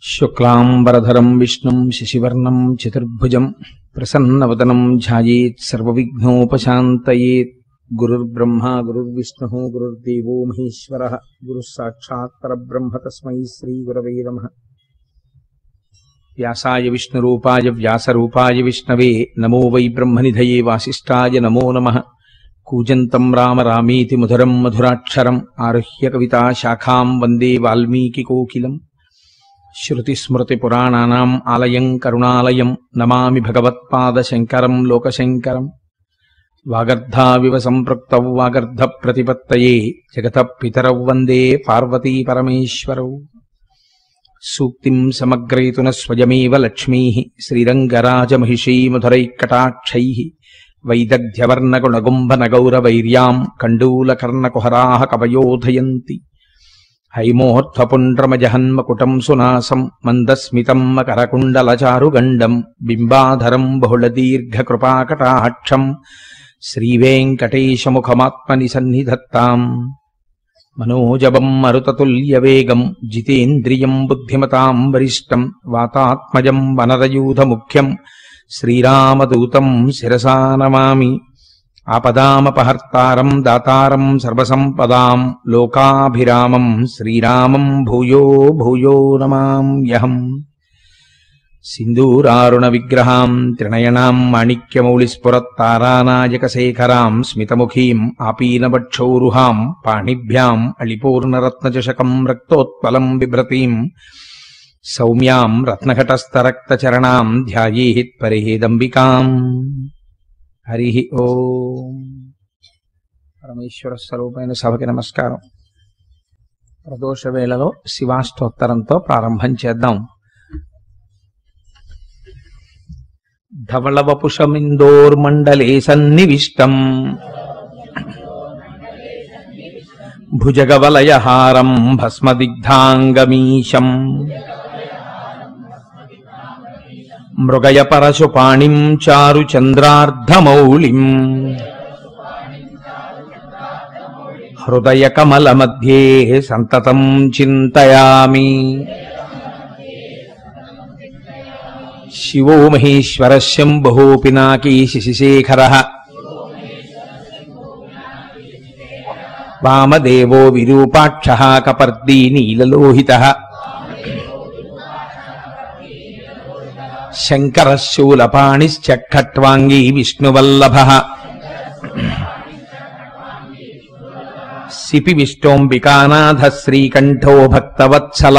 శుక్లాంబరధరం విష్ణుం శశివర్ణం చతుర్భుజం ప్రసన్నవదనం ధ్యాయేత్ సర్వవిఘ్నోపశాంతయేత్ గురుర్బ్రహ్మా గురుర్విష్ణుः గురుర్దేవో మహేశ్వరः గురుः సాక్షాత్ పరబ్రహ్మ తస్మై శ్రీగురవే నమः వ్యాసాయ విష్ణురూపాయ వ్యాసరూపాయ విష్ణవే నమో వై బ్రహ్మనిధయే వాసిష్ఠాయ నమో నమః కూజంతం రామ రామేతి మధురం మధురాక్షరం ఆరుహ్య కవితా శాఖాం వందే వాల్మీకికోకిలం శృతిస్మృతిపురాణానాం ఆలయం కరుణాలయం నమామి భగవత్పాదశంకరం లోకశంకరం వాగర్ధావివ సంపృక్తౌ వాగర్ధ ప్రతిపత్తయే జగత పితరౌ వందే పార్వతీ పరమేశ్వరౌ సూక్తిం సమగ్రయతున స్వయమేవ లక్ష్మీ శ్రీరంగరాజమహిషీ మధురైకటాక్షై వైదగ్ధ్యవర్ణగుణగుంభనగౌరవైర్యాం కండూలకర్ణకుహరాः కవయోధయంతి హైమోర్ధ్వపుండ్రమజహన్మకుటం సునాసం మందస్మితం మకరకుండలచారుగండం బింబాధరం బహుళదీర్ఘకృపాకటాక్షం శ్రీవేంకటేశముఖమాత్మని సన్నిధత్తాం మనోజవం మరుతతుల్యవేగం జితేంద్రియం బుద్ధిమతాం వరిష్టం వాతాత్మజం వనరయూధముఖ్యం శ్రీరామదూతం శిరసా నమామి ఆపదామపహర్తారం దాతారం సర్వసంపదాం లోకాభిరామం శ్రీరామం భూయో భూయో నమామ్యహం సింధూరారుణ విగ్రహాం త్రినయనాం మాణిక్యమౌళిస్ఫురత్తారానాయకశేఖరాం స్మితముఖీం ఆపీనవక్షౌరుహాం పాణిభ్యాం అళిపూర్ణరత్నచషకం రక్తోత్పలం బిభ్రతీం సౌమ్యాం రత్నఘటస్థరక్తచరణాం ధ్యాయేత్ పరేదంబికాం హరి ఓం పరమేశ్వర స్వరూపమైన సభకి నమస్కారం ప్రదోష వేళలో శివాష్టోత్తరంతో ప్రారంభం చేద్దాం ధవళవపుషమిందోర్మండలే సన్నివిష్టం భుజగవలయహారం భస్మదిగ్ధాంగమీశం మృగయ పరశుపాణిం చారు చంద్రార్ధమౌళిం హృదయ కమల మధ్యే సంతతం చింతయామి శివో మహేశ్వర శంభో పినాకీ శశిశేఖర వామదేవో విరూపాక్ష కపర్దీ నీలలోహిత శంకరశూలపాణిశ్చ ఖట్వాంగీ విష్ణువల్లభ సిపి విష్టోంబికానాథ శ్రీకంఠో భక్తవత్సల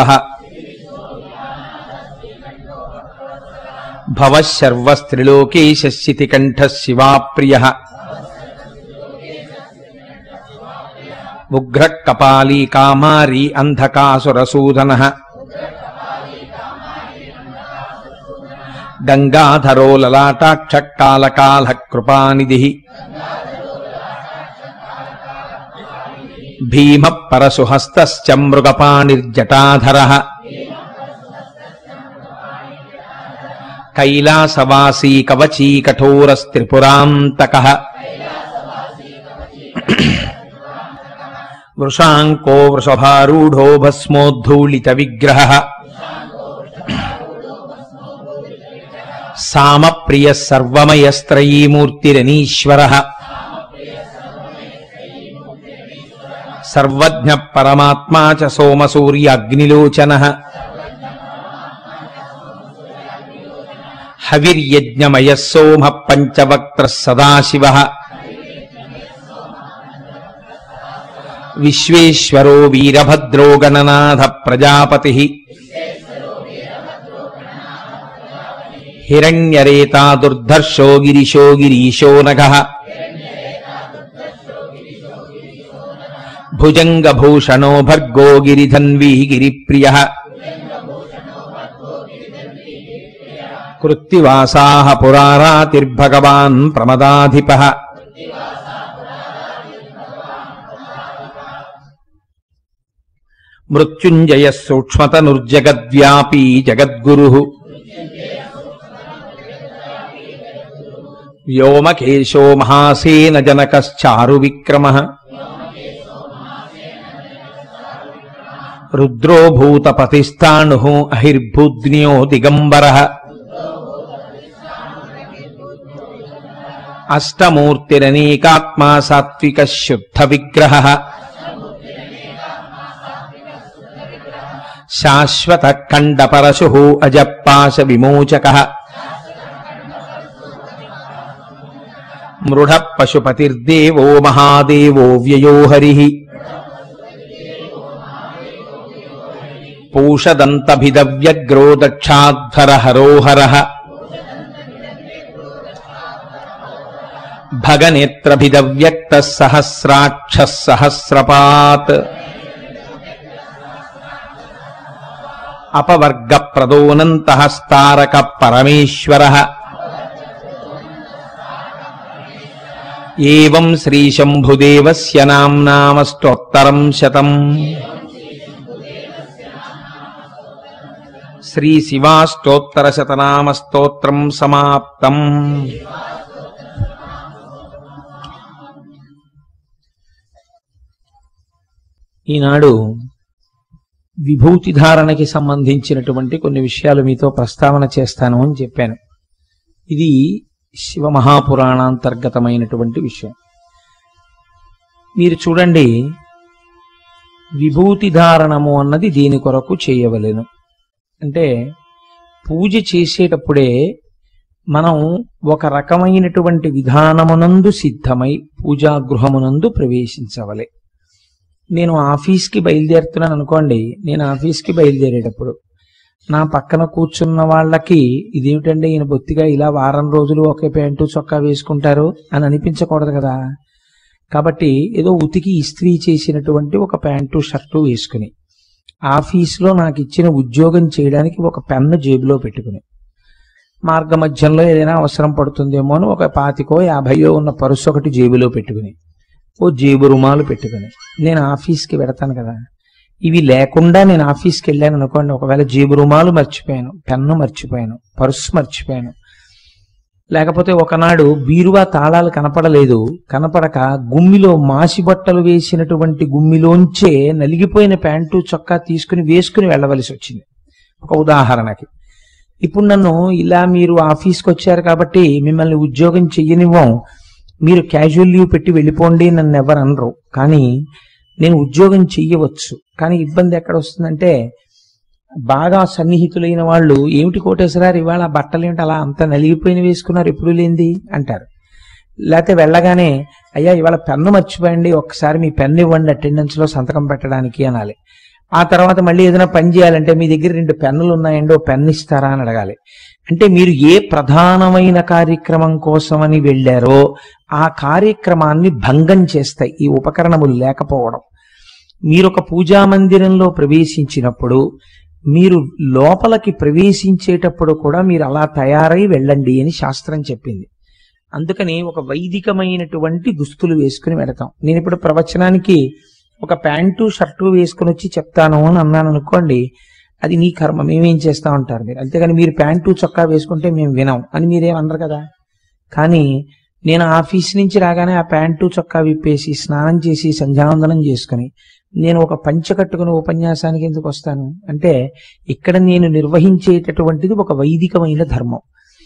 భవశర్వస్త్రిలోకేశితికంఠ శివాప్రియ ఉగ్ర కపాలీ కామారీ అంధకాసురసూదన గంగాధరో లలాటాక్ష కాలకాల కృపానిధి భీమ పరసుహస్త మృగపాణిర్జటాధర కైలాసవాసీ కవచీ కఠోరస్త్రిపురాంతక వృషాంకో వృషభారూఢో భస్మోద్ధూళిత విగ్రహ సామప్రియ సర్వమయస్త్రయీమూర్తిరనీశ్వర సర్వజ్ఞ పరమాత్మా చ సోమసూర్య అగ్నిలోచన హవిర్యజ్ఞమయ సోమ పంచవక్త్ర సదాశివ విశ్వేశ్వరో వీరభద్రో గణనాథ ప్రజాపతి హిరణ్యరేతా దుర్ధర్షో గిరిశో గిరీశో నగ భుజంగభూషణో భర్గో గిరిధన్వీ గిరిప్రియ కృత్తివాసా పురారాతిర్భగవాన్ ప్రమదాధిప మృత్యుంజయ సూక్ష్మతనుర్జగద్వ్యాపీ జగద్గురు వ్యోమకేశో మహాసేన జనకశ్చారు విక్రమ రుద్రో భూతపతిస్థాణు అహిర్భూద్న్యో దిగంబర అష్టమూర్తిరనేకాత్మా సాత్విక శుద్ధ విగ్రహ శాశ్వత ఖండ పరశు అజపాశ విమోచక మృఢ పశుపతిర్దేవో మహాదేవో వ్యయో హరి పూషదంతభిదవ్యగ్రో దక్షాధ్వర హరోహర భగనేత్రభిదవ్యక్త సహస్రాక్ష సహస్రపాత్ అపవర్గ ప్రదోనంత స్తారక పరమేశ్వర ఏం శ్రీశంభుదేవస్య నామ్నామష్టోత్తరం శతం శ్రీ శివాష్టోత్తర శతనామ స్తోత్రం సమాప్తం ఈనాడు విభూతి ధారణకి సంబంధించినటువంటి కొన్ని విషయాలు మీతో ప్రస్తావన చేస్తాను అని చెప్పాను ఇది శివ మహాపురాణాంతర్గతమైనటువంటి విషయం మీరు చూడండి విభూతి ధారణము అన్నది దీని కొరకు చేయవలెను అంటే పూజ చేసేటప్పుడే మనం ఒక రకమైనటువంటి విధానమునందు సిద్ధమై పూజా గృహమునందు ప్రవేశించవలే నేను ఆఫీస్కి బయలుదేరుతున్నాను అనుకోండి నేను ఆఫీస్కి బయలుదేరేటప్పుడు నా పక్కన కూర్చున్న వాళ్ళకి ఇదేమిటండి ఈయన బొత్తిగా ఇలా వారం రోజులు ఒకే ప్యాంటు చొక్కా వేసుకుంటారు అని అనిపించకూడదు కదా కాబట్టి ఏదో ఉతికి ఇస్త్రీ చేసినటువంటి ఒక ప్యాంటు షర్టు వేసుకుని ఆఫీసులో నాకు ఇచ్చిన ఉద్యోగం చేయడానికి ఒక పెన్ను జేబులో పెట్టుకుని మార్గ మధ్యంలో ఏదైనా అవసరం పడుతుందేమో అని ఒక పాతికో యాభైయో ఉన్న పరుసు ఒకటి జేబులో పెట్టుకుని ఓ జేబు రుమాలు పెట్టుకుని నేను ఆఫీస్కి వెడతాను కదా ఇవి లేకుండా నేను ఆఫీస్కి వెళ్ళాను అనుకోండి ఒకవేళ జేబు రుమాలు మర్చిపోయాను పెన్ను మర్చిపోయాను పర్సు మర్చిపోయాను లేకపోతే ఒకనాడు బీరువా తాళాలు కనపడలేదు కనపడక గుమ్మిలో మాసి బట్టలు వేసినటువంటి గుమ్మిలోంచే నలిగిపోయిన ప్యాంటు చొక్కా తీసుకుని వేసుకుని వెళ్ళవలసి వచ్చింది ఒక ఉదాహరణకి ఇప్పుడు నన్ను ఇలా మీరు ఆఫీస్కి వచ్చారు కాబట్టి మిమ్మల్ని ఉద్యోగం చెయ్యనివ్వం మీరు క్యాజువల్ లీవ్ పెట్టి వెళ్ళిపోండి నన్ను ఎవరు అనరు కానీ నేను ఉద్యోగం చెయ్యవచ్చు కానీ ఇబ్బంది ఎక్కడ వస్తుందంటే బాగా సన్నిహితులైన వాళ్ళు ఏమిటి కోటేశ్వరారు ఇవాళ బట్టలు ఏమిటి అలా అంత నలిగిపోయిన వేసుకున్నారు ఎప్పుడు లేంది అంటారు లేకపోతే వెళ్ళగానే అయ్యా ఇవాళ పెన్ను మర్చిపోయండి ఒక్కసారి మీ పెన్ను ఇవ్వండి అటెండెన్స్ లో సంతకం పెట్టడానికి అనాలి ఆ తర్వాత మళ్ళీ ఏదైనా పని చేయాలంటే మీ దగ్గర రెండు పెన్నులు ఉన్నాయండి ఓ పెన్ను ఇస్తారా అని అడగాలి అంటే మీరు ఏ ప్రధానమైన కార్యక్రమం కోసమని వెళ్ళారో ఆ కార్యక్రమాన్ని భంగం చేస్తాయి ఈ ఉపకరణములు లేకపోవడం మీరు ఒక పూజా మందిరంలో ప్రవేశించినప్పుడు మీరు లోపలికి ప్రవేశించేటప్పుడు కూడా మీరు అలా తయారై వెళ్ళండి అని శాస్త్రం చెప్పింది అందుకని ఒక వైదికమైనటువంటి దుస్తులు వేసుకుని వెళతాం నేను ఇప్పుడు ప్రవచనానికి ఒక ప్యాంటు షర్టు వేసుకుని వచ్చి చెప్తాను అని అన్నాను అనుకోండి అది నీ కర్మ మేమేం చేస్తా ఉంటారు మీరు అంతేగాని మీరు ప్యాంటు చొక్కా వేసుకుంటే మేము వినం అని మీరేమన్నారు కదా కానీ నేను ఆఫీస్ నుంచి రాగానే ఆ ప్యాంటు చొక్కా విప్పేసి స్నానం చేసి సంధ్యావందనం చేసుకుని నేను ఒక పంచ కట్టుకుని ఉపన్యాసానికి ఎందుకు వస్తాను అంటే ఇక్కడ నేను నిర్వహించేటటువంటిది ఒక వైదికమైన ధర్మం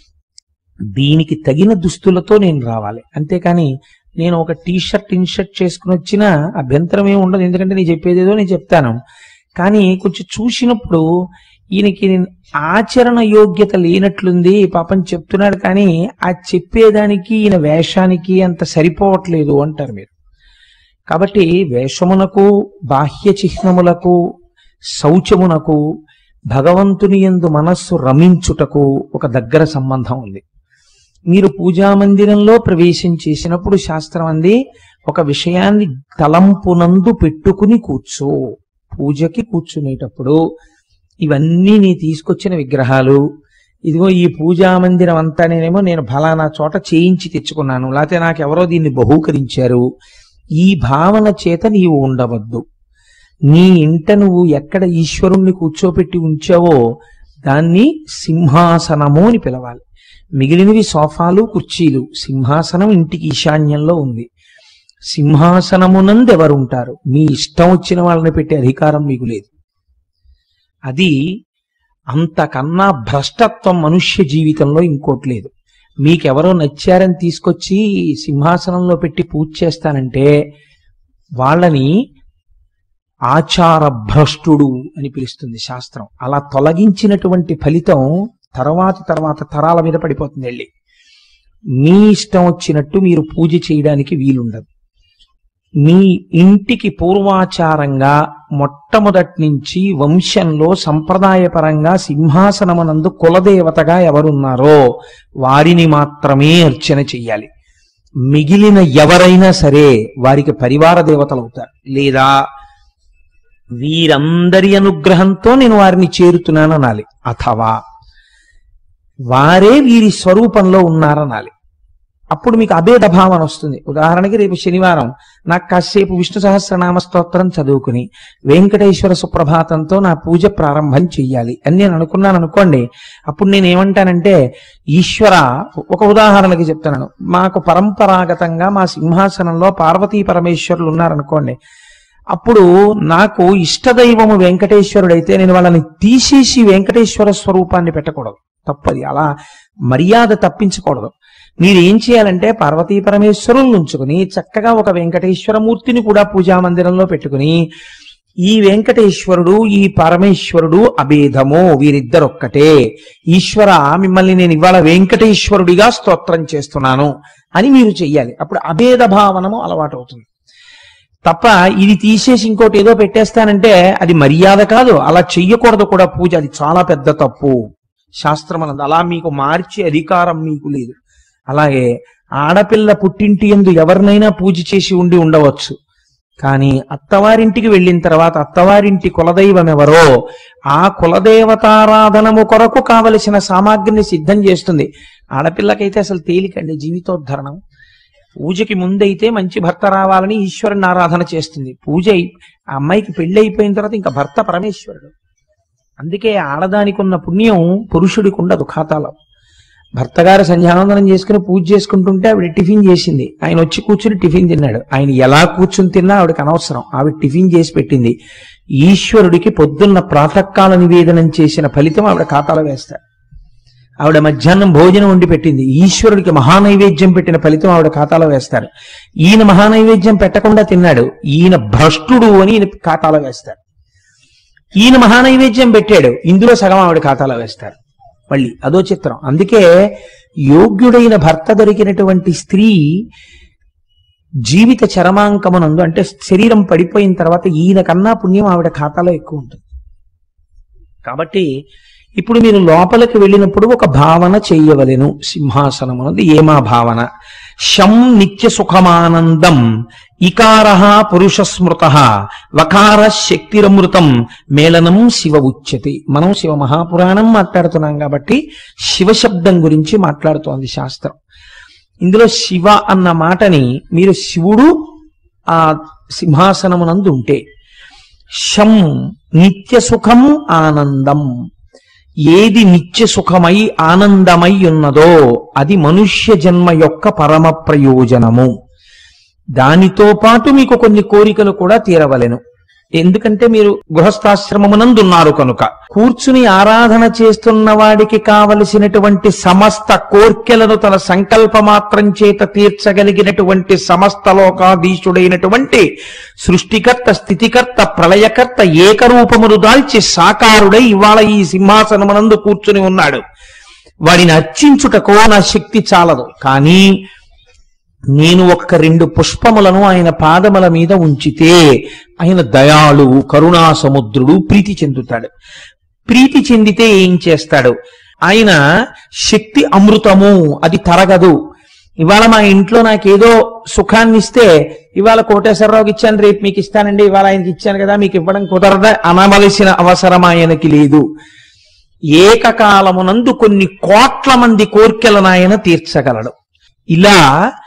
దీనికి తగిన దుస్తులతో నేను రావాలి అంతేకాని నేను ఒక టీ షర్ట్ ఇన్షర్ట్ చేసుకుని వచ్చినా అభ్యంతరం ఏమి ఉండదు ఎందుకంటే నేను చెప్పేదేదో నేను చెప్తాను కానీ కొంచెం చూసినప్పుడు ఈయనకి ఆచరణ యోగ్యత లేనట్లుంది పాపం చెప్తున్నాడు కానీ ఆ చెప్పేదానికి ఈయన వేషానికి అంత సరిపోవట్లేదు అంటారు మీరు కాబట్టి వేషమునకు బాహ్య చిహ్నములకు శౌచమునకు భగవంతుని యందు మనస్సు రమించుటకు ఒక దగ్గర సంబంధం ఉంది మీరు పూజా మందిరంలో ప్రవేశం చేసినప్పుడు శాస్త్రం అంది ఒక విషయాన్ని తలంపునందు పెట్టుకుని కూర్చో పూజకి కూర్చునేటప్పుడు ఇవన్నీ నీ తీసుకొచ్చిన విగ్రహాలు ఇదిగో ఈ పూజా మందిరం అంతా నేనేమో నేను ఫలానా చోట చేయించి తెచ్చుకున్నాను లేకపోతే నాకెవరో దీన్ని బహూకరించారు ఈ భావన చేత నీవు ఉండవద్దు నీ ఇంట నువ్వు ఎక్కడ ఈశ్వరుణ్ణి కూర్చోపెట్టి ఉంచావో దాన్ని సింహాసనము అని పిలవాలి మిగిలినవి సోఫాలు కుర్చీలు సింహాసనం ఇంటికి ఈశాన్యంలో ఉంది సింహాసనమునందు ఎవరుంటారు మీ ఇష్టం వచ్చిన వాళ్ళని పెట్టే అధికారం మీకు లేదు అది అంతకన్నా భ్రష్టత్వం మనుష్య జీవితంలో ఇంకోటి లేదు మీకెవరో నచ్చారని తీసుకొచ్చి సింహాసనంలో పెట్టి పూజ చేస్తానంటే వాళ్ళని ఆచార భ్రష్టుడు అని పిలుస్తుంది శాస్త్రం అలా తొలగించినటువంటి ఫలితం తర్వాత తర్వాత తరాల మీద పడిపోతుంది వెళ్ళి మీ ఇష్టం వచ్చినట్టు మీరు పూజ చేయడానికి వీలుండదు మీ ఇంటికి పూర్వాచారంగా మొట్టమొదటి నుంచి వంశంలో సంప్రదాయపరంగా సింహాసనమునందు కులదేవతగా ఎవరున్నారో వారిని మాత్రమే అర్చన చెయ్యాలి మిగిలిన ఎవరైనా సరే వారికి పరివార దేవతలు అవుతారు లేదా వీరందరి అనుగ్రహంతో నేను వారిని చేరుతున్నాను అనాలి అథవా వారే వీరి స్వరూపంలో ఉన్నారనాలి అప్పుడు మీకు అభేద భావన వస్తుంది ఉదాహరణకి రేపు శనివారం నాకు కాసేపు విష్ణు సహస్రనామ స్తోత్రం చదువుకుని వెంకటేశ్వర సుప్రభాతంతో నా పూజ ప్రారంభం చెయ్యాలి అని నేను అనుకున్నాను అనుకోండి అప్పుడు నేను ఏమంటానంటే ఈశ్వర ఒక ఉదాహరణకి చెప్తున్నాను మాకు పరంపరాగతంగా మా సింహాసనంలో పార్వతీ పరమేశ్వరులు ఉన్నారనుకోండి అప్పుడు నాకు ఇష్టదైవము వెంకటేశ్వరుడైతే నేను వాళ్ళని తీసేసి వెంకటేశ్వర స్వరూపాన్ని పెట్టకూడదు తప్పది అలా మర్యాద తప్పించకూడదు మీరు ఏం చేయాలంటే పార్వతీ పరమేశ్వరులను ఉంచుకుని చక్కగా ఒక వెంకటేశ్వర మూర్తిని కూడా పూజా మందిరంలో పెట్టుకుని ఈ వెంకటేశ్వరుడు ఈ పరమేశ్వరుడు అభేదము వీరిద్దరొక్కటే ఈశ్వర మిమ్మల్ని నేను ఇవాళ వెంకటేశ్వరుడిగా స్తోత్రం చేస్తున్నాను అని మీరు చెయ్యాలి అప్పుడు అభేద భావనము అలవాటు అవుతుంది తప్ప ఇది తీసేసి ఇంకోటి ఏదో పెట్టేస్తానంటే అది మర్యాద కాదు అలా చెయ్యకూడదు కూడా పూజ అది చాలా పెద్ద తప్పు శాస్త్రం అన్నది అలా మీకు మార్చే అధికారం మీకు లేదు అలాగే ఆడపిల్ల పుట్టింటి ఎందు ఎవరినైనా పూజ చేసి ఉండి ఉండవచ్చు కానీ అత్తవారింటికి వెళ్ళిన తర్వాత అత్తవారింటి కులదైవం ఎవరో ఆ కులదేవతారాధనము కొరకు కావలసిన సామాగ్రిని సిద్ధం చేస్తుంది ఆడపిల్లకైతే అసలు తేలికండి జీవితోద్ధరణం పూజకి ముందైతే మంచి భర్త రావాలని ఈశ్వరుని ఆరాధన చేస్తుంది పూజ అయి- ఆ అమ్మాయికి పెళ్లి అయిపోయిన తర్వాత ఇంకా భర్త పరమేశ్వరుడు అందుకే ఆడదానికి ఉన్న పుణ్యం పురుషుడికి ఉండదు ఖాతాలో భర్త గారు సంధ్యావందనం చేసుకుని పూజ చేసుకుంటుంటే ఆవిడ టిఫిన్ చేసింది ఆయన వచ్చి కూర్చుని టిఫిన్ తిన్నాడు ఆయన ఎలా కూర్చుని తిన్నా ఆవిడకి అనవసరం ఆవిడ టిఫిన్ చేసి పెట్టింది ఈశ్వరుడికి పొద్దున్న ప్రాతకాల నివేదనం చేసిన ఫలితం ఆవిడ ఖాతాలో వేస్తాడు ఆవిడ మధ్యాహ్నం భోజనం వండి పెట్టింది ఈశ్వరుడికి మహానైవేద్యం పెట్టిన ఫలితం ఆవిడ ఖాతాలో వేస్తారు ఈయన మహానైవేద్యం పెట్టకుండా తిన్నాడు ఈయన భ్రష్టుడు అని ఈయన ఖాతాలో వేస్తారు ఈయన మహానైవేద్యం పెట్టాడు ఇందులో సగం ఆవిడ ఖాతాలో వేస్తారు మళ్ళీ అదో చిత్రం అందుకే యోగ్యుడైన భర్త దొరికినటువంటి స్త్రీ జీవిత చరమాంకమునందు అంటే శరీరం పడిపోయిన తర్వాత ఈయన కన్నా పుణ్యం ఆవిడ ఖాతాలో ఎక్కువ ఉంటుంది కాబట్టి ఇప్పుడు మీరు లోపలికి వెళ్ళినప్పుడు ఒక భావన చెయ్యవలెను సింహాసనమునది ఏమా భావన శం నిత్య సుఖమానందం ఇకార పురుష స్మృత వకార శక్తిరమృతం మేళనం శివ ఉచ్యతి మనం శివ మహాపురాణం మాట్లాడుతున్నాం కాబట్టి శివ శబ్దం గురించి మాట్లాడుతోంది శాస్త్రం ఇందులో శివ అన్న మాటని మీరు శివుడు ఆ సింహాసనమునందు ఉంటే శం నిత్య సుఖం ఆనందం ఏది నిత్య సుఖమై ఆనందమై ఉన్నదో అది మనుష్య జన్మ యొక్క పరమ ప్రయోజనము దానితో పాటు మీకు కొన్ని కోరికలు కూడా తీరవలెను ఎందుకంటే మీరు గృహస్థాశ్రమమునందున్నారు కనుక కూర్చుని ఆరాధన చేస్తున్న వాడికి కావలసినటువంటి సమస్త కోర్కెలను తన సంకల్ప మాత్రం చేత తీర్చగలిగినటువంటి సమస్త లోకాధీశుడైనటువంటి సృష్టికర్త స్థితికర్త ప్రళయకర్త ఏకరూపమును దాల్చి సాకారుడై ఇవాళ ఈ సింహాసనమునందు కూర్చుని ఉన్నాడు వాడిని అర్చించుటకో నా శక్తి చాలదు కానీ నేను ఒక్క రెండు పుష్పములను ఆయన పాదముల మీద ఉంచితే ఆయన దయాళు కరుణా సముద్రుడు ప్రీతి చెందుతాడు ప్రీతి చెందితే ఏం చేస్తాడు ఆయన శక్తి అమృతము అది తరగదు ఇవాళ మా ఇంట్లో నాకేదో సుఖాన్ని ఇస్తే ఇవాళ కోటేశ్వరరావుకి ఇచ్చాను రేపు మీకు ఇస్తానండి ఇవాళ ఆయనకి ఇచ్చాను కదా మీకు ఇవ్వడం కుదరదా అనవలసిన అవసరం ఆయనకి లేదు ఏకకాలమునందు కొన్ని కోట్ల మంది కోర్కెలను ఆయన తీర్చగలడు ఇలా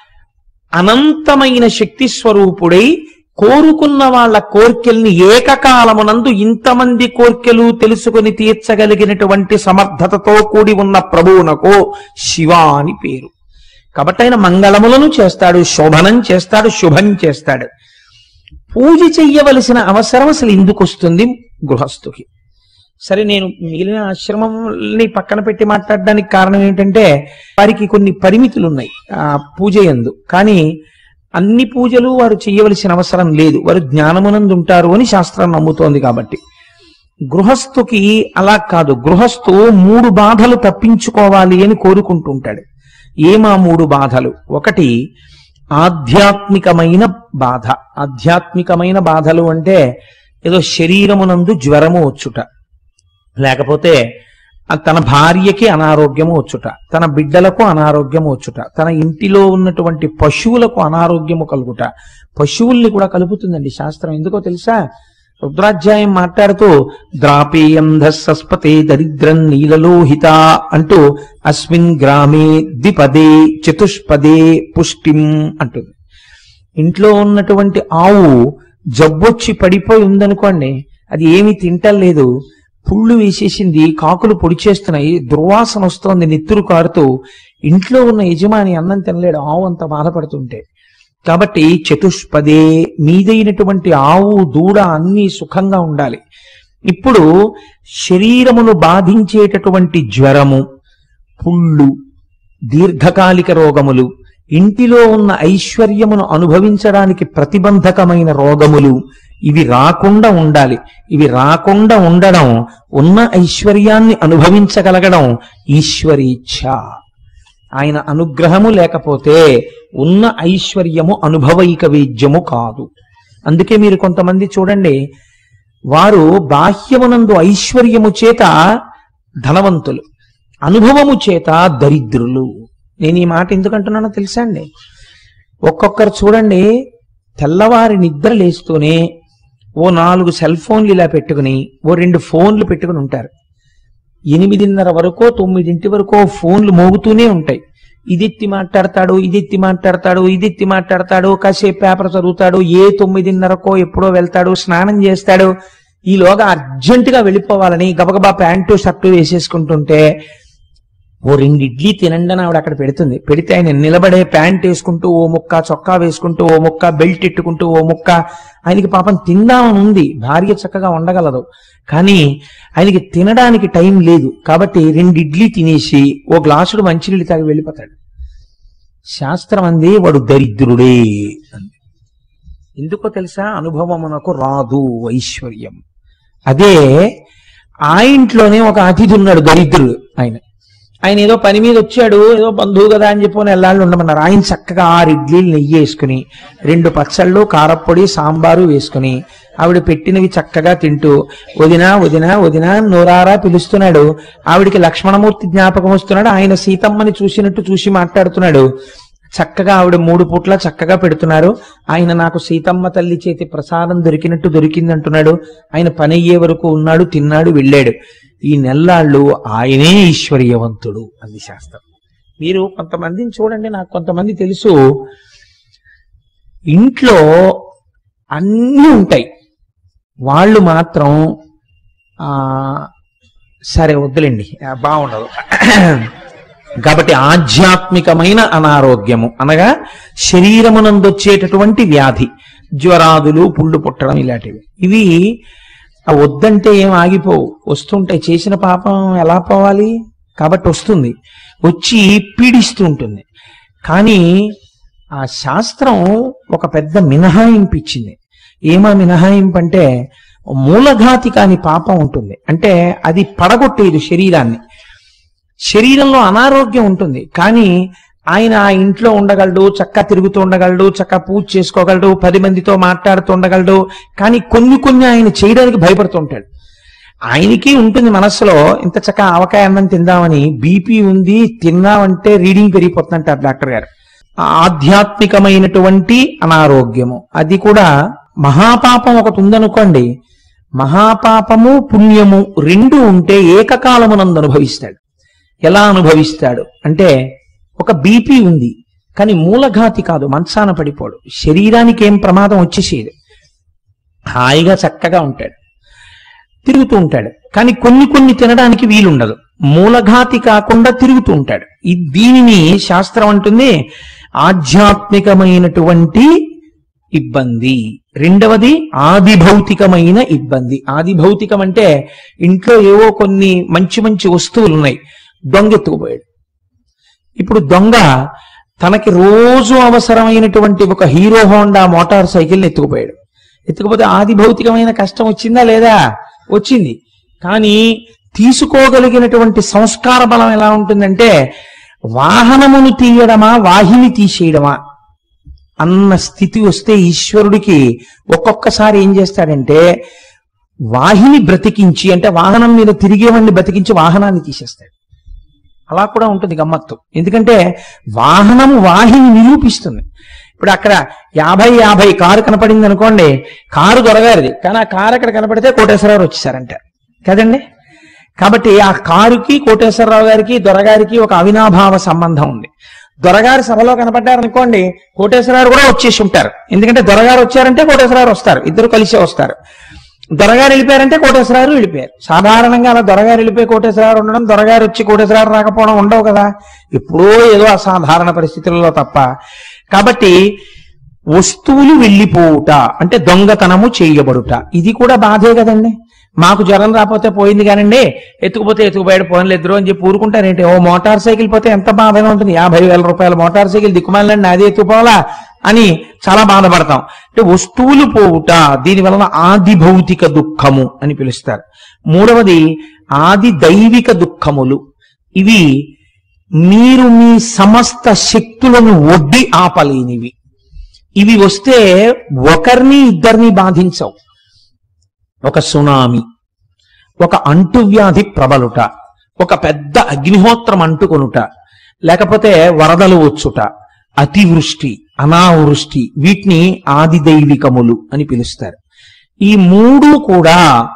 అనంతమైన శక్తి స్వరూపుడై కోరుకున్న వాళ్ళ కోర్కెల్ని ఏకకాలమునందు ఇంతమంది కోర్కెలు తెలుసుకుని తీర్చగలిగినటువంటి సమర్థతతో కూడి ఉన్న ప్రభువునకు శివ అని పేరు కాబట్టి ఆయన మంగళములను చేస్తాడు శోభనం చేస్తాడు శుభం చేస్తాడు పూజ చెయ్యవలసిన అవసరం అసలు ఎందుకు వస్తుంది గృహస్థుకి సరే నేను మిగిలిన ఆశ్రమంని పక్కన పెట్టి మాట్లాడడానికి కారణం ఏంటంటే వారికి కొన్ని పరిమితులు ఉన్నాయి ఆ పూజ ఎందు కానీ అన్ని పూజలు వారు చేయవలసిన అవసరం లేదు వారు జ్ఞానమునందు ఉంటారు అని శాస్త్రం నమ్ముతోంది కాబట్టి గృహస్థుకి అలా కాదు గృహస్థు మూడు బాధలు తప్పించుకోవాలి అని కోరుకుంటుంటాడు ఏమా మూడు బాధలు ఒకటి ఆధ్యాత్మికమైన బాధ ఆధ్యాత్మికమైన బాధలు అంటే ఏదో శరీరమునందు జ్వరము వచ్చుట లేకపోతే ఆ తన భార్యకి అనారోగ్యము వచ్చుట తన బిడ్డలకు అనారోగ్యము వచ్చుట తన ఇంటిలో ఉన్నటువంటి పశువులకు అనారోగ్యము కలుగుట పశువుల్ని కూడా కలుపుతుందండి శాస్త్రం ఎందుకో తెలుసా రుద్రాధ్యాయం మాట్లాడుతూ ద్రాపేయం ధస్సస్పతే దరిద్రం నీలలోహిత అంటూ అస్మిన్ గ్రామే ద్విపదే చతుష్పదే పుష్టిం అంటుంది ఇంట్లో ఉన్నటువంటి ఆవు జబ్బొచ్చి పడిపోయి ఉందనుకోండి అది ఏమీ తింటలేదు పుళ్ళు వేసేసింది కాకులు పొడిచేస్తున్నాయి దుర్వాసన వస్తోంది నెత్తురు కారుతూ ఇంట్లో ఉన్న యజమాని అన్నం తినలేడు ఆవు అంత బాధపడుతుంటే కాబట్టి చతుష్పదే మీదైనటువంటి ఆవు దూడ అన్ని సుఖంగా ఉండాలి ఇప్పుడు శరీరమును బాధించేటటువంటి జ్వరము పుళ్ళు దీర్ఘకాలిక రోగములు ఇంటిలో ఉన్న ఐశ్వర్యమును అనుభవించడానికి ప్రతిబంధకమైన రోగములు ఇవి రాకుండా ఉండాలి ఇవి రాకుండా ఉండడం ఉన్న ఐశ్వర్యాన్ని అనుభవించగలగడం ఈశ్వరీచ్ఛ ఆయన అనుగ్రహము లేకపోతే ఉన్న ఐశ్వర్యము అనుభవైక వేద్యము కాదు అందుకే మీరు కొంతమంది చూడండి వారు బాహ్యమునందు ఐశ్వర్యము చేత ధనవంతులు అనుభవము చేత దరిద్రులు నేను ఈ మాట ఎందుకంటున్నానో తెలుసా అండి ఒక్కొక్కరు చూడండి తెల్లవారి నిద్ర లేస్తూనే ఓ నాలుగు సెల్ ఫోన్లు ఇలా పెట్టుకుని ఓ రెండు ఫోన్లు పెట్టుకుని ఉంటారు ఎనిమిదిన్నర వరకు తొమ్మిదింటి వరకు ఫోన్లు మోగుతూనే ఉంటాయి ఇది ఎత్తి మాట్లాడతాడు ఇది ఎత్తి మాట్లాడతాడు ఇది ఎత్తి మాట్లాడతాడు కాసేపు పేపర్ చదువుతాడు ఏ తొమ్మిదిన్నరకో ఎప్పుడో వెళ్తాడు స్నానం చేస్తాడు ఈలోగా అర్జెంటుగా వెళ్ళిపోవాలని గబగబా ప్యాంటు షర్టు వేసేసుకుంటుంటే ఓ రెండు ఇడ్లీ తినండి అని ఆవిడ అక్కడ పెడుతుంది పెడితే ఆయన నిలబడే ప్యాంట్ వేసుకుంటూ ఓ ముక్క చొక్కా వేసుకుంటూ ఓ ముక్క బెల్ట్ ఎట్టుకుంటూ ఓ ముక్క ఆయనకి పాపం తిందామని ఉంది భార్య చక్కగా ఉండగలదు కానీ ఆయనకి తినడానికి టైం లేదు కాబట్టి రెండు ఇడ్లీ తినేసి ఓ గ్లాసుడు మంచినీళ్ళు తాగి వెళ్ళిపోతాడు శాస్త్రం అంది వాడు దరిద్రుడే అంది ఎందుకో తెలుసా అనుభవమునకు రాదు ఐశ్వర్యం అదే ఆ ఇంట్లోనే ఒక అతిథి ఉన్నాడు దరిద్రుడు ఆయన ఆయన ఏదో పని మీద వచ్చాడు ఏదో బంధువు కదా అని చెప్పి ఎల్లాళ్ళు ఉండమన్నారు ఆయన చక్కగా ఆరు ఇడ్లీలు నెయ్యి వేసుకుని రెండు పచ్చళ్ళు కారప్పొడి సాంబారు వేసుకుని ఆవిడ పెట్టినవి చక్కగా తింటూ వదినా వదినా వదినా నోరారా పిలుస్తున్నాడు ఆవిడికి లక్ష్మణమూర్తి జ్ఞాపకం వస్తున్నాడు ఆయన సీతమ్మని చూసినట్టు చూసి మాట్లాడుతున్నాడు చక్కగా ఆవిడ మూడు పూట్ల చక్కగా పెడుతున్నారు ఆయన నాకు సీతమ్మ తల్లి చేతి ప్రసాదం దొరికినట్టు దొరికింది అంటున్నాడు ఆయన పని అయ్యే వరకు ఉన్నాడు తిన్నాడు వెళ్ళాడు ఈ నెల్లాళ్ళు ఆయనే ఈశ్వర్యవంతుడు అంది శాస్త్రం మీరు కొంతమందిని చూడండి నాకు కొంతమంది తెలుసు ఇంట్లో అన్నీ ఉంటాయి వాళ్ళు మాత్రం ఆ సరే వద్దులేండి ఆ, బాగుండదు కాబట్టి ఆధ్యాత్మికమైన అనారోగ్యము అనగా శరీరమునందొచ్చేటటువంటి వ్యాధి జ్వరాదులు పుళ్ళు పుట్టడం ఇలాంటివి ఇవి ఆ వద్దంటే ఏం ఆగిపోవు వస్తుంటాయి చేసిన పాపం ఎలా పోవాలి కాబట్టి వస్తుంది వచ్చి పీడిస్తూ ఉంటుంది కానీ ఆ శాస్త్రం ఒక పెద్ద మినహాయింపు ఇచ్చింది ఏమా మినహాయింపు అంటే మూలఘాతి కాని పాపం ఉంటుంది అంటే అది పడగొట్టేది శరీరాన్ని శరీరంలో అనారోగ్యం ఉంటుంది కానీ ఆయన ఆ ఇంట్లో ఉండగలడు చక్కగా తిరుగుతూ ఉండగలడు చక్కగా పూజ చేసుకోగలడు పది మందితో మాట్లాడుతూ ఉండగలడు కానీ కొన్ని కొన్ని ఆయన చేయడానికి భయపడుతుంటాడు ఆయనకి ఉంటుంది మనస్సులో ఇంత చక్కగా ఆవకాయ అన్నం తిందామని బీపీ ఉంది తిన్నామంటే రీడింగ్ పెరిగిపోతుందంటారు డాక్టర్ గారు ఆధ్యాత్మికమైనటువంటి అనారోగ్యము అది కూడా మహాపాపం ఒకటి ఉందనుకోండి మహాపాపము పుణ్యము రెండు ఉంటే ఏకకాలమునందు అనుభవిస్తాడు ఎలా అనుభవిస్తాడు అంటే ఒక బీపీ ఉంది కానీ మూలఘాతి కాదు మంచాన పడిపోడు శరీరానికి ఏం ప్రమాదం వచ్చేసేది హాయిగా చక్కగా ఉంటాడు తిరుగుతూ ఉంటాడు కానీ కొన్ని కొన్ని తినడానికి వీలుండదు మూలఘాతి కాకుండా తిరుగుతూ ఉంటాడు ఈ దీనిని శాస్త్రం అంటుంది ఆధ్యాత్మికమైనటువంటి ఇబ్బంది రెండవది ఆది భౌతికమైన ఇబ్బంది ఆది భౌతికం అంటే ఇంట్లో ఏవో కొన్ని మంచి మంచి వస్తువులు ఉన్నాయి దొంగ ఎత్తుకుపోయాడు ఇప్పుడు దొంగ తనకి రోజు అవసరమైనటువంటి ఒక హీరో హోండా మోటార్ సైకిల్ని ఎత్తుకుపోయాడు ఎత్తుకుపోతే ఆది భౌతికమైన కష్టం వచ్చిందా లేదా వచ్చింది కానీ తీసుకోగలిగినటువంటి సంస్కార బలం ఎలా ఉంటుందంటే వాహనమును తీయడమా వాహిని తీసేయడమా అన్న స్థితి వస్తే ఈశ్వరుడికి ఒక్కొక్కసారి ఏం చేస్తాడంటే వాహిని బ్రతికించి అంటే వాహనం మీద తిరిగేవాడిని బ్రతికించి వాహనాన్ని తీసేస్తాడు అలా కూడా ఉంటుంది గమ్మత్తు ఎందుకంటే వాహనం వాహిని నిరూపిస్తుంది ఇప్పుడు అక్కడ యాభై యాభై కారు కనపడింది అనుకోండి కారు దొరగారిది కానీ ఆ కారు అక్కడ కనపడితే కోటేశ్వరరావు వచ్చేసారంట కదండి కాబట్టి ఆ కారుకి కోటేశ్వరరావు గారికి దొరగారికి ఒక అవినాభావ సంబంధం ఉంది దొరగారు సభలో కనపడ్డారనుకోండి కోటేశ్వరరావు కూడా వచ్చేసి ఉంటారు ఎందుకంటే దొరగారు వచ్చారంటే కోటేశ్వరరావు వస్తారు ఇద్దరు కలిసే వస్తారు దొరగారు వెళ్ళిపోయారంటే కోటేశ్వరరావు వెళ్ళిపోయారు సాధారణంగా అలా దొరగారు వెళ్ళిపోయి కోటేశ్వరరావు ఉండడం దొరగారు వచ్చి కోటేశ్వరరావు రాకపోవడం ఉండవు కదా ఎప్పుడో ఏదో అసాధారణ పరిస్థితులలో తప్ప కాబట్టి వస్తువులు వెళ్ళిపోవుట అంటే దొంగతనము చేయబడుట ఇది కూడా బాధే కదండి మాకు జ్వరం రాకపోతే పోయింది కానండి ఎత్తుకుపోతే ఎత్తుకుపోయాడు పోయినలు ఇద్దరు అని చెప్పి ఊరుకుంటారేంటి ఓ మోటార్ సైకిల్ పోతే ఎంత బాధగా ఉంటుంది యాభై వేల రూపాయల మోటార్ సైకిల్ దిక్కుమాలండి నాది ఎత్తుకుపోవాలా అని చాలా బాధపడతాం అంటే వస్తువులు పోవుట దీని వలన ఆది భౌతిక దుఃఖము అని పిలుస్తారు మూడవది ఆది దైవిక దుఃఖములు ఇవి మీరు మీ సమస్త శక్తులను ఒడ్డి ఆపలేనివి ఇవి వస్తే ఒకరిని ఇద్దరిని బాధించవు ఒక సునామీ ఒక అంటువ్యాధి ప్రబలుట ఒక పెద్ద అగ్నిహోత్రం అంటుకొనుట లేకపోతే వరదలు వచ్చుట అతివృష్టి అనావృష్టి వీటిని ఆదిదైవికములు అని పిలుస్తారు ఈ మూడు కూడా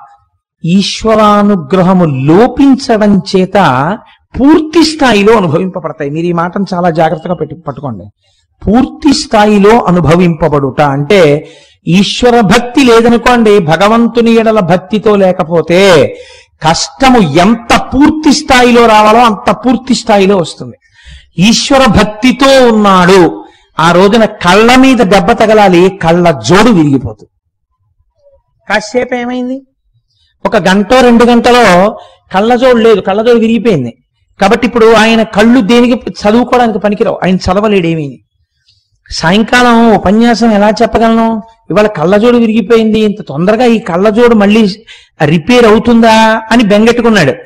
ఈశ్వరానుగ్రహము లోపించడం చేత పూర్తి స్థాయిలో అనుభవింపబడతాయి మీరు ఈ మాటను చాలా జాగ్రత్తగా పెట్టి పట్టుకోండి పూర్తి స్థాయిలో అనుభవింపబడుట అంటే ఈశ్వర భక్తి లేదనుకోండి భగవంతుని ఎడల భక్తితో లేకపోతే కష్టము ఎంత పూర్తి స్థాయిలో రావాలో అంత పూర్తి స్థాయిలో వస్తుంది ఈశ్వర భక్తితో ఉన్నాడు ఆ రోజున కళ్ళ మీద దెబ్బ తగలాలి కళ్ళ జోడు విరిగిపోతుంది కాసేపు ఏమైంది ఒక గంట రెండు గంటలో కళ్ళజోడు లేదు కళ్ళజోడు విరిగిపోయింది కాబట్టి ఇప్పుడు ఆయన కళ్ళు దేనికి చదువుకోవడానికి పనికిరావు ఆయన చదవలేడు ఏమీ సాయంకాలం ఉపన్యాసం ఎలా చెప్పగలను ఇవాళ కళ్ళజోడు విరిగిపోయింది ఇంత తొందరగా ఈ కళ్ళజోడు మళ్ళీ రిపేర్ అవుతుందా అని బెంగెట్టుకున్నాడు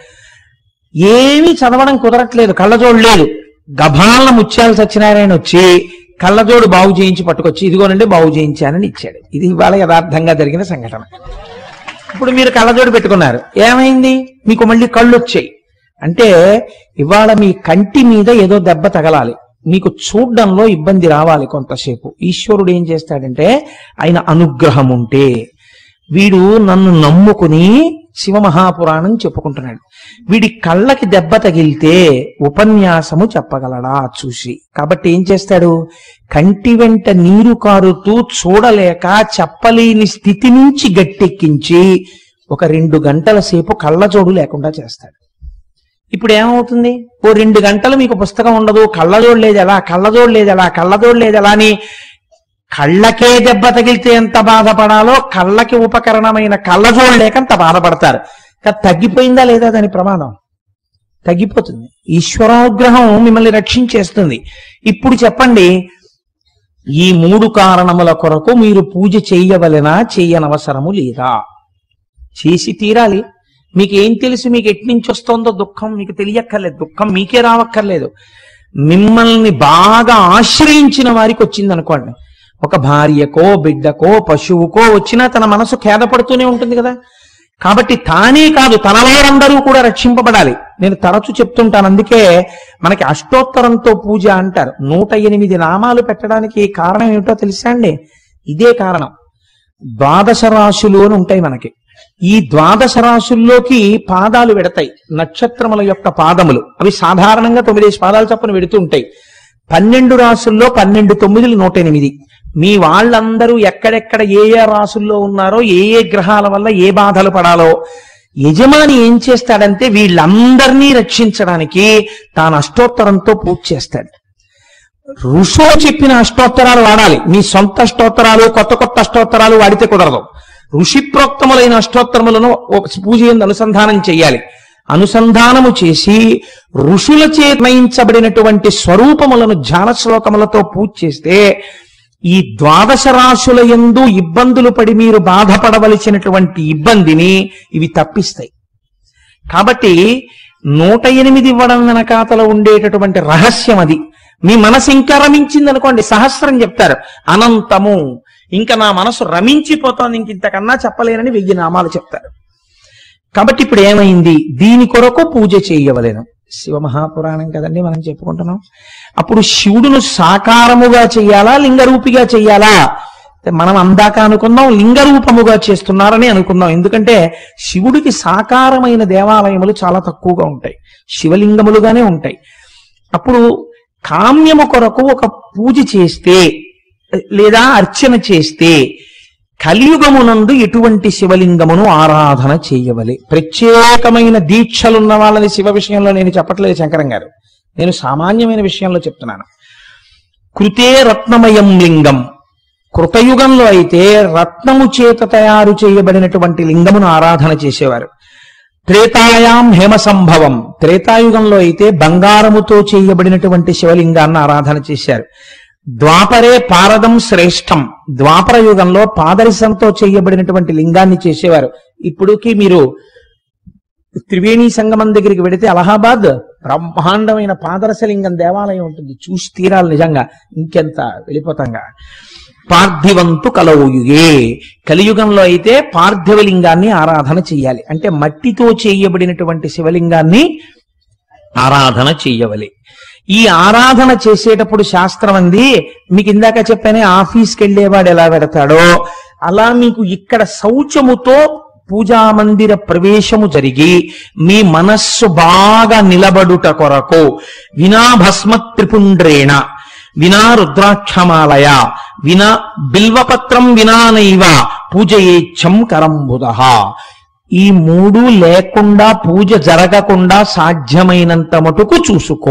ఏమీ చదవడం కుదరట్లేదు కళ్ళజోడు లేదు గభాల ముత్యాల సత్యనారాయణ వచ్చి కళ్ళజోడు బాగు చేయించి పట్టుకొచ్చి ఇదిగోనండి బాగు చేయించానని ఇచ్చాడు ఇది ఇవాళ యథార్థంగా జరిగిన సంఘటన ఇప్పుడు మీరు కళ్ళజోడు పెట్టుకున్నారు ఏమైంది మీకు మళ్ళీ కళ్ళు వచ్చాయి అంటే ఇవాళ మీ కంటి మీద ఏదో దెబ్బ తగలాలి మీకు చూడ్డంలో ఇబ్బంది రావాలి కొంతసేపు ఈశ్వరుడు ఏం చేస్తాడంటే ఆయన అనుగ్రహం ఉంటే వీడు నన్ను నమ్ముకుని శివమహాపురాణం చెప్పుకుంటున్నాడు వీడి కళ్ళకి దెబ్బ తగిలితే ఉపన్యాసము చెప్పగలడా చూసి కాబట్టి ఏం చేస్తాడు కంటి వెంట నీరు కారుతూ చూడలేక చెప్పలేని స్థితి నుంచి గట్టెక్కించి ఒక రెండు గంటల సేపు కళ్ళజోడు లేకుండా చేస్తాడు ఇప్పుడు ఏమవుతుంది ఓ రెండు గంటలు మీకు పుస్తకం ఉండదు కళ్ళజోడు లేదు ఎలా కళ్ళజోడు లేదు ఎలా కళ్ళజోడు లేదు ఎలా అని కళ్ళకే దెబ్బ తగిలితే ఎంత బాధపడాలో కళ్ళకి ఉపకరణమైన కళ్ళజోడు లేక అంత బాధపడతారు కానీ తగ్గిపోయిందా లేదా దాని ప్రమాదం తగ్గిపోతుంది ఈశ్వరానుగ్రహం మిమ్మల్ని రక్షించేస్తుంది ఇప్పుడు చెప్పండి ఈ మూడు కారణముల కొరకు మీరు పూజ చేయవలెనా చేయనవసరము లేదా చేసి తీరాలి మీకు ఏం తెలుసు మీకు ఎట్నుంచి వస్తోందో దుఃఖం మీకు తెలియక్కర్లేదు దుఃఖం మీకే రావక్కర్లేదు మిమ్మల్ని బాగా ఆశ్రయించిన వారికి వచ్చింది అనుకోండి ఒక భార్యకో బిడ్డకో పశువుకో వచ్చినా తన మనసు ఖేదపడుతూనే ఉంటుంది కదా కాబట్టి తానే కాదు తన వారందరూ కూడా రక్షింపబడాలి నేను తరచు చెప్తుంటాను అందుకే మనకి అష్టోత్తరంతో పూజ అంటారు నూట ఎనిమిది నామాలు పెట్టడానికి కారణం ఏమిటో తెలుసా అండి ఇదే కారణం ద్వాదశ రాశులు అని ఉంటాయి మనకి ఈ ద్వాదశ రాశుల్లోకి పాదాలు వెడతాయి నక్షత్రముల యొక్క పాదములు అవి సాధారణంగా తొమ్మిదేసి పాదాలు చప్పున వెడుతూ ఉంటాయి పన్నెండు రాసుల్లో పన్నెండు తొమ్మిదిలు నూట ఎనిమిది మీ వాళ్ళందరూ ఎక్కడెక్కడ ఏ ఏ రాసుల్లో ఉన్నారో ఏ ఏ గ్రహాల వల్ల ఏ బాధలు పడాలో యజమాని ఏం చేస్తాడంటే వీళ్ళందరినీ రక్షించడానికి తాను అష్టోత్తరంతో పూజ చేస్తాడు ఋషులు చెప్పిన అష్టోత్తరాలు వాడాలి మీ సొంత అష్టోత్తరాలు కొత్త కొత్త అష్టోత్తరాలు వాడితే కుదరదు ఋషి ప్రోక్తములైన అష్టోత్తరములను ఓ పూజ ఎందు అనుసంధానం చేయాలి అనుసంధానము చేసి ఋషుల చేతనయించబడినటువంటి స్వరూపములను ధ్యాన శ్లోకములతో పూజ చేస్తే ఈ ద్వాదశ రాశుల యందు ఇబ్బందులు పడి మీరు బాధపడవలసినటువంటి ఇబ్బందిని ఇవి తప్పిస్తాయి కాబట్టి నూట ఎనిమిది ఇవ్వడం వెనకాతల ఉండేటటువంటి రహస్యం అది మీ మనసు ఇంకా రమించింది అనుకోండి సహస్రం చెప్తారు అనంతము ఇంకా నా మనసు రమించిపోతోంది ఇంక ఇంతకన్నా చెప్పలేనని వెయ్యి నామాలు చెప్తారు కాబట్టి ఇప్పుడు ఏమైంది దీని కొరకు పూజ చేయవలేను శివ మహాపురాణం కదండి మనం చెప్పుకుంటున్నాం అప్పుడు శివుడును సాకారముగా చెయ్యాలా లింగరూపిగా చెయ్యాలా మనం అందాక అనుకున్నాం లింగరూపముగా చేస్తున్నారని అనుకున్నాం ఎందుకంటే శివుడికి సాకారమైన దేవాలయములు చాలా తక్కువగా ఉంటాయి శివలింగములుగానే ఉంటాయి అప్పుడు కామ్యము కొరకు ఒక పూజ చేస్తే లేదా అర్చన చేస్తే కలియుగమునందు ఎటువంటి శివలింగమును ఆరాధన చేయవలే ప్రత్యేకమైన దీక్షలున్న వాళ్ళని శివ విషయంలో నేను చెప్పట్లేదు శంకరం గారు నేను సామాన్యమైన విషయంలో చెప్తున్నాను కృతే రత్నమయం లింగం కృతయుగంలో అయితే రత్నము చేత తయారు చేయబడినటువంటి లింగమును ఆరాధన చేసేవారు త్రేతాయాం హేమ సంభవం త్రేతాయుగంలో అయితే బంగారముతో చేయబడినటువంటి శివలింగాన్ని ఆరాధన చేశారు ద్వాపరే పారదం శ్రేష్టం ద్వాపర యుగంలో పాదరిశంతో చేయబడినటువంటి లింగాన్ని చేసేవారు ఇప్పుడుకి మీరు త్రివేణి సంగమం దగ్గరికి వెడితే అలహాబాద్ బ్రహ్మాండమైన పాదరసలింగం దేవాలయం ఉంటుంది చూసి తీరాలి నిజంగా ఇంకెంత వెళ్ళిపోతాంగా పార్థివంతు కలవుయుగే కలియుగంలో అయితే పార్థివ లింగాన్ని ఆరాధన చెయ్యాలి అంటే మట్టితో చేయబడినటువంటి శివలింగాన్ని ఆరాధన చెయ్యవలి ఈ ఆరాధన చేసేటప్పుడు శాస్త్రం అంది మీకు ఇందాక చెప్పానే ఆఫీస్కి వెళ్ళేవాడు ఎలా పెడతాడో అలా మీకు ఇక్కడ శౌచముతో పూజా మందిర ప్రవేశము జరిగి మీ మనస్సు బాగా నిలబడుట కొరకు వినా భస్మ త్రిపుండ్రేణ వినా రుద్రాక్షమాలయ వినా బిల్వపత్రం వినానైవ పూజయేచ్చం కరంబుద ఈ మూడు లేకుండా పూజ జరగకుండా సాధ్యమైనంత మటుకు చూసుకో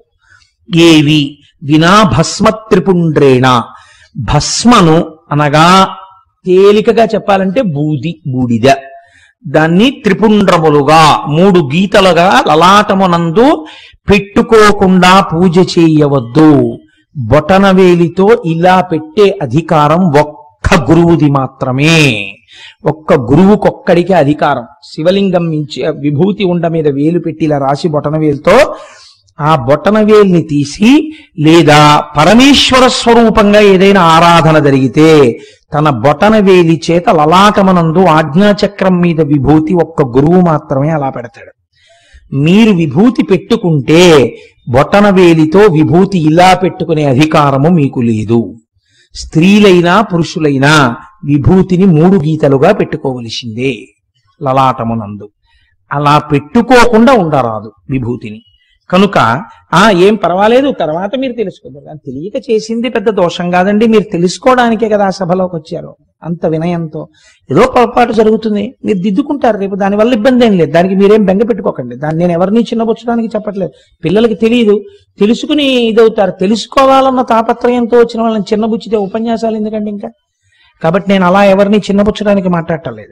ఏవి వినా భస్మ త్రిపుండ్రేణ భస్మను అనగా తేలికగా చెప్పాలంటే బూది బూడిద దాన్ని త్రిపుండ్రములుగా మూడు గీతలుగా లలాటమునందు పెట్టుకోకుండా పూజ చేయవద్దు బొటనవేలితో ఇలా పెట్టే అధికారం ఒక్క గురువుది మాత్రమే ఒక్క గురువుకొక్కడికే అధికారం శివలింగం మించి విభూతి ఉండ మీద వేలు పెట్టి ఇలా రాసి బొటనవేలుతో ఆ బొటనవేల్ని తీసి లేదా పరమేశ్వర స్వరూపంగా ఏదైనా ఆరాధన జరిగితే తన బొటనవేలి చేత లలాటమనందు ఆజ్ఞాచక్రం మీద విభూతి ఒక్క గురువు మాత్రమే అలా పెడతాడు మీరు విభూతి పెట్టుకుంటే బొటనవేలితో విభూతి ఇలా పెట్టుకునే అధికారము మీకు లేదు స్త్రీలైనా పురుషులైనా విభూతిని మూడు గీతలుగా పెట్టుకోవలసిందే లలాటమునందు అలా పెట్టుకోకుండా ఉండరాదు విభూతిని కనుక ఆ ఏం పర్వాలేదు తర్వాత మీరు తెలుసుకుంటారు కానీ తెలియక చేసింది పెద్ద దోషం కాదండి మీరు తెలుసుకోవడానికే కదా ఆ సభలోకి వచ్చారు అంత వినయంతో ఏదో పొరపాటు జరుగుతుంది మీరు దిద్దుకుంటారు రేపు దానివల్ల ఇబ్బంది ఏం లేదు దానికి మీరేం బెంగ పెట్టుకోకండి దాన్ని నేను ఎవరిని చిన్నబుచ్చడానికి చెప్పట్లేదు పిల్లలకి తెలియదు తెలుసుకుని ఇదవుతారు తెలుసుకోవాలన్న తాపత్రయంతో వచ్చిన వాళ్ళని చిన్నబుచ్చితే ఉపన్యాసాలు ఎందుకండి ఇంకా కాబట్టి నేను అలా ఎవరిని చిన్నబుచ్చడానికి మాట్లాడటలేదు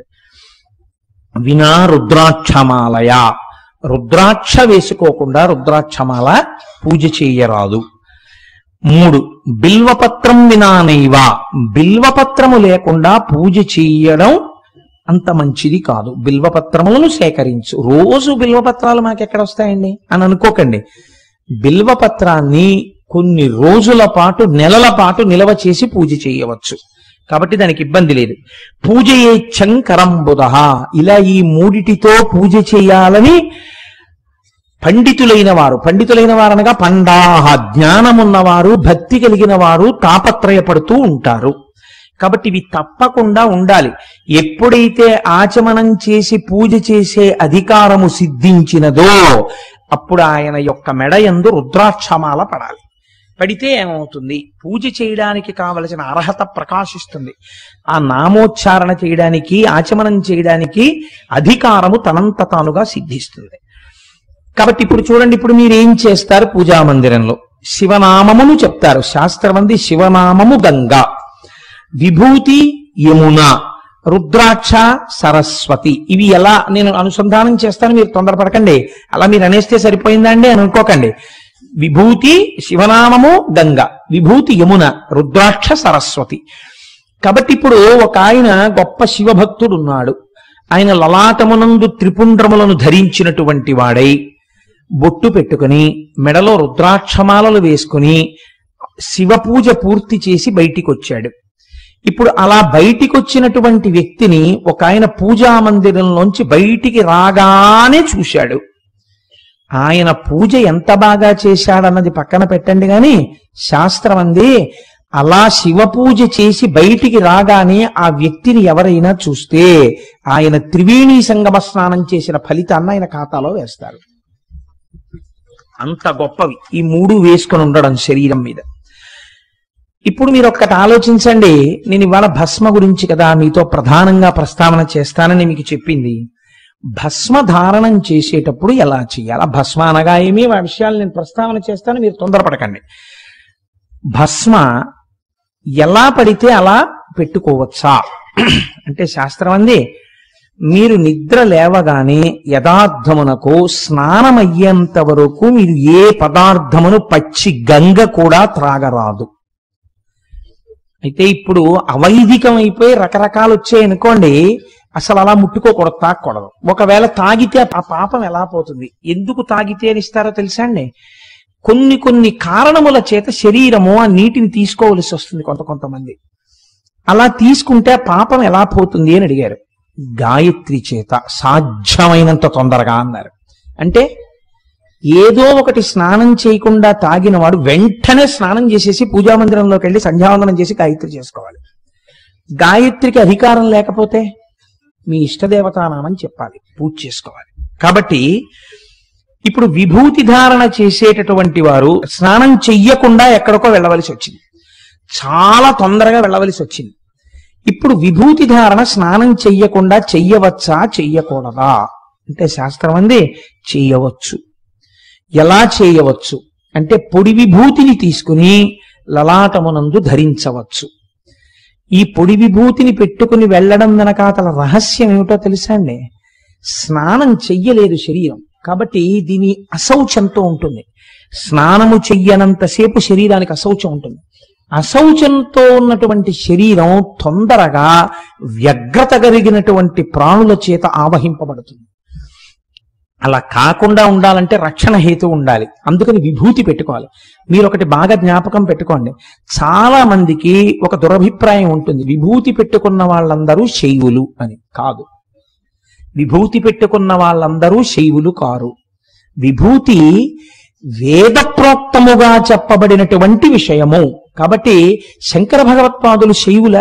వినా రుద్రాక్షమాలయ రుద్రాక్ష వేసుకోకుండా రుద్రాక్షమాల పూజ చేయరాదు మూడు బిల్వపత్రం వినానైవ బిల్వపత్రము లేకుండా పూజ చేయడం అంత మంచిది కాదు బిల్వపత్రములను సేకరించు రోజు బిల్వపత్రాలు మాకు ఎక్కడ వస్తాయండి అని అనుకోకండి బిల్వపత్రాన్ని కొన్ని రోజుల పాటు నెలల పాటు నిలవ చేసి పూజ చేయవచ్చు కాబట్టి దానికి ఇబ్బంది లేదు పూజ ఏచ్చం కరంబుద ఇలా ఈ మూడిటితో పూజ చేయాలని పండితులైన వారు పండితులైన వారు అనగా పండాహ జ్ఞానమున్నవారు భక్తి కలిగిన వారు తాపత్రయపడుతూ ఉంటారు కాబట్టి ఇవి తప్పకుండా ఉండాలి ఎప్పుడైతే ఆచమనం చేసి పూజ చేసే అధికారము సిద్ధించినదో అప్పుడు ఆయన యొక్క మెడ యందు రుద్రాక్షమాల పడాలి పడితే ఏమవుతుంది పూజ చేయడానికి కావలసిన అర్హత ప్రకాశిస్తుంది ఆ నామోచ్చారణ చేయడానికి ఆచమనం చేయడానికి అధికారము తనంత తానుగా సిద్ధిస్తుంది కాబట్టి ఇప్పుడు చూడండి ఇప్పుడు మీరు ఏం చేస్తారు పూజా మందిరంలో శివనామమును చెప్తారు శాస్త్రమంది శివనామము గంగా విభూతి యమున రుద్రాక్ష సరస్వతి ఇవి ఎలా నేను అనుసంధానం చేస్తాను మీరు తొందరపడకండి అలా మీరు అనేస్తే సరిపోయిందండి అని అనుకోకండి విభూతి శివనామము గంగ విభూతి యమున రుద్రాక్ష సరస్వతి కాబట్టి ఇప్పుడు ఒక ఆయన గొప్ప శివభక్తుడు ఉన్నాడు ఆయన లలాటమునందు త్రిపుండ్రములను ధరించినటువంటి వాడై బొట్టు పెట్టుకుని మెడలో రుద్రాక్షమాలలు వేసుకుని శివ పూజ పూర్తి చేసి బయటికి వచ్చాడు ఇప్పుడు అలా బయటికి వచ్చినటువంటి వ్యక్తిని ఒక ఆయన పూజా మందిరంలోంచి బయటికి రాగానే చూశాడు ఆయన పూజ ఎంత బాగా చేశాడన్నది పక్కన పెట్టండి గాని శాస్త్రం అంది అలా శివ పూజ చేసి బయటికి రాగానే ఆ వ్యక్తిని ఎవరైనా చూస్తే ఆయన త్రివేణి సంగమ స్నానం చేసిన ఫలితాన్ని ఆయన ఖాతాలో వేస్తారు అంత గొప్పవి ఈ మూడు వేసుకొని ఉండడం శరీరం మీద ఇప్పుడు మీరు ఒక్కటి ఆలోచించండి నేను ఇవాళ భస్మ గురించి కదా మీతో ప్రధానంగా ప్రస్తావన చేస్తానని మీకు చెప్పింది భస్మ ధారణం చేసేటప్పుడు ఎలా చేయాలి ఆ భస్మ అనగా ఏమి ఆ విషయాలు నేను ప్రస్తావన చేస్తాను మీరు తొందరపడకండి భస్మ ఎలా పడితే అలా పెట్టుకోవచ్చా అంటే శాస్త్రం అంది మీరు నిద్ర లేవగానే యథార్థమునకు స్నానమయ్యేంత వరకు మీరు ఏ పదార్థమును పచ్చి గంగ కూడా త్రాగరాదు అయితే ఇప్పుడు అవైదికం అయిపోయి రకరకాలు వచ్చాయి అనుకోండి అసలు అలా ముట్టుకోకూడదు తాగకూడదు ఒకవేళ తాగితే ఆ పాపం ఎలా పోతుంది ఎందుకు తాగితే అని ఇస్తారో తెలుసా అండి కొన్ని కొన్ని కారణముల చేత శరీరము ఆ నీటిని తీసుకోవలసి వస్తుంది కొంత కొంతమంది అలా తీసుకుంటే ఆ పాపం ఎలా పోతుంది అని అడిగారు గాయత్రి చేత సాధ్యమైనంత తొందరగా అన్నారు అంటే ఏదో ఒకటి స్నానం చేయకుండా తాగిన వాడు వెంటనే స్నానం చేసేసి పూజా మందిరంలోకి వెళ్ళి సంధ్యావందనం చేసి గాయత్రి చేసుకోవాలి గాయత్రికి అధికారం లేకపోతే మీ ఇష్టదేవతానామని చెప్పాలి పూజ చేసుకోవాలి కాబట్టి ఇప్పుడు విభూతి ధారణ చేసేటటువంటి వారు స్నానం చెయ్యకుండా ఎక్కడికో వెళ్ళవలసి వచ్చింది చాలా తొందరగా వెళ్ళవలసి వచ్చింది ఇప్పుడు విభూతి ధారణ స్నానం చెయ్యకుండా చెయ్యవచ్చా చెయ్యకూడదా అంటే శాస్త్రం అంది చెయ్యవచ్చు ఎలా చేయవచ్చు అంటే పొడి విభూతిని తీసుకుని లలాటమునందు ధరించవచ్చు ఈ పొడి విభూతిని పెట్టుకుని వెళ్ళడం వెనకాతల రహస్యం ఏమిటో తెలుసా అండి స్నానం చెయ్యలేదు శరీరం కాబట్టి దీని అశౌచంతో ఉంటుంది స్నానము చెయ్యనంతసేపు శరీరానికి అశౌచం ఉంటుంది అశౌచంతో ఉన్నటువంటి శరీరం తొందరగా వ్యగ్రత కలిగినటువంటి ప్రాణుల చేత ఆవహింపబడుతుంది అలా కాకుండా ఉండాలంటే రక్షణ హేతు ఉండాలి అందుకని విభూతి పెట్టుకోవాలి మీరు ఒకటి బాగా జ్ఞాపకం పెట్టుకోండి చాలా మందికి ఒక దురభిప్రాయం ఉంటుంది విభూతి పెట్టుకున్న వాళ్ళందరూ శైవులు అని కాదు విభూతి పెట్టుకున్న వాళ్ళందరూ శైవులు కారు విభూతి వేద ప్రోక్తముగా చెప్పబడినటువంటి విషయము కాబట్టి శంకర భగవత్పాదులు శైవుల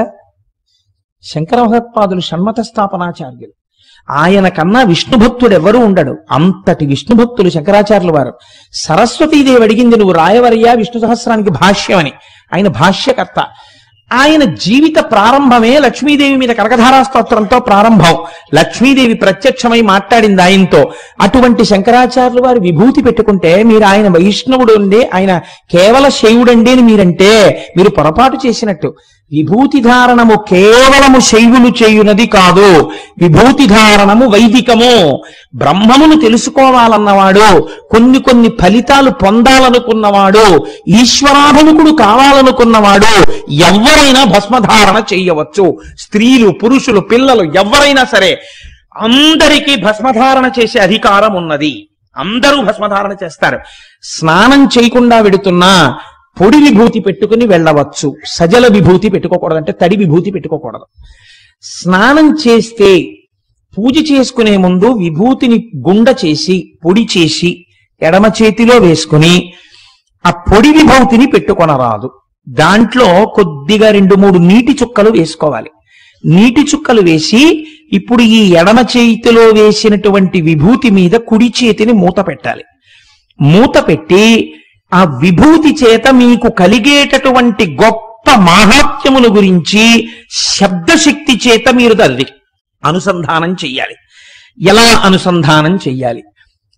శంకర భగవత్పాదులు షణ్మత స్థాపనాచార్యులు ఆయన కన్నా విష్ణు భక్తుడు ఎవరు ఉండడు అంతటి విష్ణు భక్తులు శంకరాచార్యుల వారు సరస్వతీదేవి అడిగింది నువ్వు రాయవరయ్యా విష్ణు సహస్రానికి భాష్యం అని ఆయన భాష్యకర్త ఆయన జీవిత ప్రారంభమే లక్ష్మీదేవి మీద కనకధారా స్తోత్రంతో ప్రారంభం లక్ష్మీదేవి ప్రత్యక్షమై మాట్లాడింది ఆయనతో అటువంటి శంకరాచార్యులు వారు విభూతి పెట్టుకుంటే మీరు ఆయన వైష్ణవుడు అండి ఆయన కేవల శైవుడండి అని మీరంటే మీరు పొరపాటు చేసినట్టు విభూతి ధారణము కేవలము శైవులు చేయునది కాదు విభూతి ధారణము వైదికము బ్రహ్మమును తెలుసుకోవాలన్నవాడు కొన్ని కొన్ని ఫలితాలు పొందాలనుకున్నవాడు ఈశ్వరాభిముఖుడు కావాలనుకున్నవాడు ఎవరైనా భస్మధారణ చేయవచ్చు స్త్రీలు పురుషులు పిల్లలు ఎవరైనా సరే అందరికీ భస్మధారణ చేసే అధికారం ఉన్నది అందరూ భస్మధారణ చేస్తారు స్నానం చేయకుండా వెడుతున్నా పొడి విభూతి పెట్టుకుని వెళ్ళవచ్చు సజల విభూతి పెట్టుకోకూడదు అంటే తడి విభూతి పెట్టుకోకూడదు స్నానం చేస్తే పూజ చేసుకునే ముందు విభూతిని గుండ చేసి పొడి చేసి ఎడమ చేతిలో వేసుకుని ఆ పొడి విభూతిని పెట్టుకొనరాదు దాంట్లో కొద్దిగా రెండు మూడు నీటి చుక్కలు వేసుకోవాలి నీటి చుక్కలు వేసి ఇప్పుడు ఈ ఎడమ చేతిలో వేసినటువంటి విభూతి మీద కుడి చేతిని మూత పెట్టాలి మూత పెట్టి ఆ విభూతి చేత మీకు కలిగేటటువంటి గొప్ప మాహాత్మ్యముల గురించి శబ్దశక్తి చేత మీరు దాన్ని అనుసంధానం చెయ్యాలి ఎలా అనుసంధానం చెయ్యాలి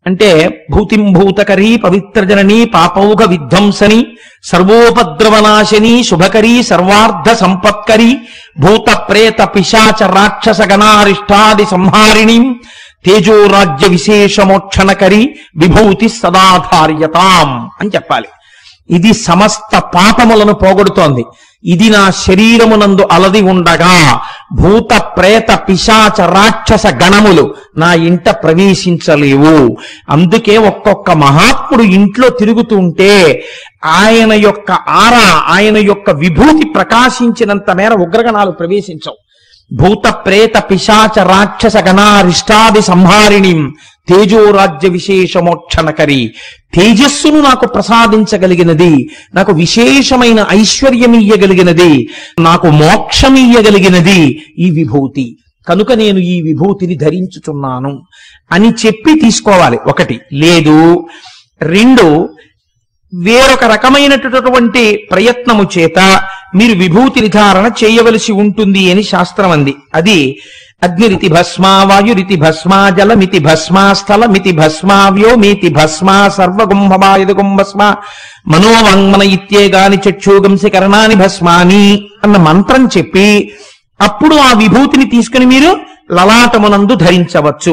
అంటే భూతిం భూతకరీ పవిత్రజనని పాపౌఘ విధ్వంసని సర్వోపద్రవనాశని శుభకరీ సర్వార్థ సంపత్కరి భూత ప్రేత పిశాచ రాక్షస గణారిష్టాది సంహారిణి తేజోరాజ్య విశేషమోక్షణకరి విభూతి సదాధార్యతాం అని చెప్పాలి ఇది సమస్త పాపములను పోగొడుతోంది ఇది నా శరీరమునందు అలది ఉండగా భూత ప్రేత పిశాచ రాక్షస గణములు నా ఇంట ప్రవేశించలేవు అందుకే ఒక్కొక్క మహాత్ముడు ఇంట్లో తిరుగుతుంటే ఆయన యొక్క ఆరా ఆయన యొక్క విభూతి ప్రకాశించినంత మేర ఉగ్రగణాలు ప్రవేశించవు భూత ప్రేత పిశాచ రాక్షస గణారిష్టాది సంహారిణి తేజోరాజ్య విశేషమోక్షణకరి తేజస్సును నాకు ప్రసాదించగలిగినది నాకు విశేషమైన ఐశ్వర్యమియ్యగలిగినది నాకు మోక్షమియ్యగలిగినది ఈ విభూతి కనుక నేను ఈ విభూతిని ధరించుచున్నాను అని చెప్పి తీసుకోవాలి ఒకటి లేదు రెండు వేరొక రకమైనటువంటి ప్రయత్నము చేత మీరు విభూతి నిర్ధారణ చేయవలసి ఉంటుంది అని శాస్త్రం అంది అది అగ్నిరితి భస్మా వాయురితి భస్మా జలమితి భస్మా స్థలమితి భస్మా వ్యోమీతి భస్మా సర్వగుంభమాయుధగుం భస్మా మనోవాంగ్మన ఇత్యేగాని చక్షుగంసి కరణాని భస్మాని అన్న మంత్రం చెప్పి అప్పుడు ఆ విభూతిని తీసుకుని మీరు లలాటమునందు ధరించవచ్చు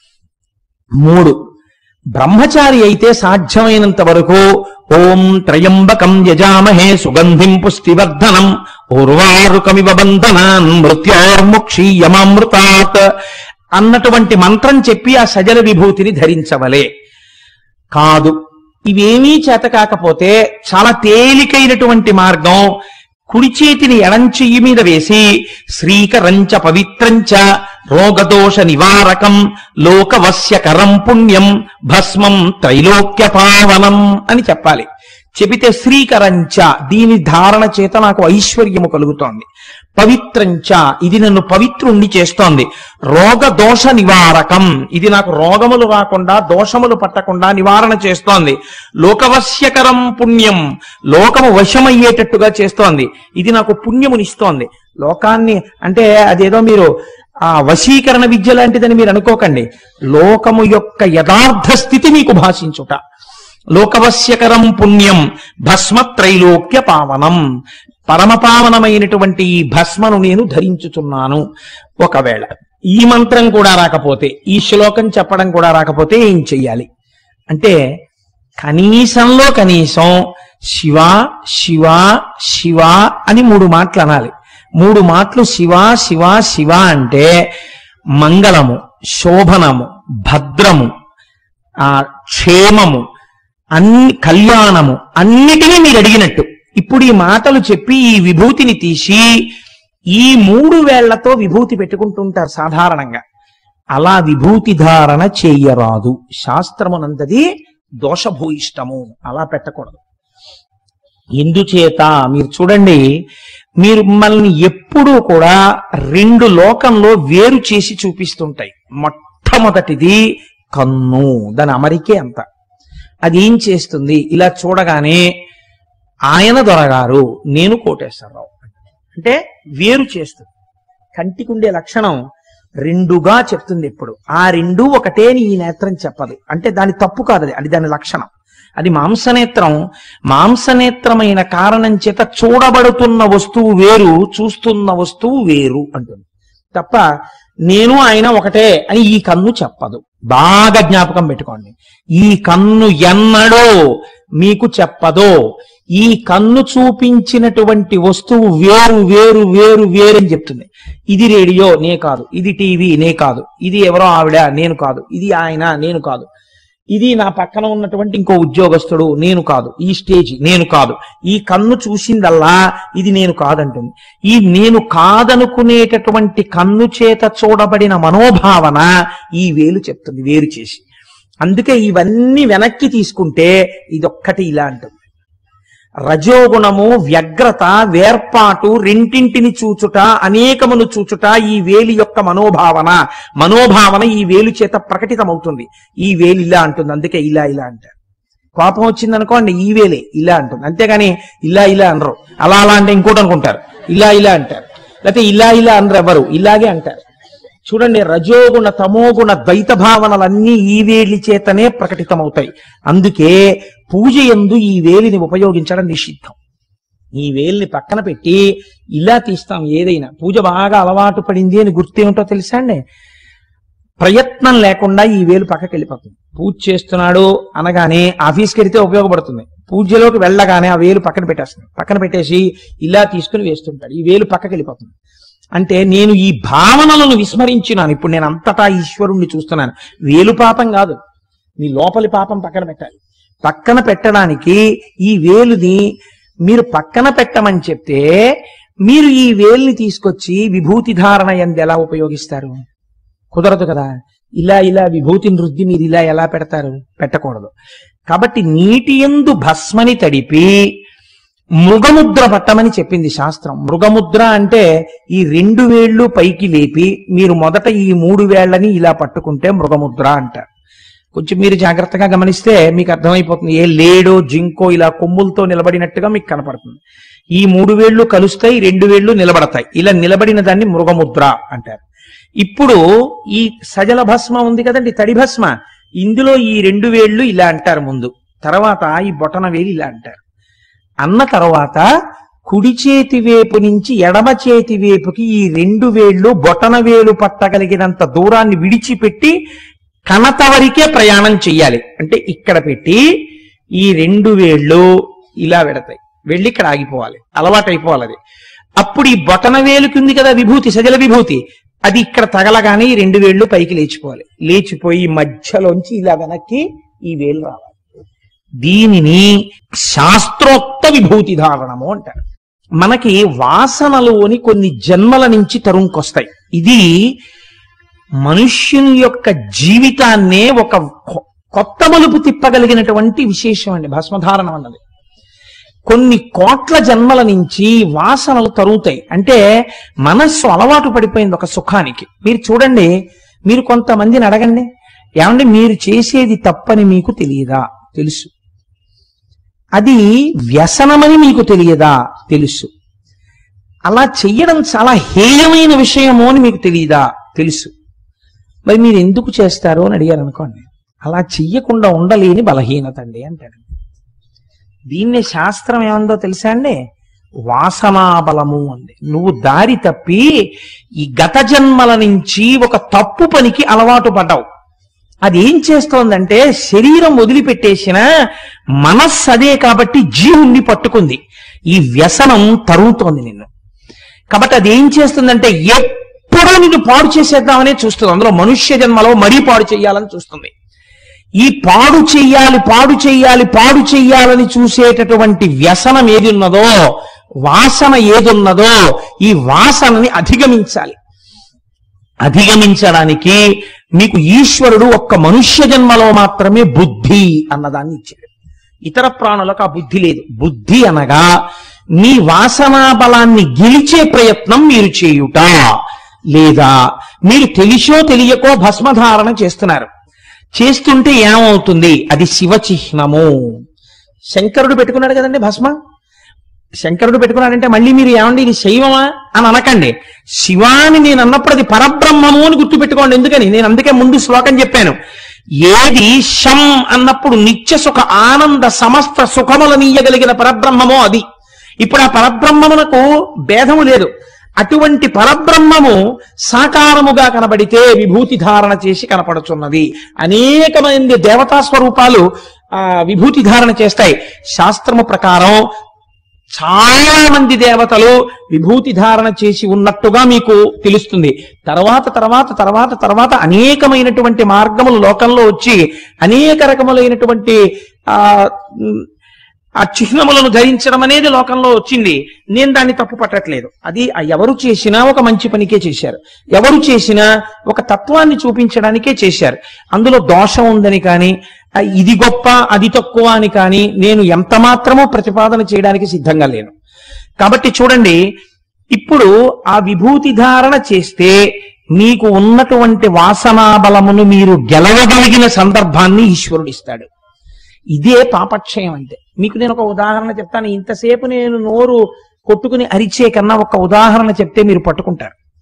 మూడు బ్రహ్మచారి అయితే సాధ్యమైనంత వరకు ఓం త్రయంబకం యజామహే సుగంధిం పుష్టివర్ధనం ఉర్వారుకమివ బంధనాన్ మృత్యోర్ముక్షీయమామృతాత్ అన్నటువంటి మంత్రం చెప్పి ఆ సజల విభూతిని ధరించవలే కాదు ఇవేమీ చేత కాకపోతే చాలా తేలికైనటువంటి మార్గం కుడి చేతిని ఎడం చెయ్యి మీద వేసి శ్రీకరంచ పవిత్రంచ రోగదోష నివారకం లోకవశ్యకరం పుణ్యం భస్మం త్రైలోక్య పావనం అని చెప్పాలి చెబితే శ్రీకరంచ దీని ధారణ చేత నాకు ఐశ్వర్యము కలుగుతోంది పవిత్రంచ ఇది నన్ను పవిత్రుణ్ణి చేస్తోంది రోగ దోష నివారకం ఇది నాకు రోగములు రాకుండా దోషములు పట్టకుండా నివారణ చేస్తోంది లోకవశ్యకరం పుణ్యం లోకము వశమయ్యేటట్టుగా చేస్తోంది ఇది నాకు పుణ్యమునిస్తోంది లోకాన్ని అంటే అదేదో మీరు ఆ వశీకరణ విద్య లాంటిదని మీరు అనుకోకండి లోకము యొక్క యథార్థ స్థితి మీకు భాషించుట లోకవశ్యకరం పుణ్యం భస్మ త్రైలోక్య పావనం పరమపావనమైనటువంటి ఈ భస్మను నేను ధరించుచున్నాను ఒకవేళ ఈ మంత్రం కూడా రాకపోతే ఈ శ్లోకం చెప్పడం కూడా రాకపోతే ఏం చెయ్యాలి అంటే కనీసంలో కనీసం శివ శివ శివ అని మూడు మాటలు అనాలి మూడు మాటలు శివ శివ శివ అంటే మంగళము శోభనము భద్రము ఆ క్షేమము అన్ని కళ్యాణము అన్నిటినీ మీరు అడిగినట్టు ఇప్పుడు ఈ మాటలు చెప్పి ఈ విభూతిని తీసి ఈ మూడు వేళ్లతో విభూతి పెట్టుకుంటుంటారు సాధారణంగా అలా విభూతి ధారణ చేయరాదు శాస్త్రమునంతది దోషభూయిష్టము అలా పెట్టకూడదు ఎందుచేత మీరు చూడండి మీరు మనల్ని ఎప్పుడూ కూడా రెండు లోకంలో వేరు చేసి చూపిస్తుంటాయి మొట్టమొదటిది కన్ను దాని అమరికే అంత అది ఏం చేస్తుంది ఇలా చూడగానే ఆయన దొరగారు నేను కోటేశ్వరరావు అంటే వేరు చేస్తుంది కంటికి ఉండే లక్షణం రెండుగా చెప్తుంది ఎప్పుడు ఆ రెండు ఒకటే అని ఈ నేత్రం చెప్పదు అంటే దాని తప్పు కాదు అది అది దాని లక్షణం అది మాంసనేత్రం మాంసనేత్రమైన కారణం చేత చూడబడుతున్న వస్తువు వేరు చూస్తున్న వస్తువు వేరు అంటుంది తప్ప నేను ఆయన ఒకటే అని ఈ కన్ను చెప్పదు బాగా జ్ఞాపకం పెట్టుకోండి ఈ కన్ను ఎన్నడో మీకు చెప్పదో ఈ కన్ను చూపించినటువంటి వస్తువు వేరు వేరు వేరు వేరు అని చెప్తుంది ఇది రేడియో నే కాదు ఇది టీవీ నే కాదు ఇది ఎవరో ఆవిడ నేను కాదు ఇది ఆయన నేను కాదు ఇది నా పక్కన ఉన్నటువంటి ఇంకో ఉద్యోగస్తుడు నేను కాదు ఈ స్టేజ్ నేను కాదు ఈ కన్ను చూసిందల్లా ఇది నేను కాదంటుంది ఈ నేను కాదనుకునేటటువంటి కన్ను చేత చూడబడిన మనోభావన ఈ వేలు చెప్తుంది వేరు చేసి అందుకే ఇవన్నీ వెనక్కి తీసుకుంటే ఇదొక్కటి ఇలా అంటుంది రజోగుణము వ్యగ్రత వేర్పాటు రెంటింటిని చూచుట అనేకమును చూచుట ఈ వేలి యొక్క మనోభావన మనోభావన ఈ వేలు చేత ప్రకటితమవుతుంది ఈ వేలు ఇలా అంటుంది అందుకే ఇలా ఇలా అంటారు కోపం వచ్చింది అనుకోండి ఈ వేలే ఇలా అంటుంది అంతేగాని ఇలా ఇలా అనరు అలా అలా అంటే ఇంకోటి అనుకుంటారు ఇలా ఇలా అంటారు లేకపోతే ఇలా ఇలా అనరు ఎవరు ఇలాగే అంటారు చూడండి రజోగుణ తమోగుణ ద్వైత భావనలన్నీ ఈ వేలి చేతనే ప్రకటితమవుతాయి అందుకే పూజ ఎందు ఈ వేలిని ఉపయోగించడం నిషిద్ధం ఈ వేలిని పక్కన పెట్టి ఇలా తీస్తాం ఏదైనా పూజ బాగా అలవాటు పడింది అని గుర్తేమిటో తెలుసా అండి ప్రయత్నం లేకుండా ఈ వేలు పక్కకి వెళ్ళిపోతుంది పూజ చేస్తున్నాడు అనగానే ఆఫీస్కి వెళితే ఉపయోగపడుతుంది పూజలోకి వెళ్ళగానే ఆ వేలు పక్కన పెట్టేస్తుంది పక్కన పెట్టేసి ఇలా తీసుకుని వేస్తుంటాడు ఈ వేలు పక్కకి వెళ్ళిపోతుంది అంటే నేను ఈ భావనలను విస్మరించినాను ఇప్పుడు నేను అంతటా ఈశ్వరుణ్ణి చూస్తున్నాను వేలు పాపం కాదు మీ లోపలి పాపం పక్కన పెట్టాలి పక్కన పెట్టడానికి ఈ వేలుని మీరు పక్కన పెట్టమని చెప్తే మీరు ఈ వేలుని తీసుకొచ్చి విభూతి ధారణ ఎందు ఎలా ఉపయోగిస్తారు కుదరదు కదా ఇలా ఇలా విభూతిని రుద్ది మీరు ఇలా ఎలా పెడతారు పెట్టకూడదు కాబట్టి నీటి ఎందు భస్మని తడిపి మృగముద్ర పట్టమని చెప్పింది శాస్త్రం మృగముద్ర అంటే ఈ రెండు వేళ్ళు పైకి లేపి మీరు మొదట ఈ మూడు వేళ్లని ఇలా పట్టుకుంటే మృగముద్ర అంటారు కొంచెం మీరు జాగ్రత్తగా గమనిస్తే మీకు అర్థమైపోతుంది ఏ లేడో జింకో ఇలా కొమ్ములతో నిలబడినట్టుగా మీకు కనపడుతుంది ఈ మూడు వేళ్లు కలుస్తాయి రెండు వేళ్లు నిలబడతాయి ఇలా నిలబడిన దాన్ని మృగముద్ర అంటారు ఇప్పుడు ఈ సజల భస్మ ఉంది కదండి తడి భస్మ ఇందులో ఈ రెండు వేళ్లు ఇలా అంటారు ముందు తర్వాత ఈ బొటన వేలు ఇలా అంటారు అన్న తర్వాత కుడి చేతి వేపు నుంచి ఎడమ చేతి వేపుకి ఈ రెండు వేళ్లు బొటన వేలు పట్టగలిగినంత దూరాన్ని విడిచిపెట్టి కనత వరకే ప్రయాణం చెయ్యాలి అంటే ఇక్కడ పెట్టి ఈ రెండు వేళ్ళు ఇలా వెడతాయి వెళ్ళి ఇక్కడ ఆగిపోవాలి అలవాటు అయిపోవాలి అది అప్పుడు ఈ బొటన వేలుకి ఉంది కదా విభూతి సజల విభూతి అది ఇక్కడ తగలగానే ఈ రెండు వేళ్ళు పైకి లేచిపోవాలి లేచిపోయి మధ్యలోంచి ఇలా వెనక్కి ఈ వేలు రావాలి దీనిని శాస్త్రోక్త విభూతి ధారణము అంటారు మనకి వాసనలోని కొన్ని జన్మల నుంచి తరుంకొస్తాయి ఇది మనుష్యుని యొక్క జీవితాన్నే ఒక కొ- కొత్త మలుపు తిప్పగలిగినటువంటి విశేషం అండి భస్మధారణం అన్నది కొన్ని కోట్ల జన్మల నుంచి వాసనలు తరుగుతాయి అంటే మనస్సు అలవాటు పడిపోయింది ఒక సుఖానికి మీరు చూడండి మీరు కొంతమందిని అడగండి ఏమండి మీరు చేసేది తప్పని మీకు తెలియదా తెలుసు అది వ్యసనమని మీకు తెలియదా తెలుసు అలా చెయ్యడం చాలా హేయమైన విషయము అని మీకు తెలియదా తెలుసు మరి మీరు ఎందుకు చేస్తారు అని అడిగారు అనుకోండి అలా చెయ్యకుండా ఉండలేని బలహీనత అండి అంటాడు దీన్నే శాస్త్రం ఏమందో తెలుసా అండి వాసనా బలము అంది నువ్వు దారి తప్పి ఈ గత జన్మల నుంచి ఒక తప్పు పనికి అలవాటు పడ్డావు అది ఏం చేస్తోందంటే శరీరం వదిలిపెట్టేసిన మనస్సు అదే కాబట్టి జీవుణ్ణి పట్టుకుంది ఈ వ్యసనం తరుగుతోంది నిన్ను కాబట్టి అది ఏం చేస్తుందంటే ఎప్పుడూ నిన్ను పాడు చేసేద్దామనే చూస్తుంది అందులో మనుష్య జన్మలో మరీ పాడు చేయాలని చూస్తుంది ఈ పాడు చెయ్యాలి పాడు చెయ్యాలి పాడు చెయ్యాలని చూసేటటువంటి వ్యసనం ఏది ఉన్నదో వాసన ఏదున్నదో ఈ వాసనని అధిగమించాలి అధిగమించడానికి మీకు ఈశ్వరుడు ఒక్క మనుష్య జన్మలో మాత్రమే బుద్ధి అన్నదాన్ని ఇచ్చాడు ఇతర ప్రాణులకు ఆ బుద్ధి లేదు బుద్ధి అనగా మీ వాసనా బలాన్ని గెలిచే ప్రయత్నం మీరు చేయుట లేదా మీరు తెలిసో తెలియకో భస్మధారణ చేస్తున్నారు చేస్తుంటే ఏమవుతుంది అది శివ చిహ్నము శంకరుడు పెట్టుకున్నాడు కదండి భస్మ శంకరుడు పెట్టుకున్నాడంటే మళ్ళీ మీరు ఏమండి ఇది శైవమా అని అనకండి శివాని నేను అన్నప్పుడు అది పరబ్రహ్మము అని గుర్తుపెట్టుకోండి ఎందుకని నేను అందుకే ముందు శ్లోకం చెప్పాను ఏది శం అన్నప్పుడు నిత్య సుఖ ఆనంద సమస్త సుఖములనీయగలిగిన పరబ్రహ్మమో అది ఇప్పుడు ఆ పరబ్రహ్మమునకు భేదము లేదు అటువంటి పరబ్రహ్మము సాకారముగా కనబడితే విభూతి ధారణ చేసి కనపడుచున్నది అనేకమంది దేవతా స్వరూపాలు ఆ విభూతి ధారణ చేస్తాయి శాస్త్రము ప్రకారం చాలా మంది దేవతలు విభూతి ధారణ చేసి ఉన్నట్టుగా మీకు తెలుస్తుంది తర్వాత తర్వాత తర్వాత తర్వాత అనేకమైనటువంటి మార్గములు లోకంలో వచ్చి అనేక రకములైనటువంటి ఆ ఉమ్, ఆ చిహ్నములను ధరించడం అనేది లోకంలో వచ్చింది నేను దాన్ని తప్పు పట్టట్లేదు అది ఆ ఎవరు చేసినా ఒక మంచి పనికే చేశారు ఎవరు చేసినా ఒక తత్వాన్ని చూపించడానికే చేశారు అందులో దోషం ఉందని కానీ ఆ ఇది గొప్ప అది తక్కువ అని కానీ నేను ఎంత మాత్రమో ప్రతిపాదన చేయడానికి సిద్ధంగా లేను కాబట్టి చూడండి ఇప్పుడు ఆ విభూతి ధారణ చేస్తే మీకు ఉన్నటువంటి వాసనా బలమును మీరు గెలవగలిగిన సందర్భాన్ని ఈశ్వరుడు ఇస్తాడు ఇదే పాపక్షయం అంటే మీకు నేను ఒక ఉదాహరణ చెప్తాను ఇంతసేపు నేను నోరు కొట్టుకుని అరిచే కన్నా ఒక ఉదాహరణ చెప్తే మీరు పట్టుకుంటారు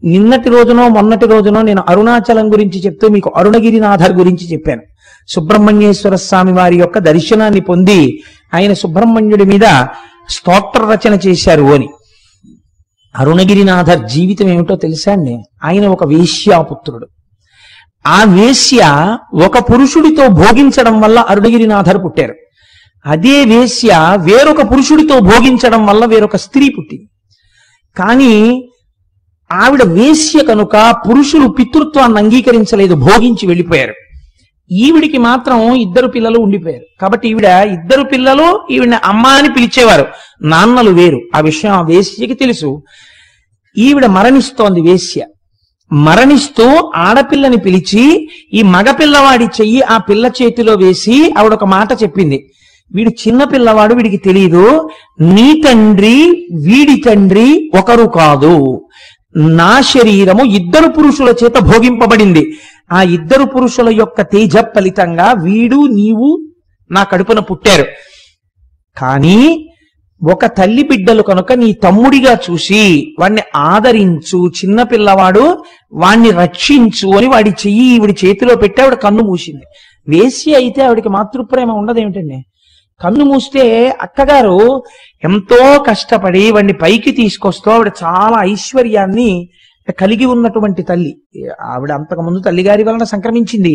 నిన్నటి రోజునో మొన్నటి రోజునో నేను అరుణాచలం గురించి చెప్తూ మీకు అరుణగిరినాథర్ గురించి చెప్పాను సుబ్రహ్మణ్యేశ్వర స్వామి వారి యొక్క దర్శనాన్ని పొంది ఆయన సుబ్రహ్మణ్యుడి మీద స్తోత్ర రచన చేశారు అని అరుణగిరినాథర్ జీవితం ఏమిటో తెలుసా అండి ఆయన ఒక వేశ్యాపుత్రుడు ఆ వేశ్య ఒక పురుషుడితో భోగించడం వల్ల అరుణగిరినాథర్ పుట్టారు అదే వేశ్య వేరొక పురుషుడితో భోగించడం వల్ల వేరొక స్త్రీ పుట్టింది కానీ ఆవిడ వేశ్య కనుక పురుషులు పితృత్వాన్ని అంగీకరించలేదు భోగించి వెళ్ళిపోయారు ఈవిడికి మాత్రం ఇద్దరు పిల్లలు ఉండిపోయారు కాబట్టి ఈవిడ ఇద్దరు పిల్లలు ఈవిడ అమ్మ అని పిలిచేవారు నాన్నలు వేరు ఆ విషయం ఆ వేశ్యకి తెలుసు ఈవిడ మరణిస్తోంది వేశ్య మరణిస్తూ ఆడపిల్లని పిలిచి ఈ మగపిల్లవాడి చెయ్యి ఆ పిల్ల చేతిలో వేసి ఆవిడ ఒక మాట చెప్పింది వీడు చిన్న పిల్లవాడు వీడికి తెలియదు నీ తండ్రి వీడి తండ్రి ఒకరు కాదు నా శరీరము ఇద్దరు పురుషుల చేత భోగింపబడింది ఆ ఇద్దరు పురుషుల యొక్క తేజ ఫలితంగా వీడు నీవు నా కడుపున పుట్టారు కానీ ఒక తల్లి బిడ్డలు కనుక నీ తమ్ముడిగా చూసి వాణ్ణి ఆదరించు చిన్న పిల్లవాడు వాణ్ణి రక్షించు అని వాడి చెయ్యి ఈవిడి చేతిలో పెట్టి ఆవిడ కన్ను మూసింది వేసి అయితే ఆవిడకి మాతృప్రేమ ఉండదేమిటండి కన్ను మూస్తే అక్కగారు ఎంతో కష్టపడి వాడిని పైకి తీసుకొస్తూ ఆవిడ చాలా ఐశ్వర్యాన్ని కలిగి ఉన్నటువంటి తల్లి ఆవిడ అంతకుముందు తల్లిగారి వలన సంక్రమించింది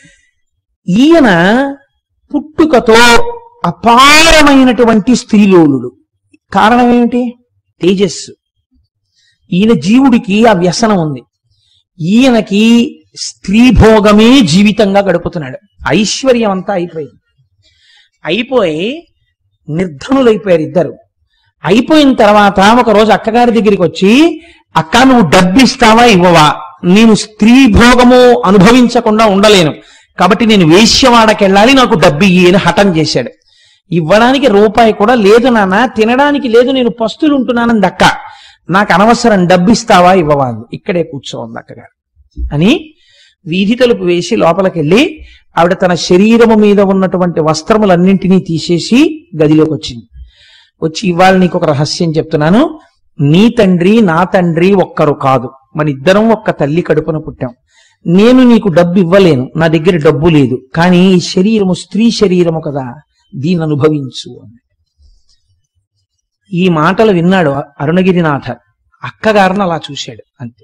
ఈయన పుట్టుకతో అపారమైనటువంటి స్త్రీలోలుడు కారణం ఏమిటి తేజస్సు ఈయన జీవుడికి ఆ వ్యసనం ఉంది ఈయనకి స్త్రీ భోగమే జీవితంగా గడుపుతున్నాడు ఐశ్వర్యం అంతా అయిపోయింది అయిపోయి నిర్ధనులైపోయారు ఇద్దరు అయిపోయిన తర్వాత ఒక రోజు అక్కగారి దగ్గరికి వచ్చి అక్క నువ్వు డబ్బిస్తావా ఇవ్వవా నేను స్త్రీ భోగము అనుభవించకుండా ఉండలేను కాబట్టి నేను వేశ్యవాడకి వెళ్ళాలి నాకు డబ్బు ఇయ్యి అని హఠం చేశాడు ఇవ్వడానికి రూపాయి కూడా లేదు నాన్న తినడానికి లేదు నేను పస్తులు ఉంటున్నానని దక్క నాకు అనవసరం డబ్బిస్తావా ఇవ్వవా అంది. ఇక్కడే కూర్చోంది అక్కగారు అని వీధి తలుపు వేసి లోపలికి వెళ్ళి ఆవిడ తన శరీరము మీద ఉన్నటువంటి వస్త్రములన్నింటినీ తీసేసి గదిలోకి వచ్చింది వచ్చి ఇవాళ నీకు ఒక రహస్యం చెప్తున్నాను నీ తండ్రి నా తండ్రి ఒక్కరు కాదు మన ఇద్దరం ఒక్క తల్లి కడుపున పుట్టాం నేను నీకు డబ్బు ఇవ్వలేను నా దగ్గర డబ్బు లేదు కానీ ఈ శరీరము స్త్రీ శరీరము కదా దీన్ని అనుభవించు అని ఈ మాటలు విన్నాడు అరుణగిరినాథ అక్కగారిని అలా చూశాడు అంతే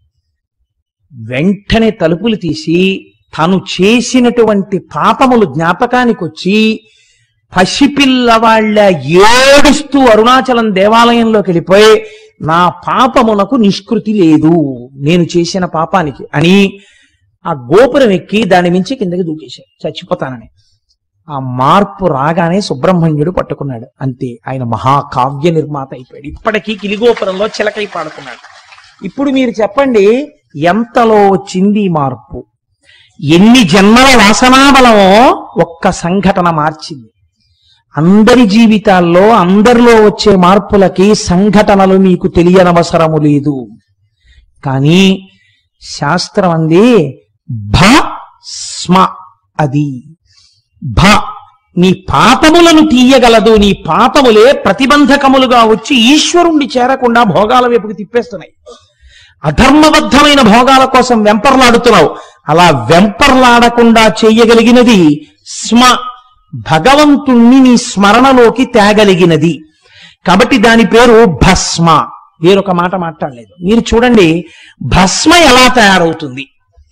వెంటనే తలుపులు తీసి తను చేసినటువంటి పాపములు జ్ఞాపకానికి వచ్చి పసిపిల్లవాళ్ళ ఏడుస్తూ అరుణాచలం దేవాలయంలోకి వెళ్ళిపోయి నా పాపమునకు నిష్కృతి లేదు నేను చేసిన పాపానికి అని ఆ గోపురం ఎక్కి దాని మించి కిందకి దూకేశాడు చచ్చిపోతానని ఆ మార్పు రాగానే సుబ్రహ్మణ్యుడు పట్టుకున్నాడు అంతే ఆయన మహాకావ్య నిర్మాత అయిపోయాడు ఇప్పటికీ కిలిగోపురంలో చిలకై పాడుతున్నాడు ఇప్పుడు మీరు చెప్పండి ఎంతలో వచ్చింది ఈ మార్పు ఎన్ని జన్మల వాసనాబలమో ఒక్క సంఘటన మార్చింది అందరి జీవితాల్లో అందరిలో వచ్చే మార్పులకి సంఘటనలు మీకు తెలియనవసరము లేదు కానీ శాస్త్రం అంది భ స్మ అది భ నీ పాపములను తీయగలదు నీ పాపములే ప్రతిబంధకములుగా వచ్చి ఈశ్వరుణ్ణి చేరకుండా భోగాల వైపుకి తిప్పేస్తున్నాయి అధర్మబద్ధమైన భోగాల కోసం వెంపర్లాడుతున్నావు అలా వెంపర్లాడకుండా చేయగలిగినది స్మ భగవంతుణ్ణి నీ స్మరణలోకి తేగలిగినది కాబట్టి దాని పేరు భస్మ వేరొక మాట మాట్లాడలేదు మీరు చూడండి భస్మ ఎలా తయారవుతుంది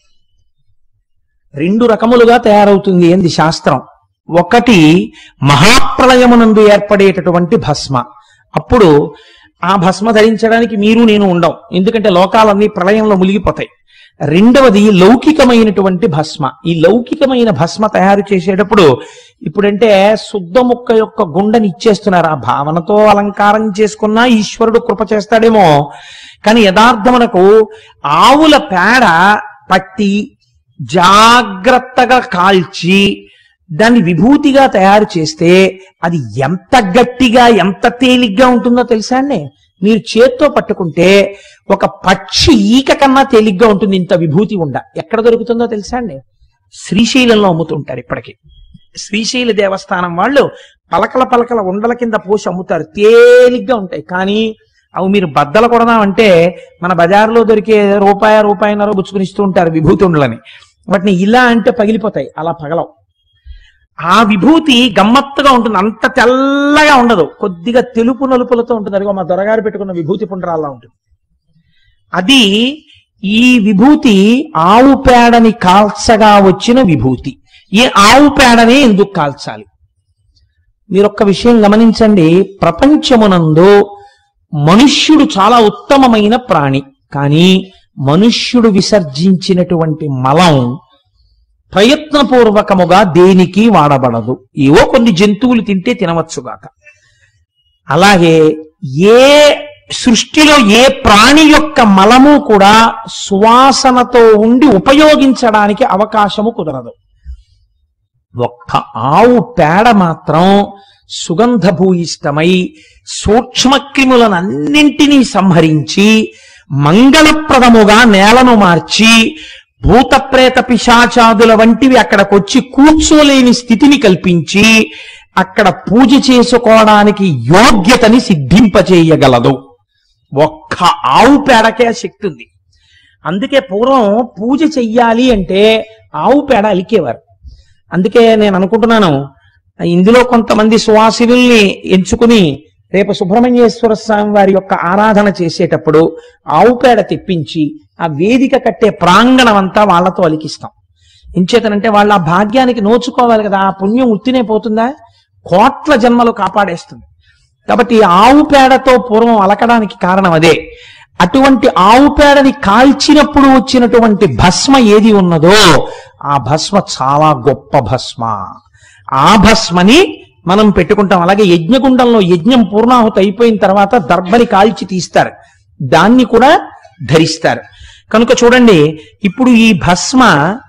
రెండు రకములుగా తయారవుతుంది ఏంది శాస్త్రం ఒకటి మహాప్రళయమునందు ఏర్పడేటటువంటి భస్మ అప్పుడు ఆ భస్మ ధరించడానికి మీరు నేను ఉండం ఎందుకంటే లోకాలన్నీ ప్రళయంలో మునిగిపోతాయి రెండవది లౌకికమైనటువంటి భస్మ ఈ లౌకికమైన భస్మ తయారు చేసేటప్పుడు ఇప్పుడంటే శుద్ధ ముక్క యొక్క గుండెని ఇచ్చేస్తున్నారు ఆ భావనతో అలంకారం చేసుకున్నా ఈశ్వరుడు కృప చేస్తాడేమో కానీ యథార్థమునకు ఆవుల పేడ పట్టి జాగ్రత్తగా కాల్చి దాన్ని విభూతిగా తయారు చేస్తే అది ఎంత గట్టిగా ఎంత తేలిగ్గా ఉంటుందో తెలుసా అండి మీరు చేత్తో పట్టుకుంటే ఒక పక్షి ఈక కన్నా తేలిగ్గా ఉంటుంది ఇంత విభూతి ఉండ ఎక్కడ దొరుకుతుందో తెలుసా అండి శ్రీశైలంలో అమ్ముతుంటారు ఇప్పటికి శ్రీశైల దేవస్థానం వాళ్ళు పలకల పలకల ఉండల కింద పోసి అమ్ముతారు తేలిగ్గా ఉంటాయి కానీ అవి మీరు బద్దలు కొడదామంటే మన బజార్లో దొరికే రూపాయ రూపాయన్నర బుచ్చుకుని ఇస్తూ ఉంటారు విభూతుండ్లని వాటిని ఇలా అంటే పగిలిపోతాయి అలా పగలవు ఆ విభూతి గమ్మత్తుగా ఉంటుంది అంత తెల్లగా ఉండదు కొద్దిగా తెలుపు నలుపులతో ఉంటుంది అదిగో మా దొరగారు పెట్టుకున్న విభూతి పుండ్రాల్లా ఉంటుంది అది ఈ విభూతి ఆవు పేడని కాల్చగా వచ్చిన విభూతి ఈ ఆవు పేడనే ఎందుకు కాల్చాలి మీరు ఒక్క విషయం గమనించండి ప్రపంచమునందు మనుష్యుడు చాలా ఉత్తమమైన ప్రాణి కానీ మనుష్యుడు విసర్జించినటువంటి మలం ప్రయత్నపూర్వకముగా దేనికి వాడబడదు ఏవో కొన్ని జంతువులు తింటే తినవచ్చుగాక అలాగే ఏ సృష్టిలో ఏ ప్రాణి యొక్క మలము కూడా సువాసనతో ఉండి ఉపయోగించడానికి అవకాశము కుదరదు ఒక్క ఆవు పేడ మాత్రం సుగంధభూయిష్టమై సూక్ష్మక్రిములనన్నింటినీ సంహరించి మంగళప్రదముగా నేలను మార్చి భూతప్రేత పిశాచాదుల వంటివి అక్కడికొచ్చి కూర్చోలేని స్థితిని కల్పించి అక్కడ పూజ చేసుకోవడానికి యోగ్యతని సిద్ధింపచేయగలదు ఒక్క ఆవు పేడకే ఆ శక్తి ఉంది అందుకే పూర్వం పూజ చెయ్యాలి అంటే ఆవు పేడ అలికేవారు అందుకే నేను అనుకుంటున్నాను ఇందులో కొంతమంది సువాసినుల్ని ఎంచుకుని రేపు సుబ్రహ్మణ్యేశ్వర స్వామి వారి యొక్క ఆరాధన చేసేటప్పుడు ఆవు పేడ తెప్పించి ఆ వేదిక కట్టే ప్రాంగణం అంతా వాళ్ళతో అలికిస్తాం ఎంచేతనంటే వాళ్ళ ఆ భాగ్యానికి నోచుకోవాలి కదా ఆ పుణ్యం ఉత్తినే పోతుందా కోట్ల జన్మలు కాపాడేస్తుంది కాబట్టి ఈ ఆవు పేడతో పూర్వం అలకడానికి కారణం అదే అటువంటి ఆవు పేడని కాల్చినప్పుడు వచ్చినటువంటి భస్మ ఏది ఉన్నదో ఆ భస్మ చాలా గొప్ప భస్మ ఆ భస్మని మనం పెట్టుకుంటాం అలాగే యజ్ఞగుండంలో యజ్ఞం పూర్ణాహుతి అయిపోయిన తర్వాత దర్భని కాల్చి తీస్తారు దాన్ని కూడా ధరిస్తారు కనుక చూడండి ఇప్పుడు ఈ భస్మ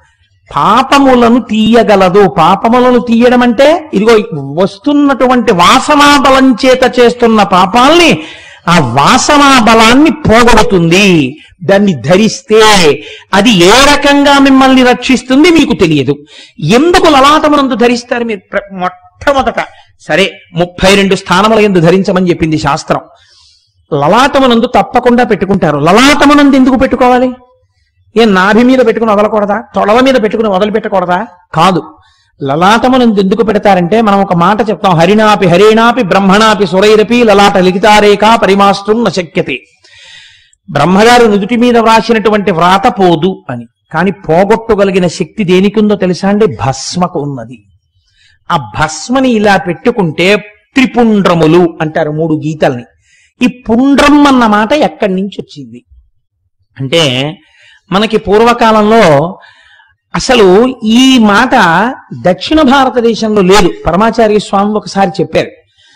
పాపములను తీయగలదు పాపములను తీయడం అంటే ఇదిగో వస్తున్నటువంటి వాసనా బలం చేత చేస్తున్న పాపాల్ని ఆ వాసనా బలాన్ని పోగొడుతుంది దాన్ని ధరిస్తే అది ఏ రకంగా మిమ్మల్ని రక్షిస్తుంది మీకు తెలియదు ఎందుకు లలాటమునందు ధరిస్తారు మీరు ప్ర- మొట్టమొదట సరే ముప్పై రెండు స్థానముల ఎందు ధరించమని చెప్పింది శాస్త్రం లలాటమునందు తప్పకుండా పెట్టుకుంటారు లలాటమునందు ఎందుకు పెట్టుకోవాలి ఏ నాభి మీద పెట్టుకుని వదలకూడదా తొడల మీద పెట్టుకుని వదిలిపెట్టకూడదా కాదు లలాటమునందు ఎందుకు పెడతారంటే మనం ఒక మాట చెప్తాం హరిణాపి హరేణాపి బ్రహ్మణాపి సురైరపి లలాట లిఖితారేఖ పరిమాస్త్రం నశక్యతే బ్రహ్మగారు నుదుటి మీద వ్రాసినటువంటి వ్రాత పోదు అని కానీ పోగొట్టగలిగిన శక్తి దేనికి ఉందో తెలుసా అండి భస్మకు ఉన్నది ఆ భస్మని ఇలా పెట్టుకుంటే త్రిపుండ్రములు అంటారు మూడు గీతల్ని ఈ పుండ్రం అన్న మాట ఎక్కడి నుంచి వచ్చింది అంటే మనకి పూర్వకాలంలో అసలు ఈ మాట దక్షిణ భారతదేశంలో లేదు పరమాచార్య స్వామి ఒకసారి చెప్పారు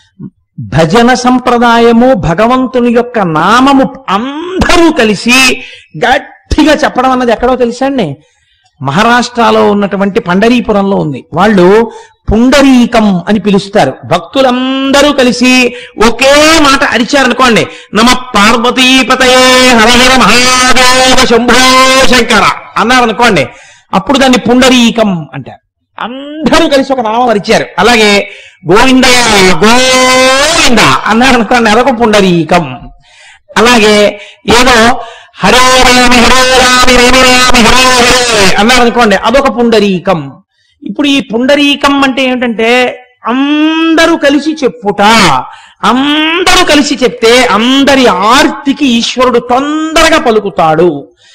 భజన సంప్రదాయము భగవంతుని యొక్క నామము అందరూ కలిసి గట్టిగా చెప్పడం అన్నది ఎక్కడో తెలుసా అండి మహారాష్ట్రలో ఉన్నటువంటి పండరీపురంలో ఉంది వాళ్ళు పుండరీకం అని పిలుస్తారు భక్తులందరూ కలిసి ఒకే మాట అరిచారనుకోండి నమ పార్వతీపతయే హర హర మహాదేవ శంభో శంకర అన్నారనుకోండి అప్పుడు దాన్ని పుండరీకం అంటారు అందరూ కలిసి ఒక నామం అరిచారు అలాగే గోవింద గోవింద అన్నారనుకోండి అదొక పుండరీకం అలాగే ఏదో హరే రామి హరే రామి రామి రామి హరే హరే అన్నారు అనుకోండి అదొక పుండరీకం ఇప్పుడు ఈ పుండరీకం అంటే ఏమిటంటే అందరూ కలిసి చెప్పుట అందరూ కలిసి చెప్తే అందరి ఆర్తికి ఈశ్వరుడు తొందరగా పలుకుతాడు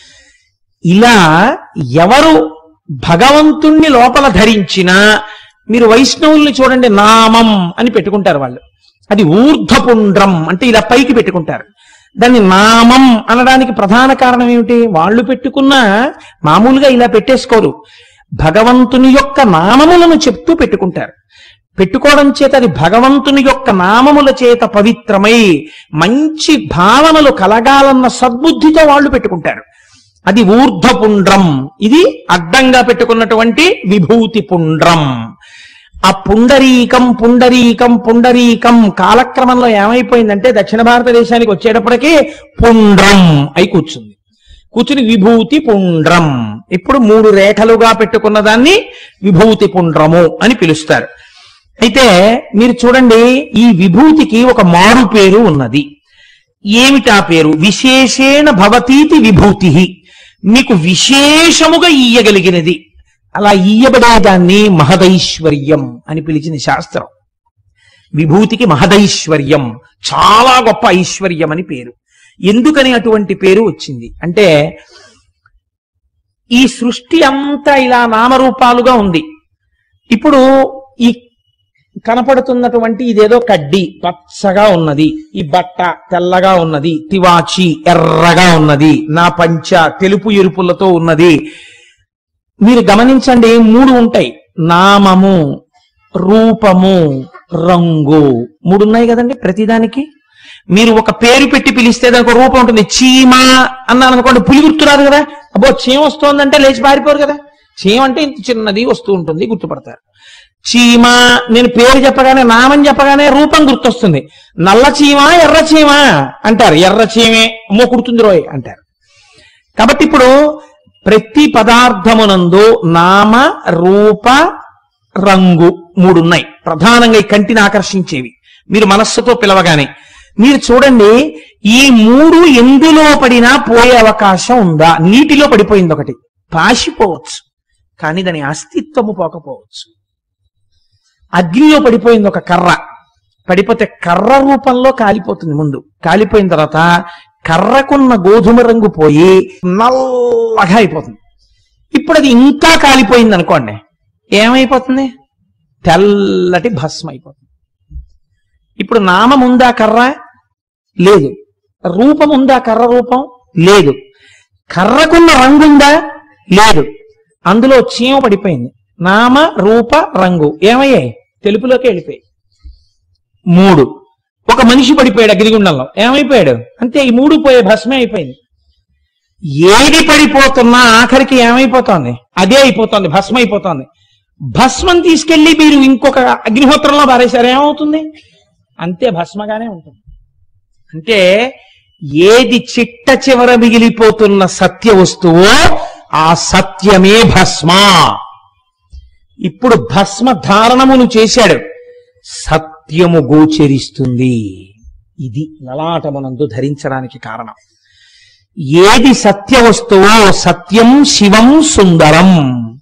ఇలా ఎవరు భగవంతుణ్ణి లోపల ధరించినా మీరు వైష్ణవుల్ని చూడండి నామం అని పెట్టుకుంటారు వాళ్ళు అది ఊర్ధ్వపుండ్రం అంటే ఇలా పైకి పెట్టుకుంటారు దాన్ని నామం అనడానికి ప్రధాన కారణం ఏమిటి వాళ్ళు పెట్టుకున్న మామూలుగా ఇలా పెట్టేసుకోరు భగవంతుని యొక్క నామములను చెప్తూ పెట్టుకుంటారు పెట్టుకోవడం చేత అది భగవంతుని యొక్క నామముల చేత పవిత్రమై మంచి భావనలు కలగాలన్న సద్బుద్ధితో వాళ్ళు పెట్టుకుంటారు అది ఊర్ధ్వపుండ్రం ఇది అడ్డంగా పెట్టుకున్నటువంటి విభూతి పుండ్రం ఆ పుండరీకం పుండరీకం పుండరీకం కాలక్రమంలో ఏమైపోయిందంటే దక్షిణ భారతదేశానికి వచ్చేటప్పటికి పుండ్రం అయి కూర్చుంది కూర్చుని విభూతి పుండ్రం ఇప్పుడు మూడు రేఖలుగా పెట్టుకున్న దాన్ని విభూతి పుండ్రము అని పిలుస్తారు అయితే మీరు చూడండి ఈ విభూతికి ఒక మారు పేరు ఉన్నది ఏమిటా పేరు విశేషేణ భవతీతి విభూతి మీకు విశేషముగా ఇయ్యగలిగినది అలా ఇయ్యబడేదాన్ని మహదైశ్వర్యం అని పిలిచిన శాస్త్రం విభూతికి మహదైశ్వర్యం చాలా గొప్ప ఐశ్వర్యం అని పేరు ఎందుకని అటువంటి పేరు వచ్చింది అంటే ఈ సృష్టి అంతా ఇలా నామరూపాలుగా ఉంది ఇప్పుడు ఈ కనపడుతున్నటువంటి ఇదేదో కడ్డి పచ్చగా ఉన్నది ఈ బట్ట తెల్లగా ఉన్నది తివాచి ఎర్రగా ఉన్నది నా పంచ తెలుపు ఎరుపులతో ఉన్నది మీరు గమనించండి మూడు ఉంటాయి నామము రూపము రంగు మూడు ఉన్నాయి కదండి ప్రతిదానికి మీరు ఒక పేరు పెట్టి పిలిస్తే దానికి ఒక రూపం ఉంటుంది చీమ అన్నాను అనుకోండి పులి గుర్తురాదు కదా అబ్బో చీమ వస్తోందంటే లేచి పారిపోరు కదా చీమ అంటే ఇంత చిన్నది వస్తూ ఉంటుంది గుర్తుపడతారు చీమ నేను పేరు చెప్పగానే నామం చెప్పగానే రూపం గుర్తొస్తుంది నల్ల చీమ ఎర్ర చీమ అంటారు ఎర్ర చీమే అమ్మో కుడుతుంది రోయ్ అంటారు కాబట్టి ఇప్పుడు ప్రతి పదార్థమునందు నామ రూప రంగు మూడు ఉన్నాయి ప్రధానంగా ఈ కంటిని ఆకర్షించేవి మీరు మనస్సుతో పిలవగానే మీరు చూడండి ఈ మూడు ఎందులో పడినా పోయే అవకాశం ఉందా నీటిలో పడిపోయింది ఒకటి పాసిపోవచ్చు కానీ దాని అస్తిత్వము పోకపోవచ్చు అగ్నిలో పడిపోయింది ఒక కర్ర పడిపోతే కర్ర రూపంలో కాలిపోతుంది ముందు కాలిపోయిన తర్వాత కర్రకున్న గోధుమ రంగు పోయి నల్లగా అయిపోతుంది ఇప్పుడు అది ఇంకా కాలిపోయింది అనుకోండి ఏమైపోతుంది తెల్లటి భస్మ అయిపోతుంది ఇప్పుడు నామం ఉందా కర్ర లేదు రూపం ఉందా కర్ర రూపం లేదు కర్రకున్న రంగు ఉందా లేదు అందులో చీమ పడిపోయింది నామ రూప రంగు ఏమయ్యాయి తెలుపులోకి వెళ్ళిపోయాయి మూడు ఒక మనిషి పడిపోయాడు అగ్నిగుండంలో ఏమైపోయాడు అంతే ఈ మూడు పోయే భస్మే అయిపోయింది ఏది పడిపోతున్నా ఆఖరికి ఏమైపోతోంది అదే అయిపోతోంది భస్మ అయిపోతోంది భస్మం తీసుకెళ్లి మీరు ఇంకొక అగ్నిహోత్రంలో పారేశారు ఏమవుతుంది అంతే భస్మగానే ఉంటుంది అంటే ఏది చిట్ట చివర మిగిలిపోతున్న సత్య వస్తువో ఆ సత్యమే భస్మ ఇప్పుడు భస్మ ధారణమును చేశాడు సత్యము గోచరిస్తుంది ఇది లలాటమునందు ధరించడానికి కారణం ఏది సత్య వస్తువో సత్యం శివం సుందరం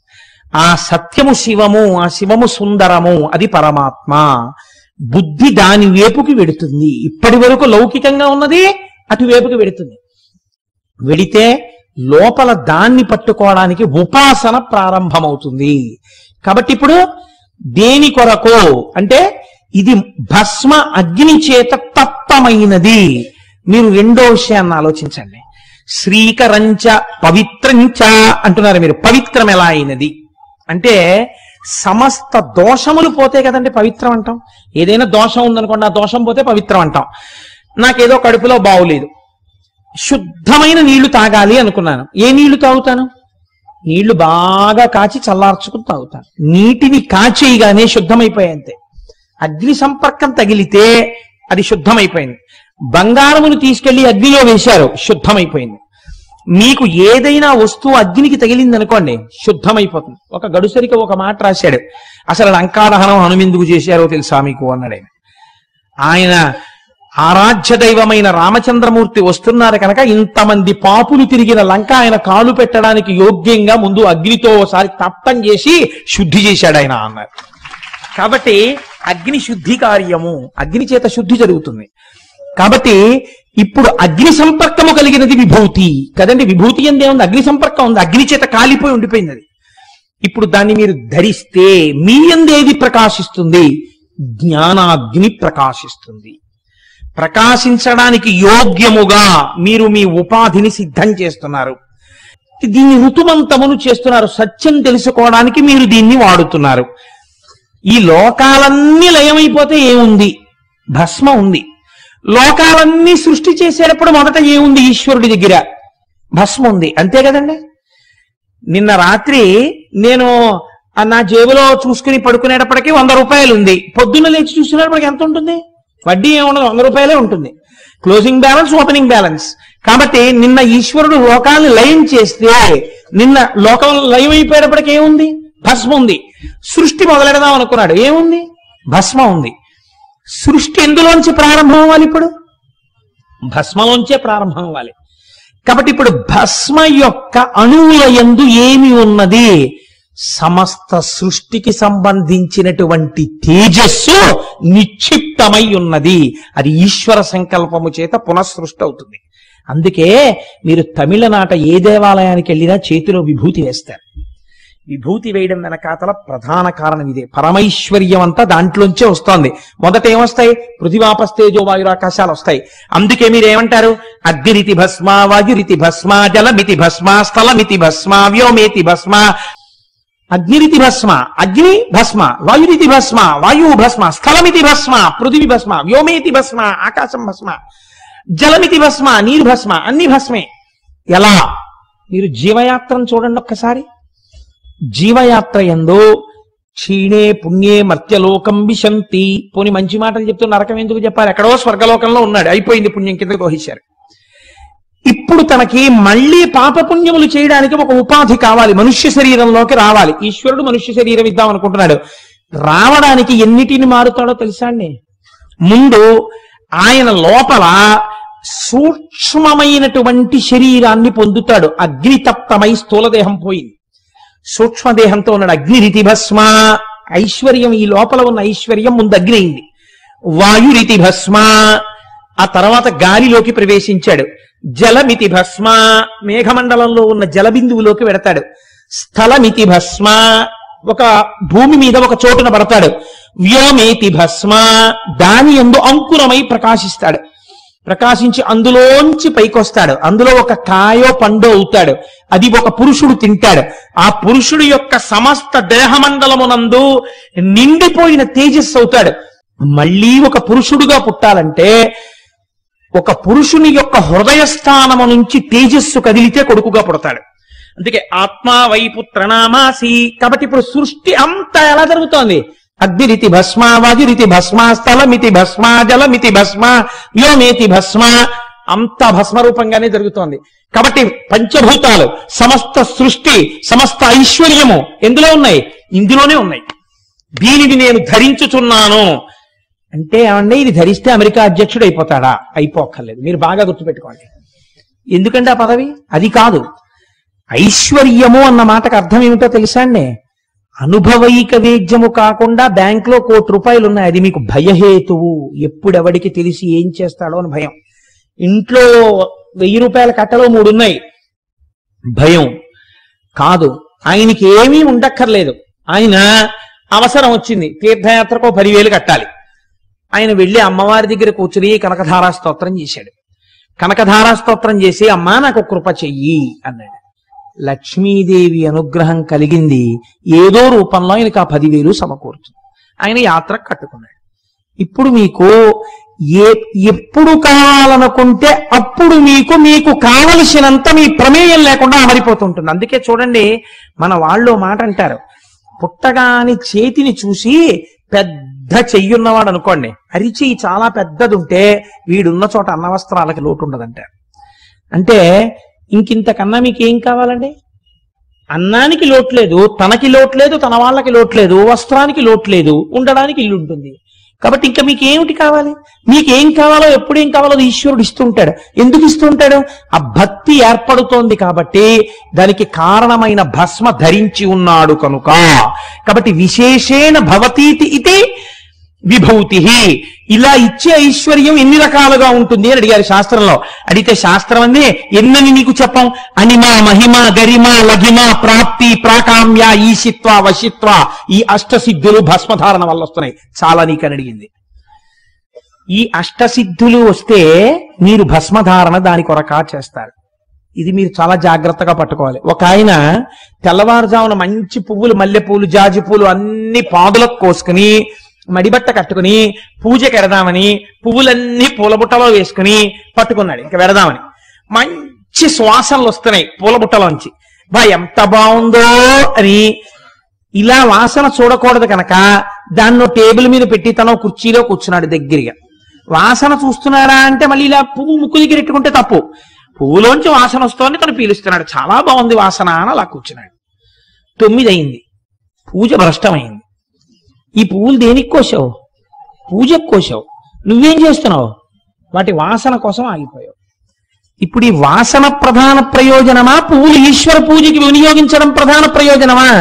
ఆ సత్యము శివము ఆ శివము సుందరము అది పరమాత్మ బుద్ధి దాని వేపుకి వెడుతుంది ఇప్పటి వరకు లౌకికంగా ఉన్నది అటువైపుకి వెడుతుంది వెడితే లోపల దాన్ని పట్టుకోవడానికి ఉపాసన ప్రారంభమవుతుంది కాబట్టి ఇప్పుడు దేని కొరకు అంటే ఇది భస్మ అగ్ని చేత తప్తమైనది మీరు రెండో విషయాన్ని ఆలోచించండి శ్రీకరంచ పవిత్రంచ అంటున్నారు మీరు పవిత్రం ఎలా అయినది అంటే సమస్త దోషములు పోతే కదండి పవిత్రం అంటాం ఏదైనా దోషం ఉందనుకోండి ఆ దోషం పోతే పవిత్రం అంటాం నాకేదో కడుపులో బాగులేదు శుద్ధమైన నీళ్లు తాగాలి అనుకున్నాను ఏ నీళ్లు తాగుతాను నీళ్లు బాగా కాచి చల్లార్చుకుని తాగుతాను నీటిని కాచేయగానే శుద్ధమైపోయాయి అంతే అగ్ని సంపర్కం తగిలితే అది శుద్ధమైపోయింది బంగారమును తీసుకెళ్లి అగ్నిలో వేశారు శుద్ధమైపోయింది మీకు ఏదైనా వస్తువు అగ్నికి తగిలింది అనుకోండి శుద్ధమైపోతుంది ఒక గడుసరికి ఒక మాట రాశాడు అసలు లంకాదహనం హనుమెందుకు చేశారో తెలుసా మీకు అన్నాడు ఆయన ఆయన ఆరాధ్య దైవమైన రామచంద్రమూర్తి వస్తున్నారు కనుక ఇంతమంది పాపులు తిరిగిన లంక ఆయన కాలు పెట్టడానికి యోగ్యంగా ముందు అగ్నితో ఒకసారి తప్తం చేసి శుద్ధి చేశాడు ఆయన అన్నారు కాబట్టి అగ్ని శుద్ధి కార్యము అగ్ని చేత శుద్ధి జరుగుతుంది కాబట్టి ఇప్పుడు అగ్ని సంపర్కము కలిగినది విభూతి కదండి విభూతి ఎందే ఉంది అగ్ని సంపర్కం ఉంది అగ్ని చేత కాలిపోయి ఉండిపోయింది అది ఇప్పుడు దాన్ని మీరు ధరిస్తే మీ ఎందేది ప్రకాశిస్తుంది జ్ఞానాగ్ని ప్రకాశిస్తుంది ప్రకాశించడానికి యోగ్యముగా మీరు మీ ఉపాధిని సిద్ధం చేస్తున్నారు దీన్ని ఋతువంతమును చేస్తున్నారు సత్యం తెలుసుకోవడానికి మీరు దీన్ని వాడుతున్నారు ఈ లోకాలన్నీ లయమైపోతే ఏముంది భస్మ ఉంది లోకాలన్నీ సృష్టి చేసేటప్పుడు మొదట ఏముంది ఈశ్వరుడి దగ్గర భస్మ ఉంది అంతే కదండి నిన్న రాత్రి నేను ఆ నా జేబులో చూసుకుని పడుకునేటప్పటికి వంద రూపాయలు ఉంది పొద్దున్న లేచి చూసినప్పటికి ఎంత ఉంటుంది వడ్డీ ఏముండదు వంద రూపాయలే ఉంటుంది క్లోజింగ్ బ్యాలెన్స్ ఓపెనింగ్ బ్యాలెన్స్ కాబట్టి నిన్న ఈశ్వరుడు లోకాన్ని లయం చేస్తే నిన్న లోకం లయం అయిపోయేటప్పటికి ఏముంది భస్మ ఉంది సృష్టి మొదలెడదాం అనుకున్నాడు ఏముంది భస్మ ఉంది సృష్టి ఎందులోంచి ప్రారంభం అవ్వాలి ఇప్పుడు భస్మలోంచే ప్రారంభం అవ్వాలి కాబట్టి ఇప్పుడు భస్మ యొక్క అణువుల యందు ఏమి ఉన్నది సమస్త సృష్టికి సంబంధించినటువంటి తేజస్సు నిక్షిప్తమై ఉన్నది అది ఈశ్వర సంకల్పము చేత పునఃసృష్టి అవుతుంది అందుకే మీరు తమిళనాట ఏ దేవాలయానికి వెళ్ళినా చేతిలో విభూతి వేస్తారు విభూతి వేయడం వెనకాతల ప్రధాన కారణం ఇదే పరమైశ్వర్యం అంతా దాంట్లోంచే వస్తోంది మొదట ఏమొస్తాయి పృథివాపస్తేజో వాయురాకాశాలు వస్తాయి అందుకే మీరు ఏమంటారు అగ్నిరితి భస్మ వాయురితి భస్మ జలమితి భస్మ స్థలమితి భస్మ వ్యోమేతి భస్మ అగ్నిరితి భస్మ అగ్ని భస్మ వాయురితి భస్మ వాయువు భస్మ స్థలమితి భస్మ పృథివి భస్మ వ్యోమేతి భస్మ ఆకాశం భస్మ జలమితి భస్మ నీరు భస్మ అన్ని భస్మే ఎలా మీరు జీవయాత్రను చూడండి ఒక్కసారి జీవయాత్ర ఎందు క్షీణే పుణ్యే మర్త్యలోకం విశంతి పోని మంచి మాటలు చెప్తూ నరకం ఎందుకు చెప్పారు ఎక్కడో స్వర్గలోకంలో ఉన్నాడు అయిపోయింది పుణ్యం కిందకు దోహించారు ఇప్పుడు తనకి మళ్ళీ పాపపుణ్యములు చేయడానికి ఒక ఉపాధి కావాలి మనుష్య శరీరంలోకి రావాలి ఈశ్వరుడు మనుష్య శరీరం ఇద్దాం అనుకుంటున్నాడు రావడానికి ఎన్నిటిని మారుతాడో తెలుసా అండి ముందు ఆయన లోపల సూక్ష్మమైనటువంటి శరీరాన్ని పొందుతాడు అగ్నితప్తమై స్థూలదేహం పోయింది సూక్ష్మదేహంతో ఉన్నాడు అగ్నిరితి భస్మ ఐశ్వర్యం ఈ లోపల ఉన్న ఐశ్వర్యం ముందు అగ్ని అయింది వాయురితి భస్మ ఆ తర్వాత గాలిలోకి ప్రవేశించాడు జలమితి భస్మ మేఘమండలంలో ఉన్న జలబిందువులోకి వెడతాడు స్థలమితి భస్మ ఒక భూమి మీద ఒక చోటున పడతాడు వ్యోమేతి భస్మ దాని ఎందు అంకురమై ప్రకాశిస్తాడు ప్రకాశించి అందులోంచి పైకొస్తాడు అందులో ఒక కాయో పండో అవుతాడు అది ఒక పురుషుడు తింటాడు ఆ పురుషుడు యొక్క సమస్త దేహమండలమునందు నిండిపోయిన తేజస్సు అవుతాడు మళ్ళీ ఒక పురుషుడుగా పుట్టాలంటే ఒక పురుషుని యొక్క హృదయ స్థానము నుంచి తేజస్సు కదిలితే కొడుకుగా పుడతాడు అందుకే ఆత్మా వైపుత్రనామాసి కాబట్టి ఇప్పుడు సృష్టి అంతా ఎలా జరుగుతోంది అగ్నిరితి భస్మ వాయురితి భస్మ స్థలమితి భస్మ జలమితి భస్మ వ్యోమేతి భస్మ అంతా భస్మ రూపంగానే జరుగుతోంది కాబట్టి పంచభూతాలు సమస్త సృష్టి సమస్త ఐశ్వర్యము ఎందులో ఉన్నాయి ఇందులోనే ఉన్నాయి దీనిని నేను ధరించుచున్నాను అంటే ఏమండి ఇది ధరిస్తే అమెరికా అధ్యక్షుడు అయిపోతాడా అయిపోక్కర్లేదు మీరు బాగా గుర్తుపెట్టుకోండి ఎందుకంటే ఆ పదవి అది కాదు ఐశ్వర్యము అన్న మాటకు అర్థం ఏమిటో తెలుసా అండి అనుభవైక వేద్యము కాకుండా బ్యాంకులో కోటి రూపాయలు ఉన్నాయి అది మీకు భయహేతువు ఎప్పుడెవడికి తెలిసి ఏం చేస్తాడో అని భయం ఇంట్లో వెయ్యి రూపాయల కట్టలో మూడు ఉన్నాయి భయం కాదు ఆయనకి ఏమీ ఉండక్కర్లేదు ఆయన అవసరం వచ్చింది తీర్థయాత్రకు ఓ పదివేలు కట్టాలి ఆయన వెళ్ళి అమ్మవారి దగ్గర కూర్చుని కనకధారా స్తోత్రం చేశాడు కనకధారా స్తోత్రం చేసి అమ్మా నాకు కృప చెయ్యి అన్నాడు లక్ష్మీదేవి అనుగ్రహం కలిగింది ఏదో రూపంలో ఆయనకు ఆ పదివేలు సమకూరుతుంది ఆయన యాత్ర కట్టుకున్నాడు ఇప్పుడు మీకు ఏ ఎప్పుడు కావాలనుకుంటే అప్పుడు మీకు మీకు కావలసినంత మీ ప్రమేయం లేకుండా అమరిపోతుంటుంది అందుకే చూడండి మన వాళ్ళు ఓ మాట అంటారు పుట్టగాని చేతిని చూసి పెద్ద చెయ్యున్నవాడు అనుకోండి అరిచెయ్యి చాలా పెద్దది ఉంటే వీడున్న చోట అన్నవస్త్రాలకి లోటు ఉండదంటారు అంటే ఇంకింతకన్నా మీకు ఏం కావాలండి అన్నానికి లోట్లేదు తనకి లోట్లేదు తన వాళ్ళకి లోట్లేదు వస్త్రానికి లోట్లేదు ఉండడానికి ఇల్లు ఉంటుంది కాబట్టి ఇంకా మీకు ఏమిటి కావాలి మీకు ఏం కావాలో ఎప్పుడు ఏం కావాలో అది ఈశ్వరుడు ఇస్తుంటాడు ఎందుకు ఇస్తుంటాడు ఆ భక్తి ఏర్పడుతోంది కాబట్టి దానికి కారణమైన భస్మ ధరించి ఉన్నాడు కనుక కాబట్టి విశేషేణ భవతీతి ఇది విభూతి ఇలా ఇచ్చే ఐశ్వర్యం ఎన్ని రకాలుగా ఉంటుంది అని అడిగారు శాస్త్రంలో అడిగితే శాస్త్రం అంది ఎన్నని నీకు చెప్పం అనిమ మహిమ గరిమ లఘిమ ప్రాప్తి ప్రాకామ్య ఈశిత్వ వశిత్వ ఈ అష్టసిద్ధులు భస్మధారణ వల్ల వస్తున్నాయి చాలా నీకని అడిగింది ఈ అష్టసిద్ధులు వస్తే మీరు భస్మధారణ దాని కొరకా చేస్తారు ఇది మీరు చాలా జాగ్రత్తగా పట్టుకోవాలి ఒక ఆయన తెల్లవారుజామున మంచి పువ్వులు మల్లె పూలు జాజి పూలు అన్ని పాదులకు కోసుకుని మడిబట్ట కట్టుకుని పూజకి ఎడదామని పువ్వులన్నీ పూలబుట్టలో వేసుకుని పట్టుకున్నాడు ఇంకా వెడదామని మంచి సువాసనలు వస్తున్నాయి పూలబుట్టలోంచి బా ఎంత బాగుందో అని ఇలా వాసన చూడకూడదు కనుక దాన్ని టేబుల్ మీద పెట్టి తన కుర్చీలో కూర్చున్నాడు దగ్గరగా వాసన చూస్తున్నారా అంటే మళ్ళీ ఇలా పువ్వు ముక్కు దగ్గర ఎట్టుకుంటే తప్పు పువ్వులోంచి వాసన వస్తోంది తను పీలుస్తున్నాడు చాలా బాగుంది వాసన అని అలా కూర్చున్నాడు తొమ్మిది అయింది పూజ భ్రష్టమైంది ఈ పువ్వులు దేనికి కోసావు పూజకు కోసావు నువ్వేం చేస్తున్నావు వాటి వాసన కోసం ఆగిపోయావు ఇప్పుడు ఈ వాసన ప్రధాన ప్రయోజనమా పువ్వులు ఈశ్వర పూజకి వినియోగించడం ప్రధాన ప్రయోజనమా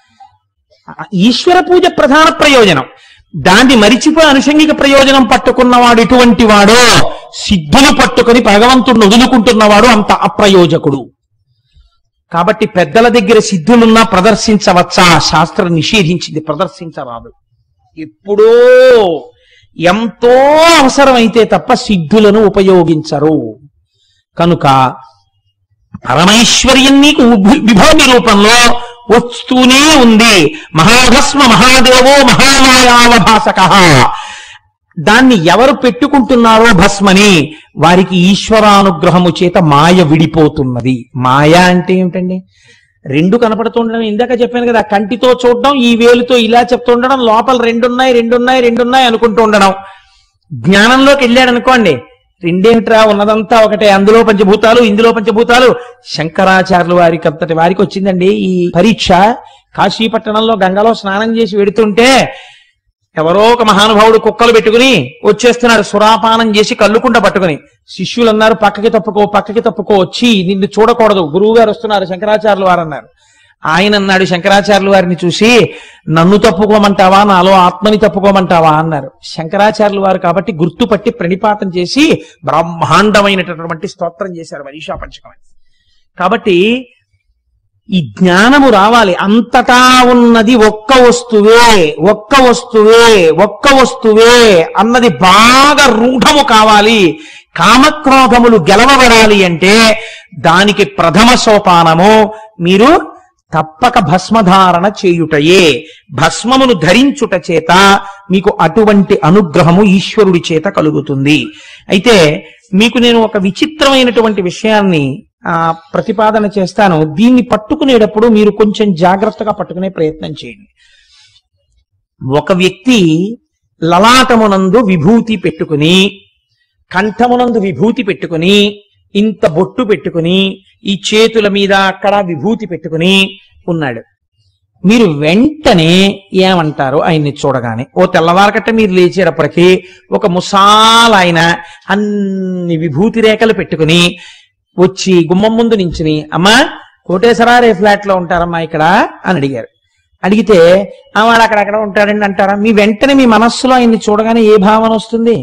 ఈశ్వర పూజ ప్రధాన ప్రయోజనం దాన్ని మరిచిపోయి అనుషంగిక ప్రయోజనం పట్టుకున్నవాడు ఎటువంటి వాడో సిద్ధులు పట్టుకుని భగవంతుడిని వదులుకుంటున్నవాడు అంత అప్రయోజకుడు కాబట్టి పెద్దల దగ్గర సిద్ధులున్నా ప్రదర్శించవచ్చా శాస్త్రం నిషేధించింది ప్రదర్శించరాదు ఎప్పుడో ఎంతో అవసరమైతే తప్ప సిద్ధులను ఉపయోగించరు కనుక పరమైశ్వర్యం నీకు ఉభ- విభూమి రూపంలో వస్తూనే ఉంది మహాభస్మ మహాదేవో మహామాయావభాసక దాన్ని ఎవరు పెట్టుకుంటున్నారో భస్మని వారికి ఈశ్వరానుగ్రహము చేత మాయ విడిపోతున్నది మాయ అంటే ఏమిటండి రెండు కనపడుతుండడం ఇందాక చెప్పాను కదా కంటితో చూడడం ఈ వేలుతో ఇలా చెప్తుండడం లోపల రెండున్నాయి రెండున్నాయి రెండున్నాయి అనుకుంటూ ఉండడం జ్ఞానంలోకి వెళ్ళాడు అనుకోండి రెండేమిట్రా ఉన్నదంతా ఒకటే అందులో పంచభూతాలు ఇందులో పంచభూతాలు శంకరాచార్యుల వారికి అంతటి వారికి వచ్చిందండి ఈ పరీక్ష కాశీపట్టణంలో గంగలో స్నానం చేసి వెడుతుంటే ఎవరో ఒక మహానుభావుడు కుక్కలు పెట్టుకుని వచ్చేస్తున్నాడు సురాపానం చేసి కళ్ళుకుండ పట్టుకుని శిష్యులు అన్నారు పక్కకి తప్పుకో పక్కకి తప్పుకో వచ్చి నిన్ను చూడకూడదు గురువు గారు వస్తున్నారు శంకరాచార్యులు వారు అన్నారు ఆయన అన్నాడు శంకరాచార్యులు వారిని చూసి నన్ను తప్పుకోమంటావా నాలో ఆత్మని తప్పుకోమంటావా అన్నారు శంకరాచార్యులు వారు కాబట్టి గుర్తుపట్టి ప్రణిపాతం చేసి బ్రహ్మాండమైనటువంటి స్తోత్రం చేశారు మనీషా పంచకమని కాబట్టి ఈ జ్ఞానము రావాలి అంతటా ఉన్నది ఒక్క వస్తువే ఒక్క వస్తువే ఒక్క వస్తువే అన్నది బాగా రూఢము కావాలి కామక్రోధములు గెలవబడాలి అంటే దానికి ప్రథమ సోపానము మీరు తప్పక భస్మధారణ చేయుటయే భస్మమును ధరించుట చేత మీకు అటువంటి అనుగ్రహము ఈశ్వరుడి చేత కలుగుతుంది అయితే మీకు నేను ఒక విచిత్రమైనటువంటి విషయాన్ని ఆ ప్రతిపాదన చేస్తాను దీన్ని పట్టుకునేటప్పుడు మీరు కొంచెం జాగ్రత్తగా పట్టుకునే ప్రయత్నం చేయండి ఒక వ్యక్తి లలాటమునందు విభూతి పెట్టుకుని కంఠమునందు విభూతి పెట్టుకుని ఇంత బొట్టు పెట్టుకుని ఈ చేతుల మీద అక్కడ విభూతి పెట్టుకుని ఉన్నాడు మీరు వెంటనే ఏమంటారు ఆయన్ని చూడగానే ఓ తెల్లవారకట్ట మీరు లేచేటప్పటికి ఒక ముసాలాయన అన్ని విభూతి రేఖలు పెట్టుకుని వచ్చి గుమ్మం ముందు నించుని అమ్మా కోటేశ్వరారే ఫ్లాట్ లో ఉంటారమ్మా ఇక్కడ అని అడిగారు అడిగితే "ఆ, వాడు అక్కడక్కడ ఉంటాడండి అంటారా మీ వెంటనే మీ మనస్సులో ఆయన్ని చూడగానే ఏ భావన వస్తుంది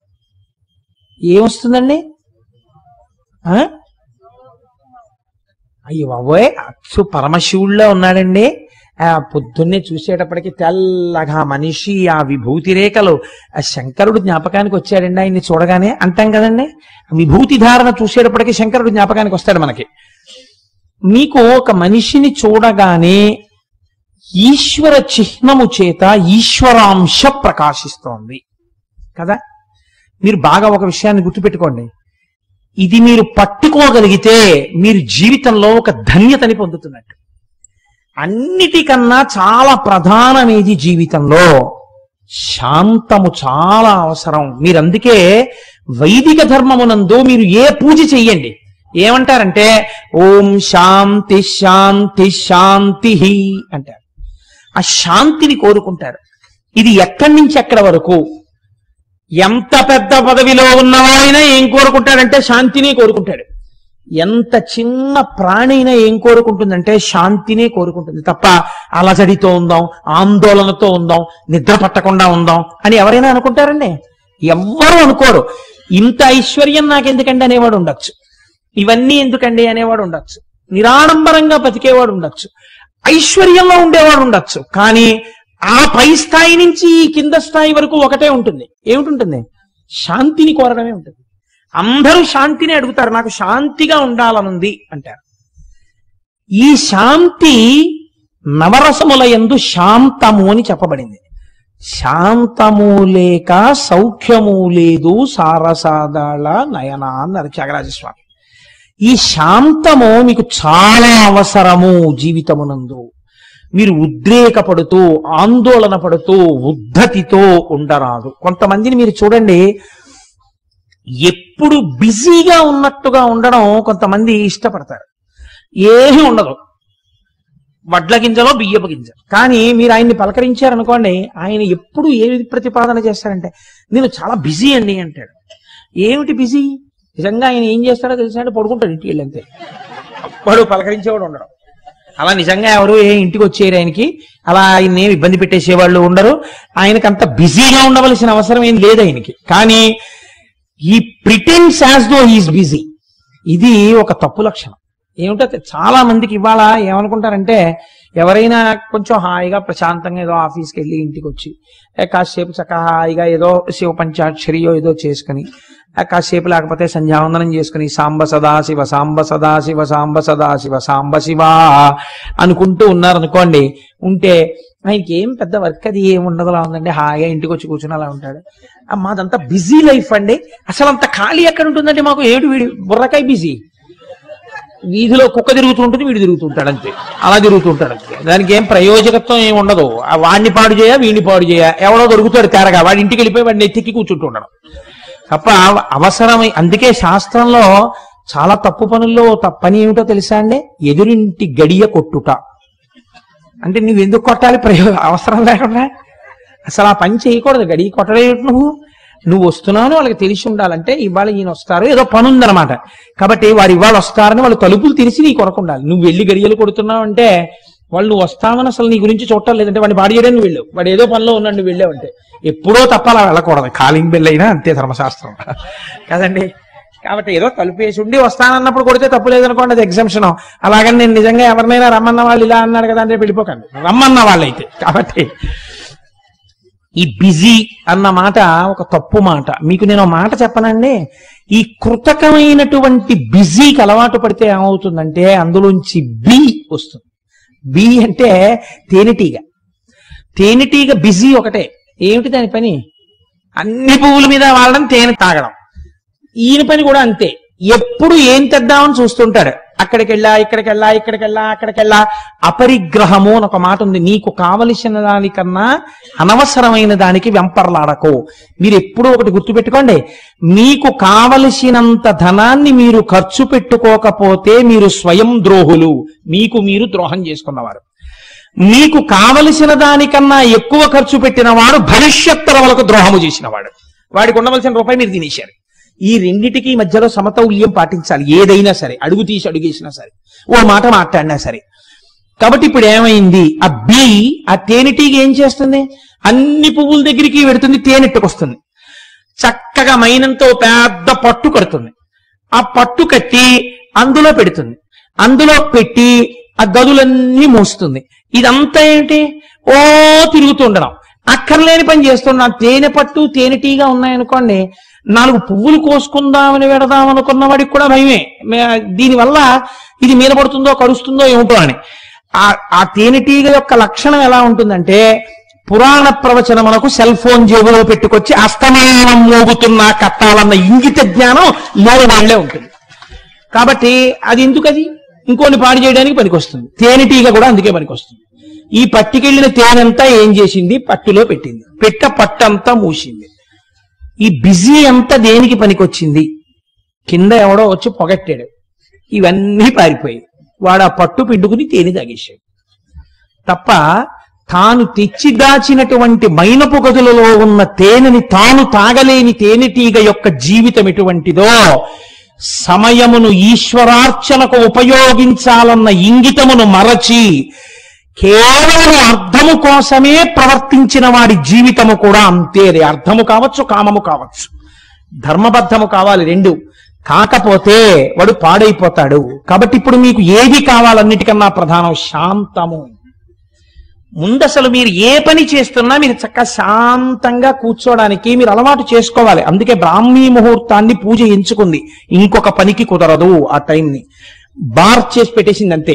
ఏమొస్తుందండి ఆ? అయ్యో బాబోయ్ అచ్చు పరమశివుల్లో ఉన్నాడండి ఆ పొద్దున్నే చూసేటప్పటికి తెల్లగా మనిషి ఆ విభూతి రేఖలు ఆ శంకరుడు జ్ఞాపకానికి వచ్చాడండి ఆయన్ని చూడగానే అంటాం కదండి ఆ విభూతి ధారణ చూసేటప్పటికి శంకరుడు జ్ఞాపకానికి వస్తాడు మనకి మీకు ఒక మనిషిని చూడగానే ఈశ్వర చిహ్నము చేత ఈశ్వరాంశ ప్రకాశిస్తోంది కదా మీరు బాగా ఒక విషయాన్ని గుర్తుపెట్టుకోండి ఇది మీరు పట్టుకోగలిగితే మీరు జీవితంలో ఒక ధన్యతని పొందుతున్నట్టు అన్నిటికన్నా చాలా ప్రధానమేది జీవితంలో శాంతము చాలా అవసరం మీరు అందుకే వైదిక ధర్మమునందు మీరు ఏ పూజ చెయ్యండి ఏమంటారంటే ఓం శాంతి శాంతి శాంతి అంటారు ఆ శాంతిని కోరుకుంటారు ఇది ఎక్కడి నుంచి ఎక్కడి వరకు ఎంత పెద్ద పదవిలో ఉన్నవాడైనా ఏం కోరుకుంటాడంటే శాంతిని కోరుకుంటాడు ఎంత చిన్న ప్రాణి అయినా ఏం కోరుకుంటుందంటే శాంతినే కోరుకుంటుంది తప్ప అలజడితో ఉందాం ఆందోళనతో ఉందాం నిద్ర పట్టకుండా ఉందాం అని ఎవరైనా అనుకుంటారండి ఎవ్వరూ అనుకోరు ఇంత ఐశ్వర్యం నాకెందుకండి అనేవాడు ఉండొచ్చు ఇవన్నీ ఎందుకండి అనేవాడు ఉండొచ్చు నిరాడంబరంగా బతికేవాడు ఉండొచ్చు ఐశ్వర్యంలో ఉండేవాడు ఉండొచ్చు కానీ ఆ పై స్థాయి నుంచి ఈ కింద స్థాయి వరకు ఒకటే ఉంటుంది ఏమిటి శాంతిని కోరడమే ఉంటుంది అందరూ శాంతిని అడుగుతారు నాకు శాంతిగా ఉండాలనుంది అంటారు ఈ శాంతి నవరసముల యందు శాంతము అని చెప్పబడింది శాంతము లేక సౌఖ్యము లేదు సారసాదాళ నయన అన్నారు త్యాగరాజస్వామి ఈ శాంతము మీకు చాలా అవసరము జీవితమునందు మీరు ఉద్రేకపడుతూ ఆందోళన పడుతూ ఉద్ధతితో ఉండరాదు కొంతమందిని మీరు చూడండి ఎప్పుడు బిజీగా ఉన్నట్టుగా ఉండడం కొంతమంది ఇష్టపడతారు ఏమీ ఉండదు వడ్ల గింజలో బియ్యపు గింజ కానీ మీరు ఆయన్ని పలకరించారనుకోండి ఆయన ఎప్పుడు ఏ ప్రతిపాదన చేస్తారంటే నేను చాలా బిజీ అండి అంటాడు ఏమిటి బిజీ నిజంగా ఆయన ఏం చేస్తాడో తెలిసిన అంటే పడుకుంటాడు ఇంటికి వెళ్ళి అంతే వాడు పలకరించేవాడు ఉండడం అలా నిజంగా ఎవరు ఏ ఇంటికి వచ్చేయరు ఆయనకి అలా ఆయన ఏమి ఇబ్బంది పెట్టేసేవాళ్ళు ఉండరు ఆయనకి అంత బిజీగా ఉండవలసిన అవసరం ఏం లేదు ఆయనకి కానీ ఈ pretends as though is busy ఇది ఒక తప్పు లక్షణం ఏమిటో చాలా మందికి ఇవాళ ఏమనుకుంటారంటే ఎవరైనా కొంచెం హాయిగా ప్రశాంతంగా ఏదో ఆఫీస్కి వెళ్ళి ఇంటికి వచ్చి ఏ కాసేపు చక్కగా హాయిగా ఏదో శివ పంచాక్షరియో ఏదో చేసుకుని ఆ కాసేపు లేకపోతే సంధ్యావందనం చేసుకుని సాంబ సదాశివ సాంబ సదాశివ సాంబ సదాశివ సాంబ శివ అనుకుంటూ ఉన్నారనుకోండి ఉంటే ఆయనకి ఏం పెద్ద వర్క్ అది ఏం ఉండదులా ఉందండి హాయిగా ఇంటికి వచ్చి కూర్చుని అలా ఉంటాడు ఆ, మాదంతా బిజీ లైఫ్ అండి అసలు అంత ఖాళీ ఎక్కడ ఉంటుందండి మాకు ఏమిటి వీడి బుర్రకాయ బిజీ వీధిలో కుక్క తిరుగుతుంటుంది వీడు తిరుగుతుంటాడు అంతే అలా తిరుగుతుంటాడు అంతే దానికి ఏం ప్రయోజకత్వం ఏం ఉండదు ఆ వాడిని పాడు చేయ వీడిని పాడు చేయ ఎవడో దొరుకుతాడు తేరగా వాడి ఇంటికి వెళ్ళిపోయి వాడిని ఎత్తికి కూర్చుంటుండడం తప్ప అవసరమై అందుకే శాస్త్రంలో చాలా తప్పు పనుల్లో తప్పు పని ఏమిటో తెలుసా అండి ఎదురింటి గడియ కొట్టుట అంటే నువ్వు ఎందుకు కొట్టాలి ప్రయోజనం అవసరం లేకుండా అసలు ఆ పని చేయకూడదు గడియ కొట్టడం ఏమిటి నువ్వు నువ్వు వస్తున్నావు వాళ్ళకి తెలిసి ఉండాలంటే ఇవాళ ఈయన వస్తారు ఏదో పని ఉందన్నమాట కాబట్టి వారు ఇవాళ వస్తారని వాళ్ళు తలుపులు తెరిచి నీ కొరకు ఉండాలి నువ్వు వెళ్ళి గడియలు కొడుతున్నావు అంటే వాళ్ళు నువ్వు వస్తామని అసలు నీ గురించి చూడటం లేదంటే వాడిని పాడు చేయడానికి వెళ్ళు వాడు ఏదో పనిలో ఉన్నాడు నువ్వు వెళ్ళావంటే ఎప్పుడో తప్ప అలా వెళ్ళకూడదు కాలింగ్ బెల్ అయినా అంతే ధర్మశాస్త్రం కదండి కాబట్టి ఏదో తలుపు వేసి ఉండి వస్తానన్నప్పుడు కొడితే తప్పు లేదనుకోండి అది ఎగ్జామ్షన్ అలాగని నేను నిజంగా ఎవరినైనా రమ్మన్న వాళ్ళు ఇలా అన్నారు కదా అంటే వెళ్ళిపోకండి రమ్మన్న వాళ్ళైతే కాబట్టి ఈ బిజీ అన్న మాట ఒక తప్పు మాట మీకు నేను ఒక మాట చెప్పనండి ఈ కృతకమైనటువంటి బిజీకి అలవాటు పడితే ఏమవుతుందంటే అందులోంచి బి వస్తుంది బి అంటే తేనెటీగ తేనెటీగ బిజీ ఒకటే ఏమిటి దాని పని అన్ని పువ్వుల మీద వాడడం తేనె తాగడం ఈయన పని కూడా అంతే ఎప్పుడు ఏం తెద్దామని చూస్తుంటాడు అక్కడికి వెళ్ళా ఇక్కడికి వెళ్ళా ఇక్కడికి వెళ్ళా అక్కడికి వెళ్ళా అపరిగ్రహము అని ఒక మాట ఉంది నీకు కావలసిన దానికన్నా అనవసరమైన దానికి వెంపర్లాడకు మీరు ఎప్పుడూ ఒకటి గుర్తుపెట్టుకోండి మీకు కావలసినంత ధనాన్ని మీరు ఖర్చు పెట్టుకోకపోతే మీరు స్వయం ద్రోహులు మీకు మీరు ద్రోహం చేసుకున్నవారు మీకు కావలసిన దానికన్నా ఎక్కువ ఖర్చు పెట్టిన వాడు భవిష్యత్ తరములకు ద్రోహము చేసినవాడు వాడికి ఉండవలసిన రూపాయి మీరు తినేశారు ఈ రెండిటికి మధ్యలో సమతౌల్యం పాటించాలి ఏదైనా సరే అడుగు తీసి అడుగేసినా సరే ఓ మాట మాట్లాడినా సరే కాబట్టి ఇప్పుడు ఏమైంది ఆ బి ఆ తేనెటీగ ఏం చేస్తుంది అన్ని పువ్వుల దగ్గరికి వెడుతుంది తేనెట్టుకొస్తుంది చక్కగా మైనంతో పెద్ద పట్టు కడుతుంది ఆ పట్టు కట్టి అందులో పెడుతుంది అందులో పెట్టి ఆ గదులన్నీ మోస్తుంది ఇదంతా ఏంటి ఓ తిరుగుతుండడం అక్కర్లేని పని చేస్తున్నా తేనె పట్టు తేనెటీగా ఉన్నాయనుకోండి నాలుగు పువ్వులు కోసుకుందామని వెడదాం అనుకున్న వాడికి కూడా భయమే మే- దీనివల్ల ఇది మీద పడుతుందో కరుస్తుందో ఏమిటో అని ఆ ఆ తేనెటీగ యొక్క లక్షణం ఎలా ఉంటుందంటే పురాణ ప్రవచనములకు సెల్ ఫోన్ జేబులో పెట్టుకొచ్చి అస్తమానం మోగుతున్నా కట్టాలన్న ఇంగిత జ్ఞానం లేని వాళ్లే ఉంటుంది కాబట్టి అది ఎందుకు అది ఇంకోని పాడు చేయడానికి పనికొస్తుంది తేనెటీగ కూడా అందుకే పనికొస్తుంది ఈ పట్టుకెళ్లిన తేనెంతా ఏం చేసింది పట్టులో పెట్టింది పెట్ట పట్టంతా మూసింది ఈ బిజీ అంతా దేనికి పనికొచ్చింది కింద ఎవడో వచ్చి పొగట్టాడు ఇవన్నీ పారిపోయాయి వాడు ఆ పట్టు పిండుకుని తేనె తాగేశాడు తప్ప తాను తెచ్చి దాచినటువంటి మైనపు గదులలో ఉన్న తేనెని తాను తాగలేని తేనెటీగ యొక్క జీవితం ఎటువంటిదో సమయమును ఈశ్వరార్చనకు ఉపయోగించాలన్న ఇంగితమును మరచి కేవలం అర్థము కోసమే ప్రవర్తించిన వాడి జీవితము కూడా అంతే అది అర్థము కావచ్చు కామము కావచ్చు ధర్మబద్ధము కావాలి రెండు కాకపోతే వాడు పాడైపోతాడు కాబట్టి ఇప్పుడు మీకు ఏది కావాలన్నిటికన్నా ప్రధానం శాంతము ముందు అసలు మీరు ఏ పని చేస్తున్నా మీరు చక్కగా శాంతంగా కూర్చోవడానికి మీరు అలవాటు చేసుకోవాలి అందుకే బ్రాహ్మీ ముహూర్తాన్ని పూజ ఎంచుకుంది ఇంకొక పనికి కుదరదు ఆ టైంని బార్ చేసి పెట్టేసింది అంతే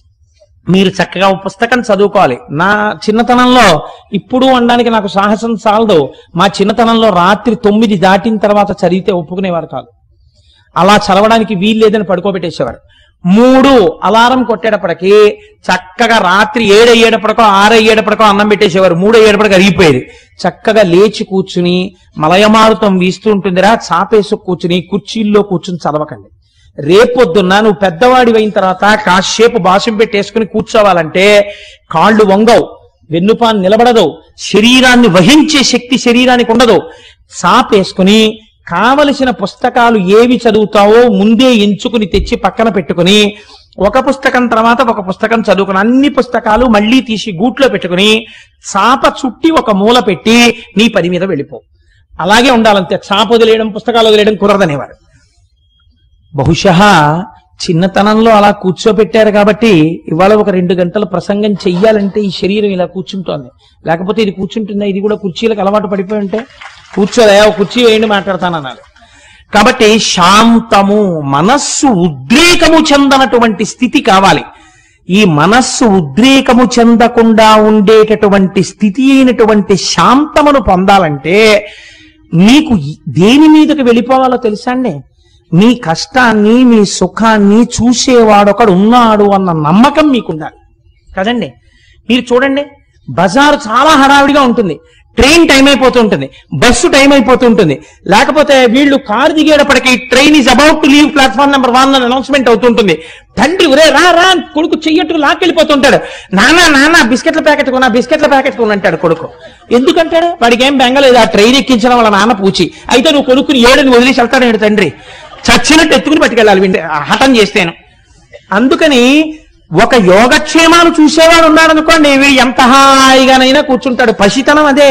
మీరు చక్కగా ఒక పుస్తకం చదువుకోవాలి నా చిన్నతనంలో ఇప్పుడు అనడానికి నాకు సాహసం చాలదు మా చిన్నతనంలో రాత్రి తొమ్మిది దాటిన తర్వాత చదివితే ఒప్పుకునేవారు కాదు అలా చదవడానికి వీలు లేదని పడుకోబెట్టేసేవారు మూడు అలారం కొట్టేటప్పటికి చక్కగా రాత్రి ఏడు అయ్యేటప్పటికో ఆరు అయ్యేటప్పటికో అన్నం పెట్టేసేవారు మూడు అయ్యేటప్పటికి అరిగిపోయేది చక్కగా లేచి కూర్చుని మలయమారుతం వీస్తూ ఉంటుందిరా చాపేసు కూర్చుని కుర్చీల్లో కూర్చుని చదవకండి రేపొద్దున్న నువ్వు పెద్దవాడి అయిన తర్వాత కాసేపు భాషం పెట్టేసుకుని కూర్చోవాలంటే కాళ్ళు వంగవు వెన్నుపాన్ నిలబడదు శరీరాన్ని వహించే శక్తి శరీరానికి ఉండదు సాపేసుకుని కావలసిన పుస్తకాలు ఏవి చదువుతావో ముందే ఎంచుకుని తెచ్చి పక్కన పెట్టుకుని ఒక పుస్తకం తర్వాత ఒక పుస్తకం చదువుకుని అన్ని పుస్తకాలు మళ్ళీ తీసి గూట్లో పెట్టుకుని చాప చుట్టి ఒక మూల పెట్టి నీ పని మీద వెళ్ళిపో అలాగే ఉండాలంతే చాప వదిలేయడం పుస్తకాలు వదిలేయడం కుదరదనేవారు బహుశా చిన్నతనంలో అలా కూర్చోబెట్టారు కాబట్టి ఇవాళ ఒక రెండు గంటల ప్రసంగం చెయ్యాలంటే ఈ శరీరం ఇలా కూర్చుంటోంది లేకపోతే ఇది కూర్చుంటుందా ఇది కూడా కుర్చీలకు అలవాటు పడిపోయి ఉంటే కూర్చోలే ఒక కుర్చీ వేయండి మాట్లాడతానన్నారు కాబట్టి శాంతము మనస్సు ఉద్రేకము చెందనటువంటి స్థితి కావాలి ఈ మనస్సు ఉద్రేకము చెందకుండా ఉండేటటువంటి స్థితి అయినటువంటి శాంతమును పొందాలంటే మీకు దేని మీదకి వెళ్ళిపోవాలో తెలుసా అండి మీ కష్టాన్ని మీ సుఖాన్ని చూసేవాడొకడు ఉన్నాడు అన్న నమ్మకం మీకు ఉండాలి కదండి మీరు చూడండి బజారు చాలా హడావిడిగా ఉంటుంది ట్రైన్ టైం అయిపోతూ ఉంటుంది బస్సు టైం అయిపోతూ ఉంటుంది లేకపోతే వీళ్ళు కారు దిగేటప్పటికి train is about to leave platform number one అని అనౌన్స్మెంట్ అవుతుంటుంది తండ్రి ఒరే రా రా అని కొడుకు చెయ్యట్టు లాక్కెళ్ళిపోతుంటాడు నానా నానా బిస్కెట్ల ప్యాకెట్ కొన్నా బిస్కెట్ల ప్యాకెట్ కొను అంటాడు కొడుకు ఎందుకంటాడు వాడికి ఏం బెంగలేదు ఆ ట్రైన్ ఎక్కించడం వాళ్ళ నాన్న పూచి అయితే నువ్వు కొనుక్కుని ఏడుని వదిలేసి వెళ్తాడు తండ్రి చచ్చినట్టు ఎత్తుకుని పట్టుకెళ్ళాలి వీడిని హఠం చేస్తేను అందుకని ఒక యోగక్షేమాలు చూసేవాడు ఉన్నాడు అనుకోండి వీడు ఎంత హాయిగానైనా కూర్చుంటాడు పసితనం అదే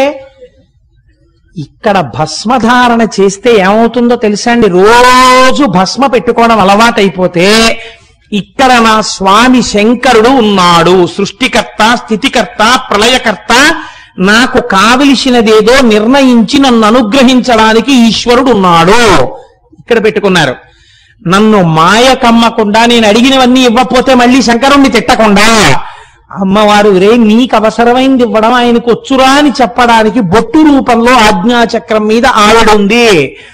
ఇక్కడ భస్మధారణ చేస్తే ఏమవుతుందో తెలుసా అండి రోజు భస్మ పెట్టుకోవడం అలవాటైపోతే ఇక్కడ నా స్వామి శంకరుడు ఉన్నాడు సృష్టికర్త స్థితికర్త ప్రళయకర్త నాకు కావలసినదేదో నిర్ణయించి నన్ను అనుగ్రహించడానికి ఈశ్వరుడు ఉన్నాడు ఇక్కడ పెట్టుకున్నారు నన్ను మాయ కమ్మకుండా నేను అడిగినవన్నీ ఇవ్వకపోతే మళ్ళీ శంకరుణ్ణి తిట్టకుండా అమ్మవారు రే నీకు అవసరమైంది ఇవ్వడం ఆయనకు వచ్చురా అని చెప్పడానికి బొట్టు రూపంలో ఆజ్ఞాచక్రం మీద ఆవిడ ఉంది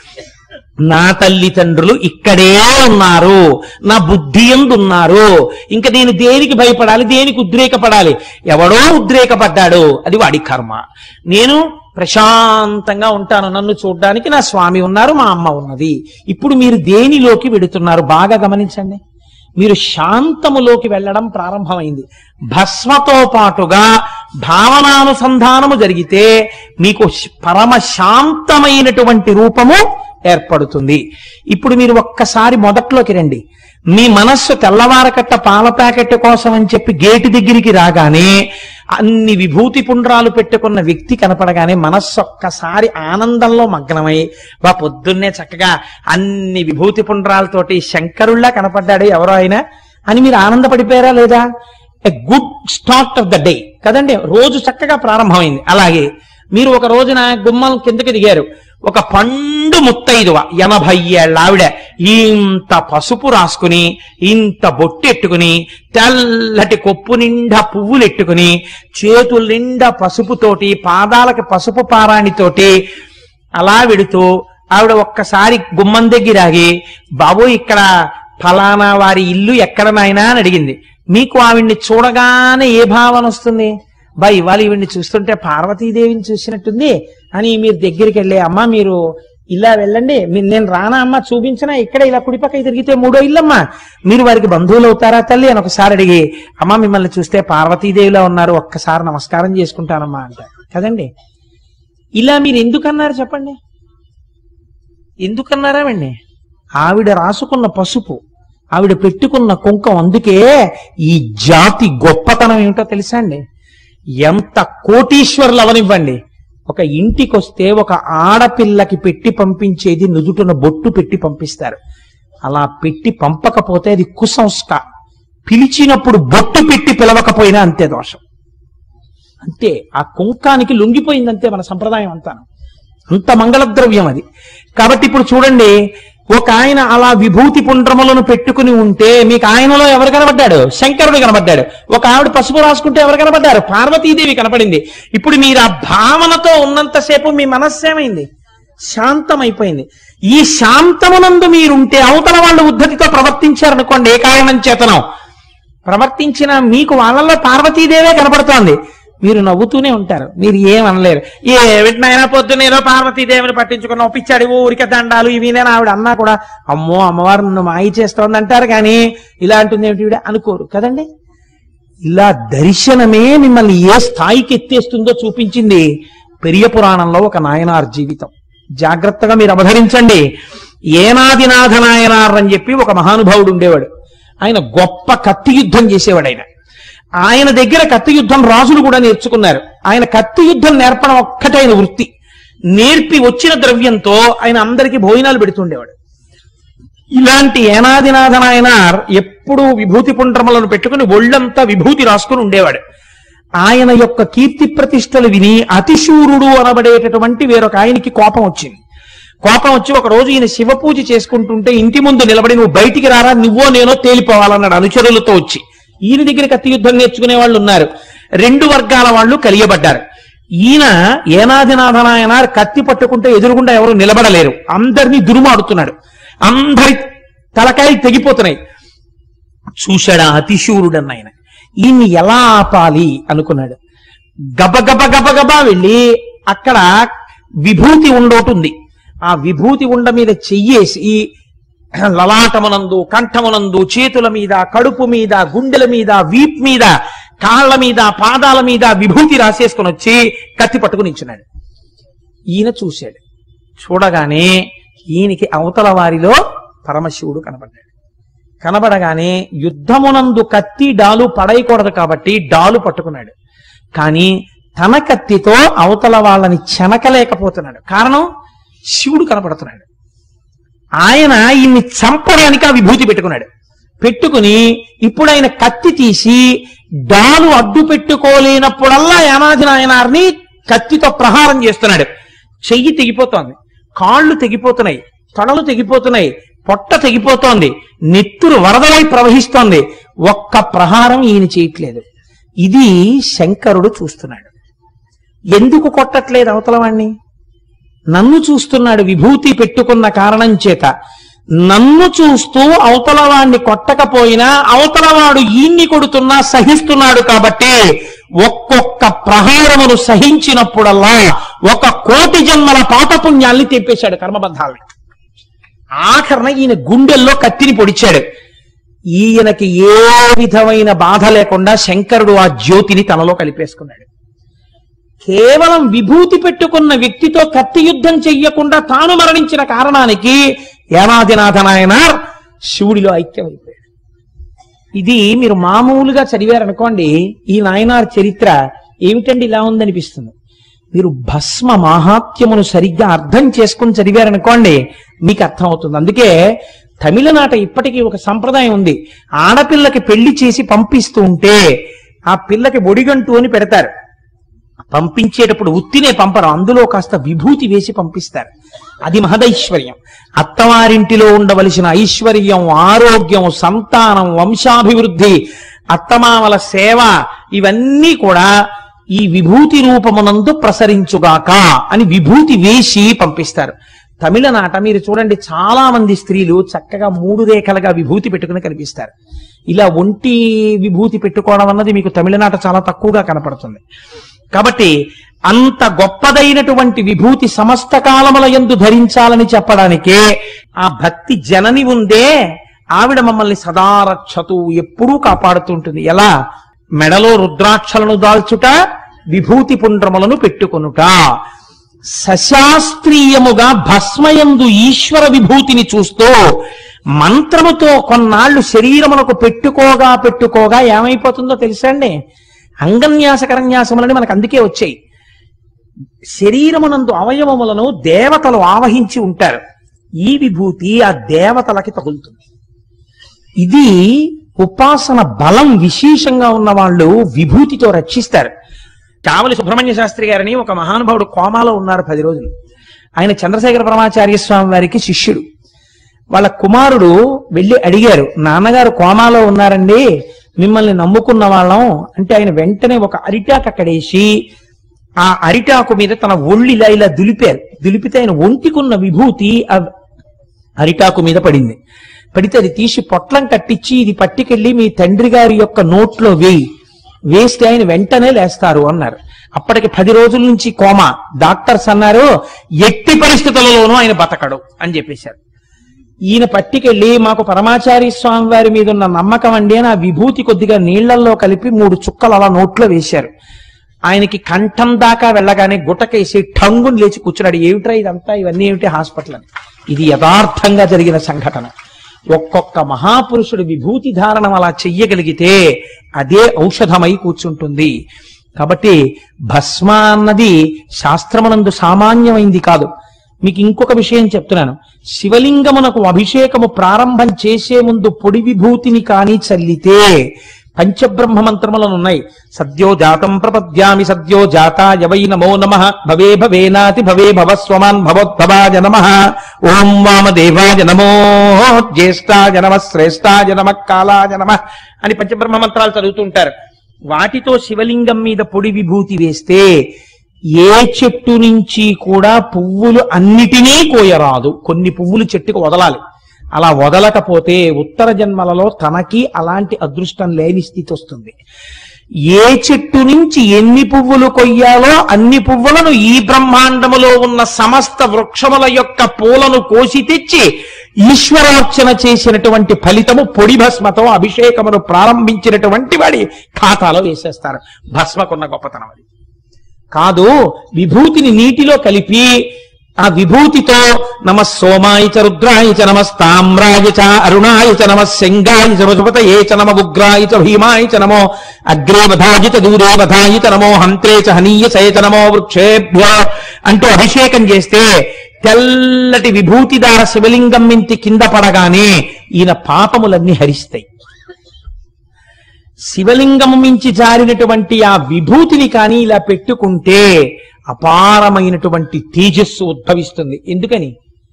నా తల్లిదండ్రులు ఇక్కడే ఉన్నారు నా బుద్ధి ఎందు ఉన్నారు ఇంకా నేను దేనికి భయపడాలి దేనికి ఉద్రేకపడాలి ఎవడో ఉద్రేకపడ్డాడు అది వాడి కర్మ నేను ప్రశాంతంగా ఉంటాను నన్ను చూడడానికి నా స్వామి ఉన్నారు మా అమ్మ ఉన్నది ఇప్పుడు మీరు దేనిలోకి వెడుతున్నారు బాగా గమనించండి మీరు శాంతములోకి వెళ్ళడం ప్రారంభమైంది భస్మతో పాటుగా భావనానుసంధానము జరిగితే మీకు పరమ శాంతమైనటువంటి రూపము ఏర్పడుతుంది ఇప్పుడు మీరు ఒక్కసారి మొదట్లోకి రండి మీ మనస్సు తెల్లవారకట్ట పాల ప్యాకెట్ కోసం అని చెప్పి గేటు దగ్గరికి రాగానే అన్ని విభూతి పుండ్రాలు పెట్టుకున్న వ్యక్తి కనపడగానే మనస్సు ఒక్కసారి ఆనందంలో మగ్నమై బా పొద్దున్నే చక్కగా అన్ని విభూతి పుండ్రాలతోటి శంకరుల్లా కనపడ్డాడు ఎవరో ఆయన అని మీరు ఆనందపడిపోయారా లేదా a good start of the day కదండి రోజు చక్కగా ప్రారంభమైంది అలాగే మీరు ఒక రోజున గుమ్మం కిందకి దిగారు ఒక పండు ముత్తైదువ ఎనభై ఏళ్ళ ఆవిడ ఇంత పసుపు రాసుకుని ఇంత బొట్టెట్టుకుని తెల్లటి కొప్పు నిండా పువ్వులు ఎట్టుకుని చేతుల నిండా పసుపుతోటి పాదాలకి పసుపు పారాణితోటి అలా వెడుతూ ఆవిడ ఒక్కసారి గుమ్మం దగ్గర ఆగి బాబు ఇక్కడ ఫలానా వారి ఇల్లు ఎక్కడ నాయనా అని అడిగింది మీకు ఆవిడ్ని చూడగానే ఏ భావన వస్తుంది బా ఇవాళ ఈవిడ్ని చూస్తుంటే పార్వతీదేవిని చూసినట్టుంది అని మీరు దగ్గరికి వెళ్ళి అమ్మ మీరు ఇలా వెళ్ళండి మీ- నేను రానా అమ్మ చూపించినా ఇక్కడ ఇలా కుడిపక్క తిరిగితే మూడో ఇల్లమ్మా మీరు వారికి బంధువులు అవుతారా తల్లి అని ఒకసారి అడిగి అమ్మ మిమ్మల్ని చూస్తే పార్వతీదేవిలా ఉన్నారు ఒక్కసారి నమస్కారం చేసుకుంటానమ్మా అంట కదండి ఇలా మీరు ఎందుకన్నారు చెప్పండి ఎందుకన్నారామండి ఆవిడ రాసుకున్న పసుపు ఆవిడ పెట్టుకున్న కుంకం అందుకే ఈ జాతి గొప్పతనం ఏమిటో తెలుసా అండి ఎంత కోటీశ్వరులు అవనివ్వండి ఒక ఇంటికి వస్తే ఒక ఆడపిల్లకి పెట్టి పంపించేది నుదుటున బొట్టు పెట్టి పంపిస్తారు అలా పెట్టి పంపకపోతే అది కుసంస్కారం పిలిచినప్పుడు బొట్టు పెట్టి పిలవకపోయినా అంతే దోషం అంతే ఆ కుంకానికి లొంగిపోయింది అంతే మన సంప్రదాయం అంతా అంత మంగళద్రవ్యం అది కాబట్టి ఇప్పుడు చూడండి ఒక ఆయన అలా విభూతి పుండ్రములను పెట్టుకుని ఉంటే మీకు ఆయనలో ఎవరు కనబడ్డాడు శంకరుడు కనబడ్డాడు ఒక ఆవిడ పసుపు రాసుకుంటే ఎవరు కనబడ్డారు పార్వతీదేవి కనపడింది ఇప్పుడు మీరు ఆ భావనతో ఉన్నంతసేపు మీ మనస్సు ఏమైంది శాంతమైపోయింది ఈ శాంతమునందు మీరుంటే అవతల వాళ్ళు ఉద్ధతితో ప్రవర్తించారనుకోండి ఏ కారణం చేతనం ప్రవర్తించిన మీకు వాళ్ళలో పార్వతీదేవే కనపడుతోంది మీరు నవ్వుతూనే ఉంటారు మీరు ఏమనలేరు ఏ వింటున్నాయినా పొద్దున్న ఏదో పార్వతీదేవిని పట్టించుకున్న పిచ్చాడి ఊరికే దండాలు ఇవి నేను ఆవిడ అన్నా కూడా అమ్మో అమ్మవారు నన్ను మాయ చేస్తోంది అంటారు కానీ ఇలా అంటుంది ఏమిటి ఈవిడ అనుకోరు కదండి ఇలా దర్శనమే మిమ్మల్ని ఏ స్థాయికి ఎత్తేస్తుందో చూపించింది పెరియ పురాణంలో ఒక నాయనార్ జీవితం జాగ్రత్తగా మీరు అవధరించండి ఏనాదినాథ నాయనార్ అని చెప్పి ఒక మహానుభావుడు ఉండేవాడు ఆయన గొప్ప కత్తి యుద్ధం చేసేవాడు ఆయన ఆయన దగ్గర కత్తి యుద్ధం రాజులు కూడా నేర్చుకున్నారు ఆయన కత్తి యుద్ధం నేర్పడం ఒక్కటే ఆయన వృత్తి నేర్పి వచ్చిన ద్రవ్యంతో ఆయన అందరికీ భోజనాలు పెడుతుండేవాడు ఇలాంటి ఏనాదినాథ నాయనార్ ఎప్పుడూ విభూతి పుండ్రమలను పెట్టుకుని ఒళ్ళంతా విభూతి రాసుకుని ఉండేవాడు ఆయన యొక్క కీర్తి ప్రతిష్టలు విని అతిశూరుడు అనబడేటటువంటి వేరొక ఆయనకి కోపం వచ్చింది కోపం వచ్చి ఒక రోజు ఈయన శివ పూజ చేసుకుంటుంటే ఇంటి ముందు నిలబడి నువ్వు బయటికి రారా నువ్వో నేనో తేలిపోవాలన్నాడు అనుచరులతో వచ్చి ఈయన దగ్గర కత్తి యుద్ధం నేర్చుకునే వాళ్ళు ఉన్నారు రెండు వర్గాల వాళ్ళు కలియబడ్డారు ఈయన ఏనాదినాథనాయన కత్తి పట్టుకుంటే ఎదురుగుండా ఎవరు నిలబడలేరు అందరినీ దురుమాడుతున్నాడు అందరి తలకాయలు తెగిపోతున్నాయి చూశాడు ఆ అతిశూరుడన్న ఆయన ఈయన్ని ఎలా ఆపాలి అనుకున్నాడు గబగబ గబగబా వెళ్ళి అక్కడ విభూతి ఉండోటి ఉంది ఆ విభూతి ఉండ మీద చెయ్యేసి లలాటమునందు కంఠమునందు చేతుల మీద కడుపు మీద గుండెల మీద వీప్ మీద కాళ్ళ మీద పాదాల మీద విభూతి రాసేసుకుని వచ్చి కత్తి పట్టుకుని నించున్నాడు ఈయన చూశాడు చూడగానే ఈయనకి అవతల వారిలో పరమశివుడు కనబడ్డాడు కనబడగానే యుద్ధమునందు కత్తి డాలు పడయకూడదు కాబట్టి డాలు పట్టుకున్నాడు కానీ తన కత్తితో అవతల వాళ్ళని చెనకలేకపోతున్నాడు కారణం శివుడు కనపడుతున్నాడు ఆయన ఈయన్ని చంపడానికి ఆ విభూతి పెట్టుకున్నాడు పెట్టుకుని ఇప్పుడు ఆయన కత్తి తీసి డాలు అడ్డు పెట్టుకోలేనప్పుడల్లా యానాది నాయనార్ని కత్తితో ప్రహారం చేస్తున్నాడు చెయ్యి తెగిపోతోంది కాళ్ళు తెగిపోతున్నాయి తొడలు తెగిపోతున్నాయి పొట్ట తెగిపోతోంది నెత్తురు వరదలై ప్రవహిస్తోంది ఒక్క ప్రహారం ఈయన చేయట్లేదు ఇది శంకరుడు చూస్తున్నాడు ఎందుకు కొట్టట్లేదు అవతల వాణ్ణి నన్ను చూస్తున్నాడు విభూతి పెట్టుకున్న కారణం చేత నన్ను చూస్తూ అవతల వాణ్ణి కొట్టకపోయినా అవతల వాడు ఈన్ని కొడుతున్నా సహిస్తున్నాడు కాబట్టి ఒక్కొక్క ప్రహారమును సహించినప్పుడల్లా ఒక కోటి జన్మల పాపపుణ్యాల్ని తెప్పేశాడు కర్మబంధాలని ఆఖరణ ఈయన గుండెల్లో కత్తిని పొడిచాడు ఈయనకి ఏ విధమైన బాధ లేకుండా శంకరుడు ఆ జ్యోతిని తనలో కలిపేసుకున్నాడు కేవలం విభూతి పెట్టుకున్న వ్యక్తితో కత్తి యుద్ధం చెయ్యకుండా తాను మరణించిన కారణానికి ఏనాదినాథ నాయనార్ శివుడిలో ఐక్యమైపోయాడు ఇది మీరు మామూలుగా చదివారనుకోండి ఈ నాయనార్ చరిత్ర ఏమిటండి ఇలా ఉందనిపిస్తుంది మీరు భస్మ మాహాత్యమును సరిగ్గా అర్థం చేసుకుని చదివారనుకోండి మీకు అర్థమవుతుంది అందుకే తమిళనాట ఇప్పటికీ ఒక సంప్రదాయం ఉంది ఆడపిల్లకి పెళ్లి చేసి పంపిస్తూ ఉంటే ఆ పిల్లకి ఒడిగంటు అని పెడతారు పంపించేటప్పుడు ఉత్తినే పంపరు అందులో కాస్త విభూతి వేసి పంపిస్తారు అది మహదైశ్వర్యం అత్తవారింటిలో ఉండవలసిన ఐశ్వర్యం ఆరోగ్యం సంతానం వంశాభివృద్ధి అత్తమామల సేవ ఇవన్నీ కూడా ఈ విభూతి రూపమునందు ప్రసరించుగాక అని విభూతి వేసి పంపిస్తారు తమిళనాట మీరు చూడండి చాలా మంది స్త్రీలు చక్కగా మూడు రేఖలుగా విభూతి పెట్టుకుని కనిపిస్తారు ఇలా ఒంటి విభూతి పెట్టుకోవడం అన్నది మీకు తమిళనాట చాలా తక్కువగా కనపడుతుంది కాబట్టి అంత గొప్పదైనటువంటి విభూతి సమస్త కాలముల యందు ధరించాలని చెప్పడానికే ఆ భక్తి జనని ఉందే ఆవిడ మమ్మల్ని సదా రక్షతు ఎప్పుడూ కాపాడుతుంటుంది ఎలా మెడలో రుద్రాక్షలను దాల్చుట విభూతి పుండ్రములను పెట్టుకొనుట సశాస్త్రీయముగా భస్మయందు ఈశ్వర విభూతిని చూస్తూ మంత్రముతో కొన్నాళ్లు శరీరమునకు పెట్టుకోగా పెట్టుకోగా ఏమైపోతుందో తెలుసా అండి అంగన్యాస కరన్యాసములని మనకు అందుకే వచ్చాయి శరీరమునందు అవయవములను దేవతలు ఆవహించి ఉంటారు ఈ విభూతి ఆ దేవతలకి తగులుతుంది ఇది ఉపాసన బలం విశేషంగా ఉన్న వాళ్ళు విభూతితో రక్షిస్తారు కావలి సుబ్రహ్మణ్య శాస్త్రి గారని ఒక మహానుభావుడు కోమాలో ఉన్నారు పది రోజులు ఆయన చంద్రశేఖర పరమాచార్య స్వామి వారికి శిష్యుడు వాళ్ళ కుమారుడు వెళ్ళి అడిగారు నాన్నగారు కోమాలో ఉన్నారండి మిమ్మల్ని నమ్ముకున్న వాళ్ళం అంటే ఆయన వెంటనే ఒక అరిటాకు అక్కడేసి ఆ అరిటాకు మీద తన ఒళ్ళు ఇలా ఇలా దులిపారు దులిపితే ఆయన ఒంటికున్న విభూతి ఆ అరిటాకు మీద పడింది పడితే అది తీసి పొట్లం కట్టించి ఇది పట్టుకెళ్ళి మీ తండ్రి గారి యొక్క నోట్లో వేయి వేస్తే ఆయన వెంటనే లేస్తారు అన్నారు అప్పటికి పది రోజుల నుంచి కోమా డాక్టర్స్ అన్నారు ఎట్టి పరిస్థితులలోనూ ఆయన బతకడు అని చెప్పేశారు ఈయన పట్టుకెళ్ళి మాకు పరమాచారి స్వామి వారి మీద ఉన్న నమ్మకం అండి అని ఆ విభూతి కొద్దిగా నీళ్లల్లో కలిపి మూడు చుక్కలు అలా నోట్లో వేశారు ఆయనకి కంఠం దాకా వెళ్ళగానే గుటకేసి ఠంగుని లేచి కూర్చున్నాడు ఏమిట్రా ఇదంతా ఇవన్నీ ఏమిటి హాస్పిటల్ అని ఇది యథార్థంగా జరిగిన సంఘటన ఒక్కొక్క మహాపురుషుడు విభూతి ధారణం అలా చెయ్యగలిగితే అదే ఔషధమై కూర్చుంటుంది కాబట్టి భస్మ అన్నది శాస్త్రమునందు సామాన్యమైంది కాదు మీకు ఇంకొక విషయం చెప్తున్నాను శివలింగమునకు అభిషేకము ప్రారంభం చేసే ముందు పొడి విభూతిని కానీ చల్లితే పంచబ్రహ్మ మంత్రములను ఉన్నాయి సద్యో జాతం ప్రపద్యామి సద్యో జాతాయ వై నమో నమ భవే భవేనాతి భవే భవస్వమాన్ భవోద్భవాయ నమ ఓం వామదేవాయ నమో జ్యేష్ఠాయ నమ శ్రేష్ఠాయ నమ కాలాయ నమ అని పంచబ్రహ్మ మంత్రాలు చదువుతుంటారు వాటితో శివలింగం మీద పొడి విభూతి వేస్తే ఏ చెట్టు నుంచి కూడా పువ్వులు అన్నిటినీ కోయరాదు కొన్ని పువ్వులు చెట్టుకు వదలాలి అలా వదలకపోతే ఉత్తర జన్మలలో తనకి అలాంటి అదృష్టం లేని స్థితి వస్తుంది ఏ చెట్టు నుంచి ఎన్ని పువ్వులు కొయ్యాలో అన్ని పువ్వులను ఈ బ్రహ్మాండములో ఉన్న సమస్త వృక్షముల యొక్క పూలను కోసి తెచ్చి ఈశ్వరార్చన చేసినటువంటి ఫలితము పొడి భస్మతో అభిషేకమును ప్రారంభించినటువంటి వాడి ఖాతాలో వేసేస్తారు భస్మకున్న గొప్పతనం అది కాదు విభూతిని నీటిలో కలిపి ఆ విభూతితో నమ సోమాయ చ రుద్రాయ చ నమస్తామ్రాయ చ అరుణాయ చ నమ శంగాయ చ వసుపతయే చ నమ ఉగ్రాయ చ భీమాయ చ నమో అగ్రే వధాయ చ దూరే వధాయ చ నమో హంత్రే చ హనీయ చ నమో వృక్షేభ్య అంటూ అభిషేకం చేస్తే తెల్లటి విభూతిదార శివలింగం మించి కింద పడగానే ఈయన పాపములన్నీ హరిస్తాయి శివలింగము మించి జారినటువంటి ఆ విభూతిని కానీ ఇలా పెట్టుకుంటే అపారమైనటువంటి తేజస్సు ఉద్భవిస్తుంది ఎందుకని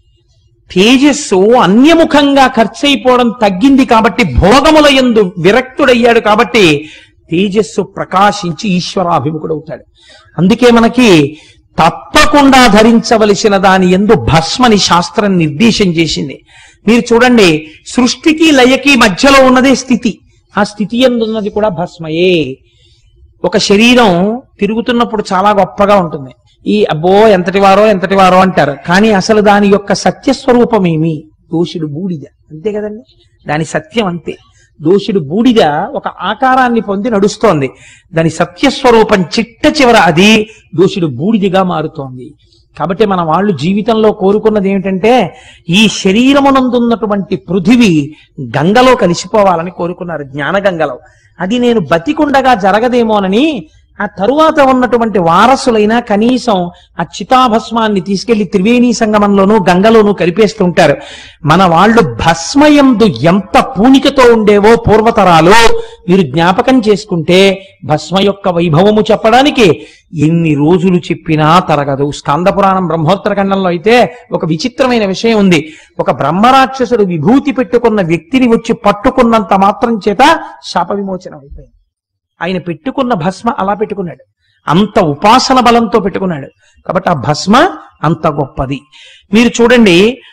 తేజస్సు అన్యముఖంగా ఖర్చయిపోవడం తగ్గింది కాబట్టి భోగముల యందు విరక్తుడయ్యాడు కాబట్టి తేజస్సు ప్రకాశించి ఈశ్వరాభిముఖుడవుతాడు అందుకే మనకి తప్పకుండా ధరించవలసిన దాని ఎందు భస్మని శాస్త్రం నిర్దేశం చేసింది మీరు చూడండి సృష్టికి లయకి మధ్యలో ఉన్నదే స్థితి ఆ స్థితి ఎందున్నది కూడా భస్మయే ఒక శరీరం తిరుగుతున్నప్పుడు చాలా గొప్పగా ఉంటుంది ఈ అబ్బో ఎంతటి వారో ఎంతటి వారో అంటారు కానీ అసలు దాని యొక్క సత్యస్వరూపం ఏమి దోషుడు బూడిద అంతే కదండి దాని సత్యం అంతే దోషుడు బూడిద ఒక ఆకారాన్ని పొంది నడుస్తోంది దాని సత్యస్వరూపం చిట్ట చివర అది దోషుడు బూడిదిగా మారుతోంది కాబట్టి మన వాళ్ళు జీవితంలో కోరుకున్నది ఏమిటంటే ఈ శరీరమునందున్నటువంటి పృథివీ గంగలో కలిసిపోవాలని కోరుకున్నారు జ్ఞానగంగలో అది నేను బతికుండగా జరగదేమోనని ఆ తరువాత ఉన్నటువంటి వారసులైనా కనీసం ఆ చితాభస్మాన్ని తీసుకెళ్లి త్రివేణీ సంగమంలోనూ గంగలోనూ కలిపేస్తుంటారు మన వాళ్ళు భస్మయందు ఎంత పూనికతో ఉండేవో పూర్వతరాలు మీరు జ్ఞాపకం చేసుకుంటే భస్మ యొక్క వైభవము చెప్పడానికి ఎన్ని రోజులు చెప్పినా తరగదు స్కంద పురాణం బ్రహ్మోత్తర ఖండంలో అయితే ఒక విచిత్రమైన విషయం ఉంది ఒక బ్రహ్మరాక్షసుడు విభూతి పెట్టుకున్న వ్యక్తిని వచ్చి పట్టుకున్నంత మాత్రం చేత శాప విమోచనం అయిపోయింది ఆయన పెట్టుకున్న భస్మ అలా పెట్టుకున్నాడు అంత ఉపాసన బలంతో పెట్టుకున్నాడు కాబట్టి ఆ భస్మ అంత గొప్పది మీరు చూడండి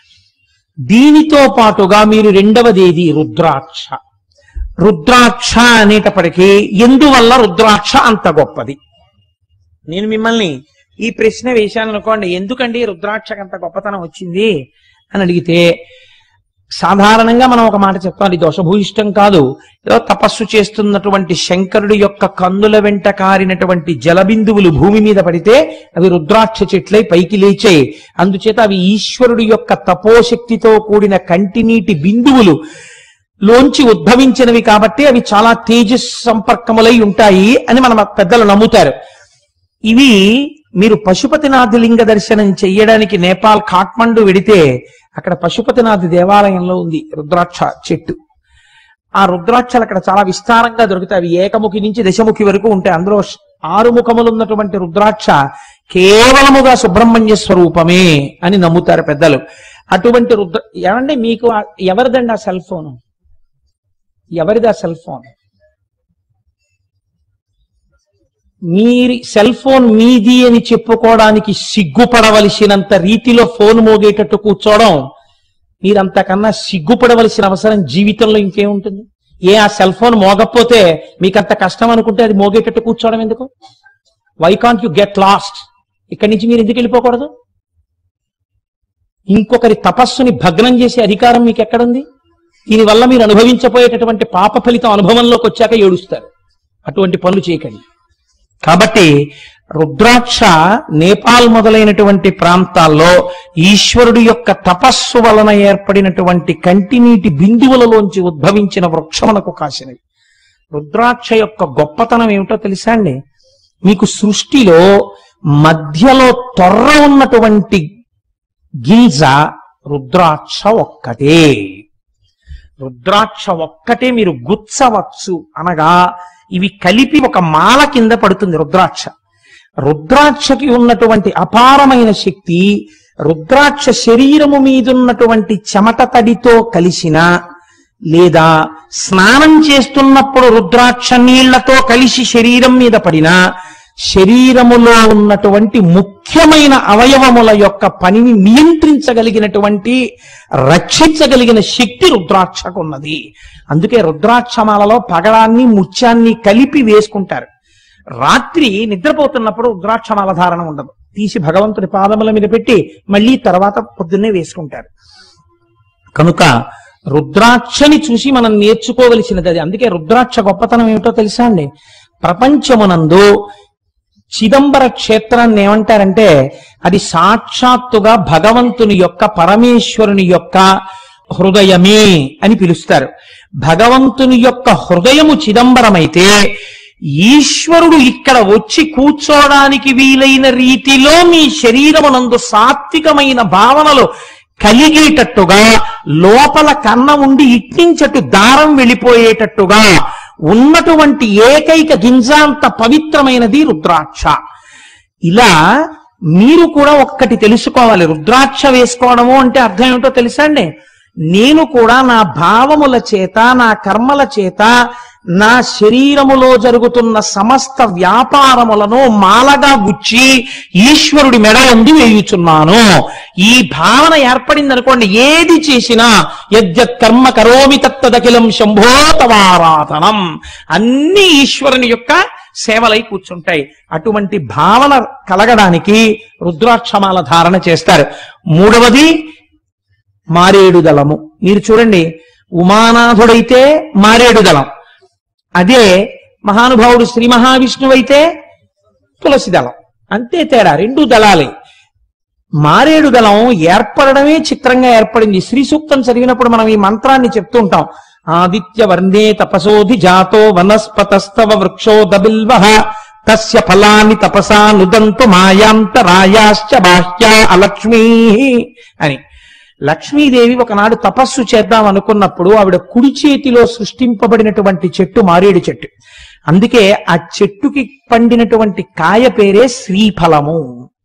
దీనితో పాటుగా మీరు రెండవది ఏది రుద్రాక్ష రుద్రాక్ష అనేటప్పటికీ ఎందువల్ల రుద్రాక్ష అంత గొప్పది నేను మిమ్మల్ని ఈ ప్రశ్న వేశాను అనుకోండి ఎందుకండి రుద్రాక్షకు అంత గొప్పతనం వచ్చింది అని అడిగితే సాధారణంగా మనం ఒక మాట చెప్తాం ఇది దోషభూయిష్టం కాదు ఏదో తపస్సు చేస్తున్నటువంటి శంకరుడి యొక్క కన్నుల వెంట కారినటువంటి జలబిందువులు భూమి మీద పడితే అవి రుద్రాక్ష చెట్లై పైకి లేచాయి అందుచేత అవి ఈశ్వరుడి యొక్క తపోశక్తితో కూడిన కంటినీటి బిందువులు లోంచి ఉద్భవించినవి కాబట్టి అవి చాలా తేజస్ సంపర్కములై ఉంటాయి అని మన పెద్దలు నమ్ముతారు ఇవి మీరు పశుపతినాథ్ లింగ దర్శనం చెయ్యడానికి నేపాల్ కాఠ్మండు వెడితే అక్కడ పశుపతినాథ్ దేవాలయంలో ఉంది రుద్రాక్ష చెట్టు ఆ రుద్రాక్షలు అక్కడ చాలా విస్తారంగా దొరుకుతాయి అవి ఏకముఖి నుంచి దశముఖి వరకు ఉంటాయి అందులో ష్- ఆరు ముఖములు ఉన్నటువంటి రుద్రాక్ష కేవలముగా సుబ్రహ్మణ్య స్వరూపమే అని నమ్ముతారు పెద్దలు అటువంటి రుద్ర ఏమండి మీకు ఆ- ఎవరిదండి ఆ సెల్ ఫోన్ ఎవరిది ఆ సెల్ ఫోన్ మీరి సెల్ ఫోన్ మీది అని చెప్పుకోవడానికి సిగ్గుపడవలసినంత రీతిలో ఫోన్ మోగేటట్టు కూర్చోవడం మీరంతకన్నా సిగ్గుపడవలసిన అవసరం జీవితంలో ఇంకేముంటుంది ఏ ఆ సెల్ ఫోన్ మోగకపోతే మీకు అంత కష్టం అనుకుంటే అది మోగేటట్టు కూర్చోవడం ఎందుకు why can't you get lost ఇక్కడి నుంచి మీరు ఎందుకు వెళ్ళిపోకూడదు ఇంకొకరి తపస్సుని భగ్నం చేసే అధికారం మీకు ఎక్కడుంది దీనివల్ల మీరు అనుభవించబోయేటటువంటి పాప ఫలితం అనుభవంలోకి వచ్చాక ఏడుస్తారు అటువంటి పనులు చేయకండి కాబట్టి రుద్రాక్ష నేపాల్ మొదలైనటువంటి ప్రాంతాల్లో ఈశ్వరుడి యొక్క తపస్సు వలన ఏర్పడినటువంటి కంటినీటి బిందువులలోంచి ఉద్భవించిన వృక్షమునకు కాసినవి రుద్రాక్ష యొక్క గొప్పతనం ఏమిటో తెలుసా అండి మీకు సృష్టిలో మధ్యలో తొర్ర ఉన్నటువంటి గింజ రుద్రాక్ష ఒక్కటే రుద్రాక్ష ఒక్కటే మీరు గుచ్చవచ్చు అనగా ఇవి కలిపి ఒక మాల కింద పడుతుంది రుద్రాక్ష రుద్రాక్షకి ఉన్నటువంటి అపారమైన శక్తి రుద్రాక్ష శరీరము మీదున్నటువంటి చెమట తడితో కలిసిన లేదా స్నానం చేస్తున్నప్పుడు రుద్రాక్ష నీళ్లతో కలిసి శరీరం మీద పడిన శరీరములో ఉన్నటువంటి ముఖ్యమైన అవయవముల యొక్క పనిని నియంత్రించగలిగినటువంటి రక్షించగలిగిన శక్తి రుద్రాక్షకు ఉన్నది అందుకే రుద్రాక్షమాలలో పగడాన్ని ముత్యాన్ని కలిపి వేసుకుంటారు రాత్రి నిద్రపోతున్నప్పుడు రుద్రాక్షమాల ధారణ ఉండదు తీసి భగవంతుడి పాదముల మీద పెట్టి మళ్ళీ తర్వాత పొద్దున్నే వేసుకుంటారు కనుక రుద్రాక్షని చూసి మనం నేర్చుకోవలసినది అది అందుకే రుద్రాక్ష గొప్పతనం ఏమిటో తెలుసా అండి ప్రపంచమునందు చిదంబర క్షేత్రాన్ని ఏమంటారంటే అది సాక్షాత్తుగా భగవంతుని యొక్క పరమేశ్వరుని యొక్క హృదయమే అని పిలుస్తారు భగవంతుని యొక్క హృదయము చిదంబరమైతే ఈశ్వరుడు ఇక్కడ వచ్చి కూర్చోవడానికి వీలైన రీతిలో మీ శరీరమునందు సాత్వికమైన భావనలు కలిగేటట్టుగా లోపల కన్న ఉండి ఇట్టించటు దారం వెళ్ళిపోయేటట్టుగా ఉన్నటువంటి ఏకైక గింజాంత పవిత్రమైనది రుద్రాక్ష ఇలా మీరు కూడా ఒక్కటి తెలుసుకోవాలి రుద్రాక్ష వేసుకోవడము అంటే అర్థం ఏమిటో తెలుసా అండి నేను కూడా నా భావముల చేత నా కర్మల చేత నా శరీరములో జరుగుతున్న సమస్త వ్యాపారములను మాలగా గుచ్చి ఈశ్వరుడి మెడ ఉండి వేయుచున్నాను ఈ భావన ఏర్పడింది అనుకోండి ఏది చేసినా యజ్జత్ కర్మ కరోమి తత్తదఖిలం శంభో తవారాధనం అన్ని ఈశ్వరుని యొక్క సేవలై కూర్చుంటాయి అటువంటి భావన కలగడానికి రుద్రాక్షమాల ధారణ చేస్తారు మూడవది మారేడు దళము మీరు చూడండి ఉమానాథుడైతే మారేడు దళం అదే మహానుభావుడు శ్రీ మహావిష్ణువు అయితే తులసి దళం అంతే తేడా రెండు దళాలే మారేడు దళం ఏర్పడడమే చిత్రంగా ఏర్పడింది శ్రీ సూక్తం చదివినప్పుడు మనం ఈ మంత్రాన్ని చెప్తూ ఉంటాం ఆదిత్య వర్ణే తపసోధి జాతో వనస్పతస్తవ వృక్షోదబిల్వ తస్య ఫలాన్ని తపసా నుదంతు మాయాంతరాయాశ్చ బాహ్యా అలక్ష్మీ అని లక్ష్మీదేవి ఒకనాడు తపస్సు చేద్దాం అనుకున్నప్పుడు ఆవిడ కుడి చేతిలో సృష్టింపబడినటువంటి చెట్టు మారేడు చెట్టు అందుకే ఆ చెట్టుకి పండినటువంటి కాయ పేరే శ్రీఫలము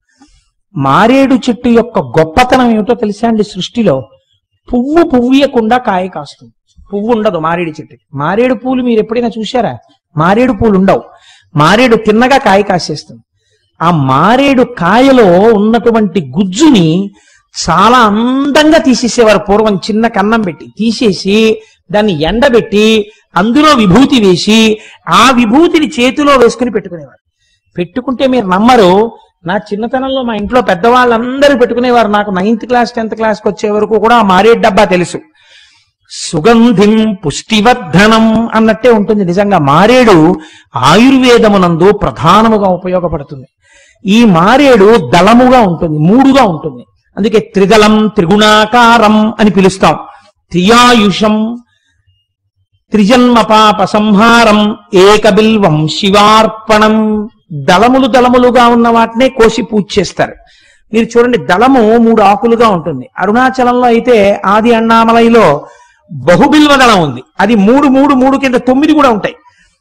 మారేడు చెట్టు యొక్క గొప్పతనం ఏమిటో తెలుసా అండి సృష్టిలో పువ్వు పువ్వుయకుండా కాయ కాస్తుంది పువ్వు ఉండదు మారేడు చెట్టు మారేడు పూలు మీరు ఎప్పుడైనా చూశారా మారేడు పూలు ఉండవు మారేడు తిన్నగా కాయ కాసేస్తుంది ఆ మారేడు కాయలో ఉన్నటువంటి గుజ్జుని చాలా అందంగా తీసేసేవారు పూర్వం చిన్న కన్నం పెట్టి తీసేసి దాన్ని ఎండబెట్టి అందులో విభూతి వేసి ఆ విభూతిని చేతిలో వేసుకుని పెట్టుకునేవారు పెట్టుకుంటే మీరు నమ్మరు నా చిన్నతనంలో మా ఇంట్లో పెద్దవాళ్ళందరూ పెట్టుకునేవారు నాకు నైన్త్ క్లాస్ టెన్త్ క్లాస్కి వచ్చే వరకు కూడా ఆ మారేడు డబ్బా తెలుసు సుగంధిం పుష్టివర్ధనం అన్నట్టే ఉంటుంది నిజంగా మారేడు ఆయుర్వేదమునందు ప్రధానముగా ఉపయోగపడుతుంది ఈ మారేడు దళముగా ఉంటుంది మూడుగా ఉంటుంది అందుకే త్రిదళం త్రిగుణాకారం అని పిలుస్తాం త్రియాయుషం త్రిజన్మ పాప సంహారం ఏకబిల్వం శివార్పణం దళములు దళములుగా ఉన్న వాటినే కోసి పూజ చేస్తారు మీరు చూడండి దళము మూడు ఆకులుగా ఉంటుంది అరుణాచలంలో అయితే ఆది అన్నామలైలో బహుబిల్వ దళం ఉంది అది మూడు మూడు మూడు కింద తొమ్మిది కూడా ఉంటాయి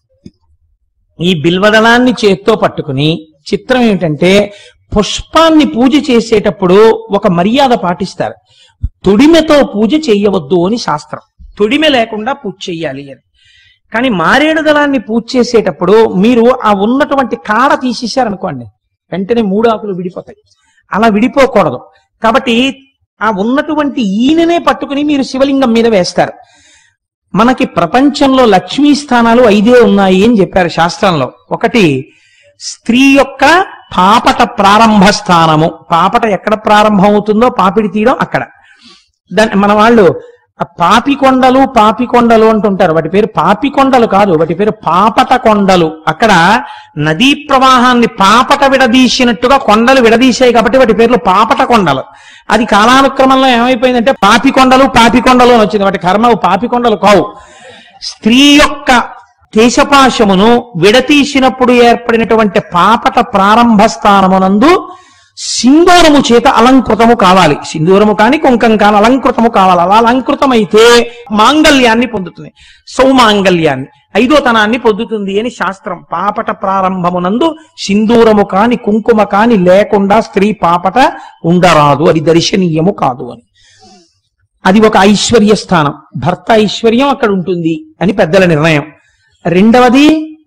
ఈ బిల్వదళాన్ని చేత్తో పట్టుకుని చిత్రం ఏమిటంటే పుష్పాన్ని పూజ చేసేటప్పుడు ఒక మర్యాద పాటిస్తారు తొడిమెతో పూజ చేయవద్దు అని శాస్త్రం తొడిమె లేకుండా పూజ చెయ్యాలి అని కానీ మారేడు దళాన్ని పూజ చేసేటప్పుడు మీరు ఆ ఉన్నటువంటి కాడ తీసేశారనుకోండి వెంటనే మూడు ఆకులు విడిపోతాయి అలా విడిపోకూడదు కాబట్టి ఆ ఉన్నటువంటి ఈయననే పట్టుకుని మీరు శివలింగం మీద వేస్తారు మనకి ప్రపంచంలో లక్ష్మీ స్థానాలు ఐదే ఉన్నాయి అని చెప్పారు శాస్త్రంలో ఒకటి స్త్రీ యొక్క పాపట ప్రారంభ స్థానము పాపట ఎక్కడ ప్రారంభం అవుతుందో పాపిడి తీయడం అక్కడ దాన్ని మన వాళ్ళు ఆ పాపి కొండలు పాపి కొండలు అంటుంటారు వాటి పేరు పాపి కొండలు కాదు వాటి పేరు పాపట కొండలు అక్కడ నదీ ప్రవాహాన్ని పాపట విడదీసినట్టుగా కొండలు విడదీశాయి కాబట్టి వాటి పేర్లు పాపట కొండలు అది కాలానుక్రమంలో ఏమైపోయిందంటే పాపి కొండలు పాపి కొండలు అని వచ్చింది వాటి కర్మ పాపి కొండలు కావు స్త్రీ యొక్క కేశపాశమును విడతీసినప్పుడు ఏర్పడినటువంటి పాపట ప్రారంభ స్థానమునందు సింధూరము చేత అలంకృతము కావాలి సింధూరము కాని కుంకం కాని అలంకృతము కావాలి అలా అలంకృతమైతే మాంగళ్యాన్ని పొందుతుంది సౌమాంగళ్యాన్ని ఐదో తనాన్ని పొందుతుంది అని శాస్త్రం పాపట ప్రారంభమునందు సింధూరము కాని కుంకుమ కాని లేకుండా స్త్రీ పాపట ఉండరాదు అది దర్శనీయము కాదు అని అది ఒక ఐశ్వర్య స్థానం భర్త ఐశ్వర్యం అక్కడ ఉంటుంది అని పెద్దల నిర్ణయం రెండవది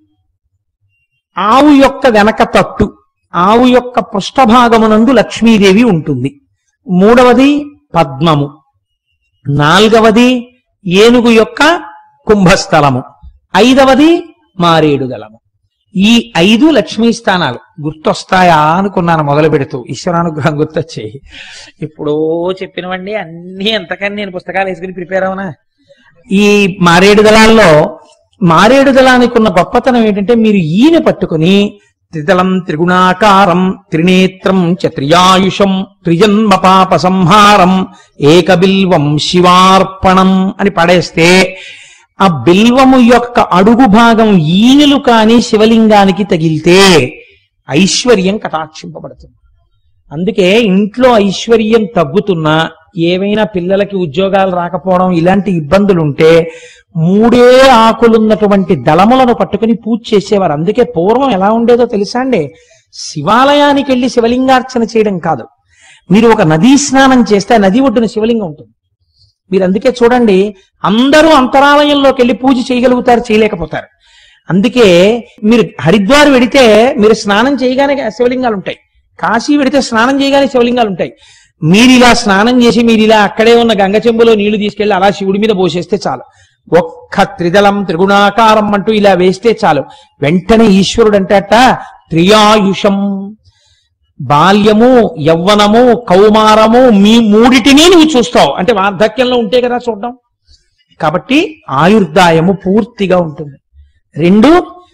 ఆవు యొక్క వెనక తట్టు ఆవు యొక్క పృష్ఠభాగమునందు లక్ష్మీదేవి ఉంటుంది మూడవది పద్మము నాల్గవది ఏనుగు యొక్క కుంభస్థలము ఐదవది మారేడు దళము ఈ ఐదు లక్ష్మీ స్థానాలు గుర్తొస్తాయా అనుకున్నాను మొదలు పెడుతూ ఈశ్వరానుగ్రహం గుర్తొచ్చాయి ఎప్పుడో చెప్పినవండి అన్ని ఎంతకని నేను పుస్తకాలు వేసుకుని ప్రిపేర్ అవునా ఈ మారేడు దళాల్లో మారేడు దళానికి ఉన్న గొప్పతనం ఏంటంటే మీరు ఈయన పట్టుకుని త్రిదళం త్రిగుణాకారం త్రినేత్రం చ త్రియాయుషం త్రిజన్మ పాప సంహారం ఏకబిల్వం శివార్పణం అని పడేస్తే ఆ బిల్వము యొక్క అడుగు భాగం ఈనెలు కాని శివలింగానికి తగిలితే ఐశ్వర్యం కటాక్షింపబడుతుంది అందుకే ఇంట్లో ఐశ్వర్యం తగ్గుతున్నా ఏవైనా పిల్లలకి ఉద్యోగాలు రాకపోవడం ఇలాంటి ఇబ్బందులుంటే మూడే ఆకులున్నటువంటి దళములను పట్టుకుని పూజ చేసేవారు అందుకే పూర్వం ఎలా ఉండేదో తెలుసా అండి శివాలయానికి వెళ్ళి శివలింగార్చన చేయడం కాదు మీరు ఒక నదీ స్నానం చేస్తే ఆ నది ఒడ్డున శివలింగం ఉంటుంది మీరు అందుకే చూడండి అందరూ అంతరాలయంలోకి వెళ్ళి పూజ చేయగలుగుతారు చేయలేకపోతారు అందుకే మీరు హరిద్వార్ వెడితే మీరు స్నానం చేయగానే శివలింగాలు ఉంటాయి కాశీ వెడితే స్నానం చేయగానే శివలింగాలు ఉంటాయి మీరు ఇలా స్నానం చేసి మీరు ఇలా అక్కడే ఉన్న గంగ చెంబులో నీళ్లు తీసుకెళ్లి అలా శివుడి మీద పోసేస్తే చాలు ఒక్క త్రిదళం త్రిగుణాకారం అంటూ ఇలా వేస్తే చాలు వెంటనే ఈశ్వరుడు అంటట త్రియాయుషం బాల్యము యవ్వనము కౌమారము మీ మూడిటిని నువ్వు చూస్తావు అంటే వార్ధక్యంలో ఉంటే కదా చూడడం కాబట్టి ఆయుర్దాయము పూర్తిగా ఉంటుంది రెండు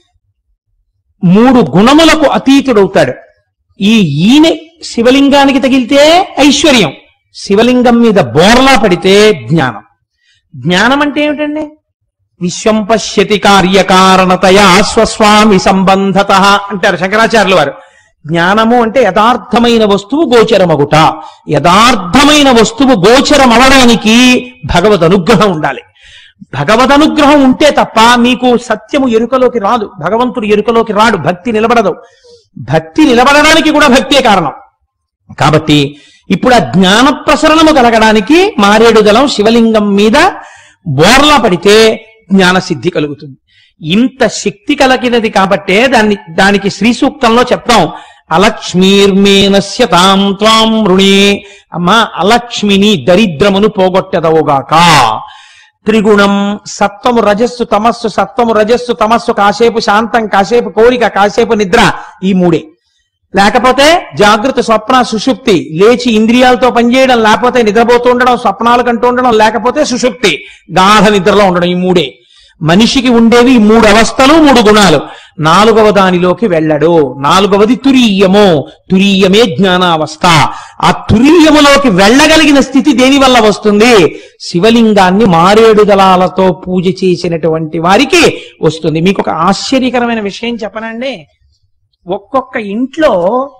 మూడు గుణములకు అతీతుడవుతాడు ఈ ఈయన శివలింగానికి తగిలితే ఐశ్వర్యం శివలింగం మీద బోర్లా పడితే జ్ఞానం జ్ఞానం అంటే ఏమిటండి విశ్వం పశ్యతి కార్యకారణతయా స్వస్వామి సంబంధత అంటారు శంకరాచార్యుల వారు జ్ఞానము అంటే యథార్థమైన వస్తువు గోచరమగుట యథార్థమైన వస్తువు గోచరం అవడానికి భగవద్ అనుగ్రహం ఉండాలి భగవద్ అనుగ్రహం ఉంటే తప్ప మీకు సత్యము ఎరుకలోకి రాదు భగవంతుడు ఎరుకలోకి రాడు భక్తి నిలబడదు భక్తి నిలబడడానికి కూడా భక్తే కారణం కాబట్టి ఇప్పుడు ఆ జ్ఞాన ప్రసరణము కలగడానికి మారేడు దళం శివలింగం మీద బోర్లా పడితే జ్ఞాన సిద్ధి కలుగుతుంది ఇంత శక్తి కలిగినది కాబట్టే దాన్ని దానికి శ్రీ సూక్తంలో చెప్తాం అలక్ష్మీర్మేనస్య తాం త్వాం రుణే అమ్మా అలక్ష్మిని దరిద్రమును పోగొట్టదవుగాక త్రిగుణం సత్వము రజస్సు తమస్సు సత్వము రజస్సు తమస్సు కాసేపు శాంతం కాసేపు కోరిక కాసేపు నిద్ర ఈ మూడే లేకపోతే జాగృత స్వప్న సుషుప్తి లేచి ఇంద్రియాలతో పనిచేయడం లేకపోతే నిద్రపోతూ ఉండడం స్వప్నాలు కంటూ ఉండడం లేకపోతే సుషుప్తి గాఢ నిద్రలో ఉండడం ఈ మూడే మనిషికి ఉండేవి ఈ మూడు అవస్థలు మూడు గుణాలు నాలుగవ దానిలోకి వెళ్ళడు నాలుగవది తురీయము తురీయమే జ్ఞానావస్థ ఆ తురీయములోకి వెళ్ళగలిగిన స్థితి దేని వల్ల వస్తుంది శివలింగాన్ని మారేడు దళాలతో పూజ చేసినటువంటి వారికి వస్తుంది మీకు ఒక ఆశ్చర్యకరమైన విషయం చెప్పనండి ఒక్కొక్క ఇంట్లో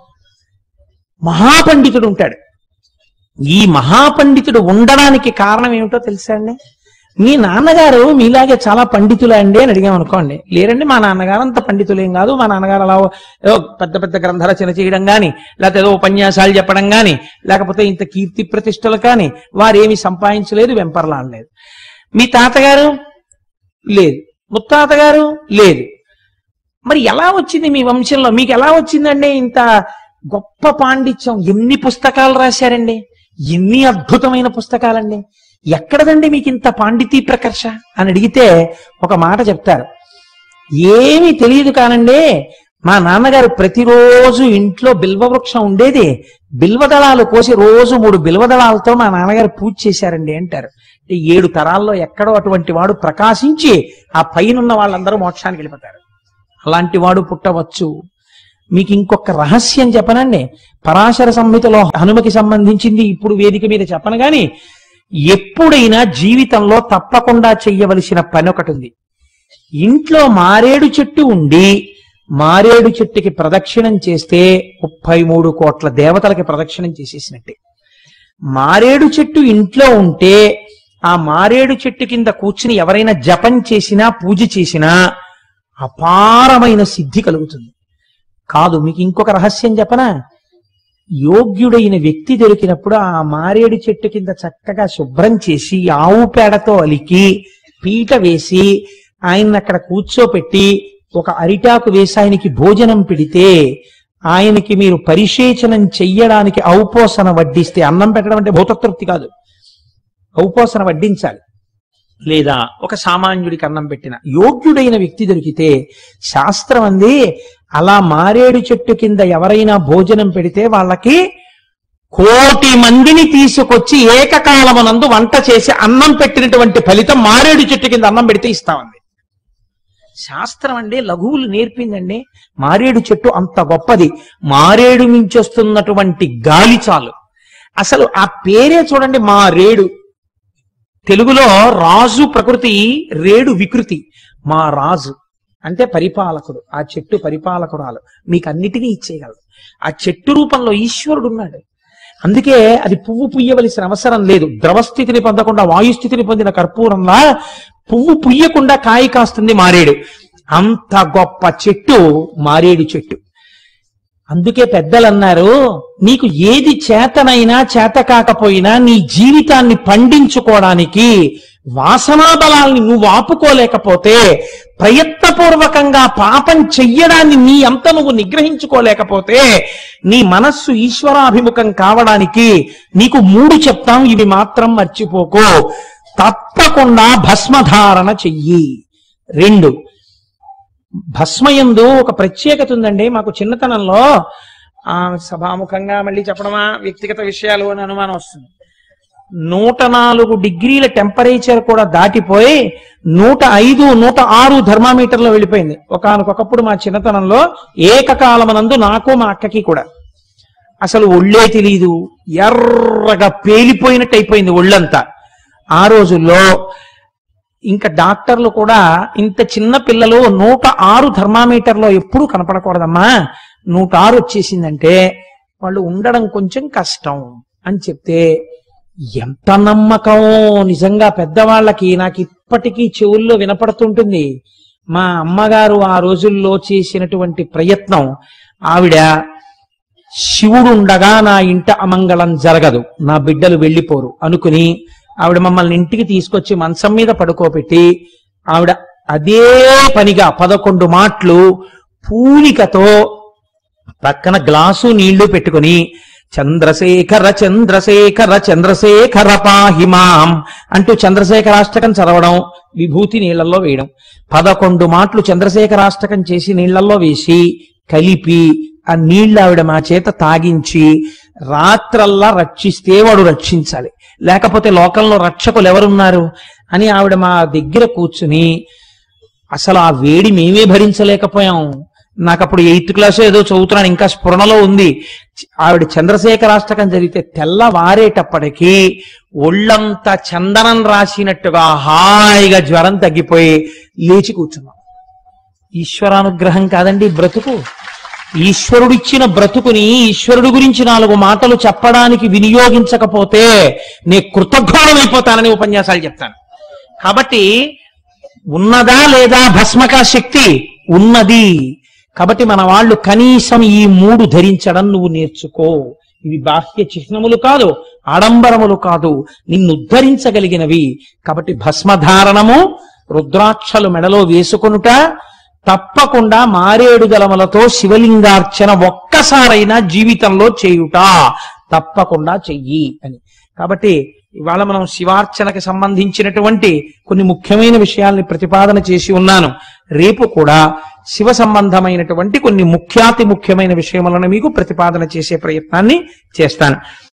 మహాపండితుడు ఉంటాడు ఈ మహాపండితుడు ఉండడానికి కారణం ఏమిటో తెలుసా అండి మీ నాన్నగారు మీలాగే చాలా పండితులే అండి అని అడిగాం అనుకోండి లేరండి మా నాన్నగారు అంత పండితులేం కాదు మా నాన్నగారు అలా ఏదో పెద్ద పెద్ద గ్రంథ రచన చేయడం కానీ లేకపోతే ఏదో ఉపన్యాసాలు చెప్పడం కానీ లేకపోతే ఇంత కీర్తి ప్రతిష్టలు కానీ వారేమి సంపాదించలేదు వెంపర్లాడలేదు మీ తాతగారు లేదు ముత్తాత గారు లేదు మరి ఎలా వచ్చింది మీ వంశంలో మీకు ఎలా వచ్చిందండి ఇంత గొప్ప పాండిత్యం ఎన్ని పుస్తకాలు రాశారండి ఎన్ని అద్భుతమైన పుస్తకాలండి ఎక్కడదండి మీకు ఇంత పాండితీ ప్రకర్ష అని అడిగితే ఒక మాట చెప్తారు ఏమీ తెలియదు కానండి మా నాన్నగారు ప్రతిరోజు ఇంట్లో బిల్వవృక్షం ఉండేది బిల్వదళాలు కోసి రోజు మూడు బిల్వదళాలతో మా నాన్నగారు పూజ చేశారండి అంటారు అంటే ఏడు తరాల్లో ఎక్కడో అటువంటి వాడు ప్రకాశించి ఆ పైనున్న వాళ్ళందరూ మోక్షానికి వెళ్ళిపోతారు అలాంటి వాడు పుట్టవచ్చు మీకు ఇంకొక రహస్యం చెప్పనండి పరాశర సంహితలో హనుమకి సంబంధించింది ఇప్పుడు వేదిక మీద చెప్పను గాని ఎప్పుడైనా జీవితంలో తప్పకుండా చెయ్యవలసిన పని ఒకటి ఉంది ఇంట్లో మారేడు చెట్టు ఉండి మారేడు చెట్టుకి ప్రదక్షిణం చేస్తే ముప్పై మూడు కోట్ల దేవతలకి ప్రదక్షిణం చేసేసినట్టే మారేడు చెట్టు ఇంట్లో ఉంటే ఆ మారేడు చెట్టు కింద కూర్చుని ఎవరైనా జపం చేసినా పూజ చేసినా అపారమైన సిద్ధి కలుగుతుంది కాదు మీకు ఇంకొక రహస్యం చెప్పనా యోగ్యుడైన వ్యక్తి దొరికినప్పుడు ఆ మారేడు చెట్టు కింద చక్కగా శుభ్రం చేసి ఆవు పేడతో అలికి పీట వేసి ఆయన్ని అక్కడ కూర్చోపెట్టి ఒక అరిటాకు వేసి ఆయనకి భోజనం పెడితే ఆయనకి మీరు పరిశేచనం చెయ్యడానికి ఔపోసన వడ్డిస్తే అన్నం పెట్టడం అంటే భూతతృప్తి కాదు ఔపోసన వడ్డించాలి లేదా ఒక సామాన్యుడికి అన్నం పెట్టిన యోగ్యుడైన వ్యక్తి దొరికితే శాస్త్రం అంది అలా మారేడు చెట్టు కింద ఎవరైనా భోజనం పెడితే వాళ్ళకి కోటి మందిని తీసుకొచ్చి ఏకకాలమునందు వంట చేసి అన్నం పెట్టినటువంటి ఫలితం మారేడు చెట్టు కింద అన్నం పెడితే ఇస్తామంది శాస్త్రం అండి లఘువులు నేర్పిందండి మారేడు చెట్టు అంత గొప్పది మారేడు నుంచి వస్తున్నటువంటి గాలి చాలు అసలు ఆ పేరే చూడండి మారేడు తెలుగులో రాజు ప్రకృతి రేడు వికృతి మా రాజు అంటే పరిపాలకుడు ఆ చెట్టు పరిపాలకురాలు మీకు అన్నిటినీ ఇచ్చేయగలదు ఆ చెట్టు రూపంలో ఈశ్వరుడు ఉన్నాడు అందుకే అది పువ్వు పుయ్యవలసిన అవసరం లేదు ద్రవస్థితిని పొందకుండా వాయుస్థితిని పొందిన కర్పూరంలా పువ్వు పుయ్యకుండా కాయ కాస్తుంది మారేడు అంత గొప్ప చెట్టు మారేడు చెట్టు అందుకే పెద్దలు అన్నారు నీకు ఏది చేతనైనా చేత కాకపోయినా నీ జీవితాన్ని పండించుకోవడానికి వాసనా బలాల్ని నువ్వు ఆపుకోలేకపోతే ప్రయత్నపూర్వకంగా పాపం చెయ్యడాన్ని నీ అంత నువ్వు నిగ్రహించుకోలేకపోతే నీ మనస్సు ఈశ్వరాభిముఖం కావడానికి నీకు మూడు చెప్తాం ఇవి మాత్రం మర్చిపోకు తప్పకుండా భస్మధారణ చెయ్యి రెండు భస్మయందు ఒక ప్రత్యేకత ఉందండి మాకు చిన్నతనంలో ఆ సభాముఖంగా మళ్ళీ చెప్పడమా వ్యక్తిగత విషయాలు అని అనుమానం వస్తుంది నూట నాలుగు డిగ్రీల టెంపరేచర్ కూడా దాటిపోయి నూట ఐదు నూట ఆరు థర్మామీటర్లో వెళ్ళిపోయింది ఒకనకొకప్పుడు మా చిన్నతనంలో ఏకకాలమనందు నాకు మా అక్కకి కూడా అసలు ఒళ్ళే తెలీదు ఎర్రగా పేలిపోయినట్టు అయిపోయింది ఒళ్ళంతా ఆ రోజుల్లో ఇంకా డాక్టర్లు కూడా ఇంత చిన్న పిల్లలు నూట ఆరు థర్మామీటర్లో ఎప్పుడూ కనపడకూడదమ్మా నూట ఆరు వచ్చేసిందంటే వాళ్ళు ఉండడం కొంచెం కష్టం అని చెప్తే ఎంత నమ్మకం నిజంగా పెద్దవాళ్ళకి నాకు ఇప్పటికీ చెవుల్లో వినపడుతుంటుంది మా అమ్మగారు ఆ రోజుల్లో చేసినటువంటి ప్రయత్నం ఆవిడ శివుడు ఉండగా నా ఇంట అమంగళం జరగదు నా బిడ్డలు వెళ్ళిపోరు అనుకుని ఆవిడ మమ్మల్ని ఇంటికి తీసుకొచ్చి మంచం మీద పడుకోబెట్టి ఆవిడ అదే పనిగా పదకొండు మాటలు పూలికతో పక్కన గ్లాసు నీళ్లు పెట్టుకుని చంద్రశేఖర చంద్రశేఖర చంద్రశేఖర పాహిమాం అంటూ చంద్రశేఖరాష్టకం చదవడం విభూతి నీళ్లలో వేయడం పదకొండు మాటలు చంద్రశేఖరాష్టకం చేసి నీళ్లలో వేసి కలిపి ఆ నీళ్లు ఆవిడ మా చేత తాగించి రాత్రల్లా రక్షిస్తే వాడు రక్షించాలి లేకపోతే లోకంలో రక్షకులు ఎవరున్నారు అని ఆవిడ మా దగ్గర కూర్చుని అసలు ఆ వేడి మేమే భరించలేకపోయాం నాకు అప్పుడు ఎయిత్ క్లాస్ ఏదో చదువుతున్నాను ఇంకా స్ఫురణలో ఉంది ఆవిడ చంద్రశేఖరాష్టకం జరిగితే తెల్లవారేటప్పటికీ ఒళ్ళంతా చందనం రాసినట్టుగా హాయిగా జ్వరం తగ్గిపోయి లేచి కూర్చున్నాం ఈశ్వరానుగ్రహం కాదండి బ్రతుకు ఈశ్వరుడిచ్చిన బ్రతుకుని ఈశ్వరుడు గురించి నాలుగు మాటలు చెప్పడానికి వినియోగించకపోతే నే కృతజ్ఞుడమైపోతానని ఉపన్యాసాలు చెప్తాను కాబట్టి ఉన్నదా లేదా భస్మక శక్తి ఉన్నది కాబట్టి మన వాళ్ళు కనీసం ఈ మూడు ధరించడం నువ్వు నేర్చుకో ఇవి బాహ్య చిహ్నములు కాదు ఆడంబరములు కాదు నిన్ను ఉద్ధరించగలిగినవి కాబట్టి భస్మధారణము రుద్రాక్షలు మెడలో వేసుకొనుట తప్పకుండా మారేడు దళములతో శివలింగార్చన ఒక్కసారైనా జీవితంలో చేయుట తప్పకుండా చెయ్యి అని కాబట్టి ఇవాళ మనం శివార్చనకి సంబంధించినటువంటి కొన్ని ముఖ్యమైన విషయాల్ని ప్రతిపాదన చేసి ఉన్నాను రేపు కూడా శివ సంబంధమైనటువంటి కొన్ని ముఖ్యాతి ముఖ్యమైన విషయములను మీకు ప్రతిపాదన చేసే ప్రయత్నాన్ని చేస్తాను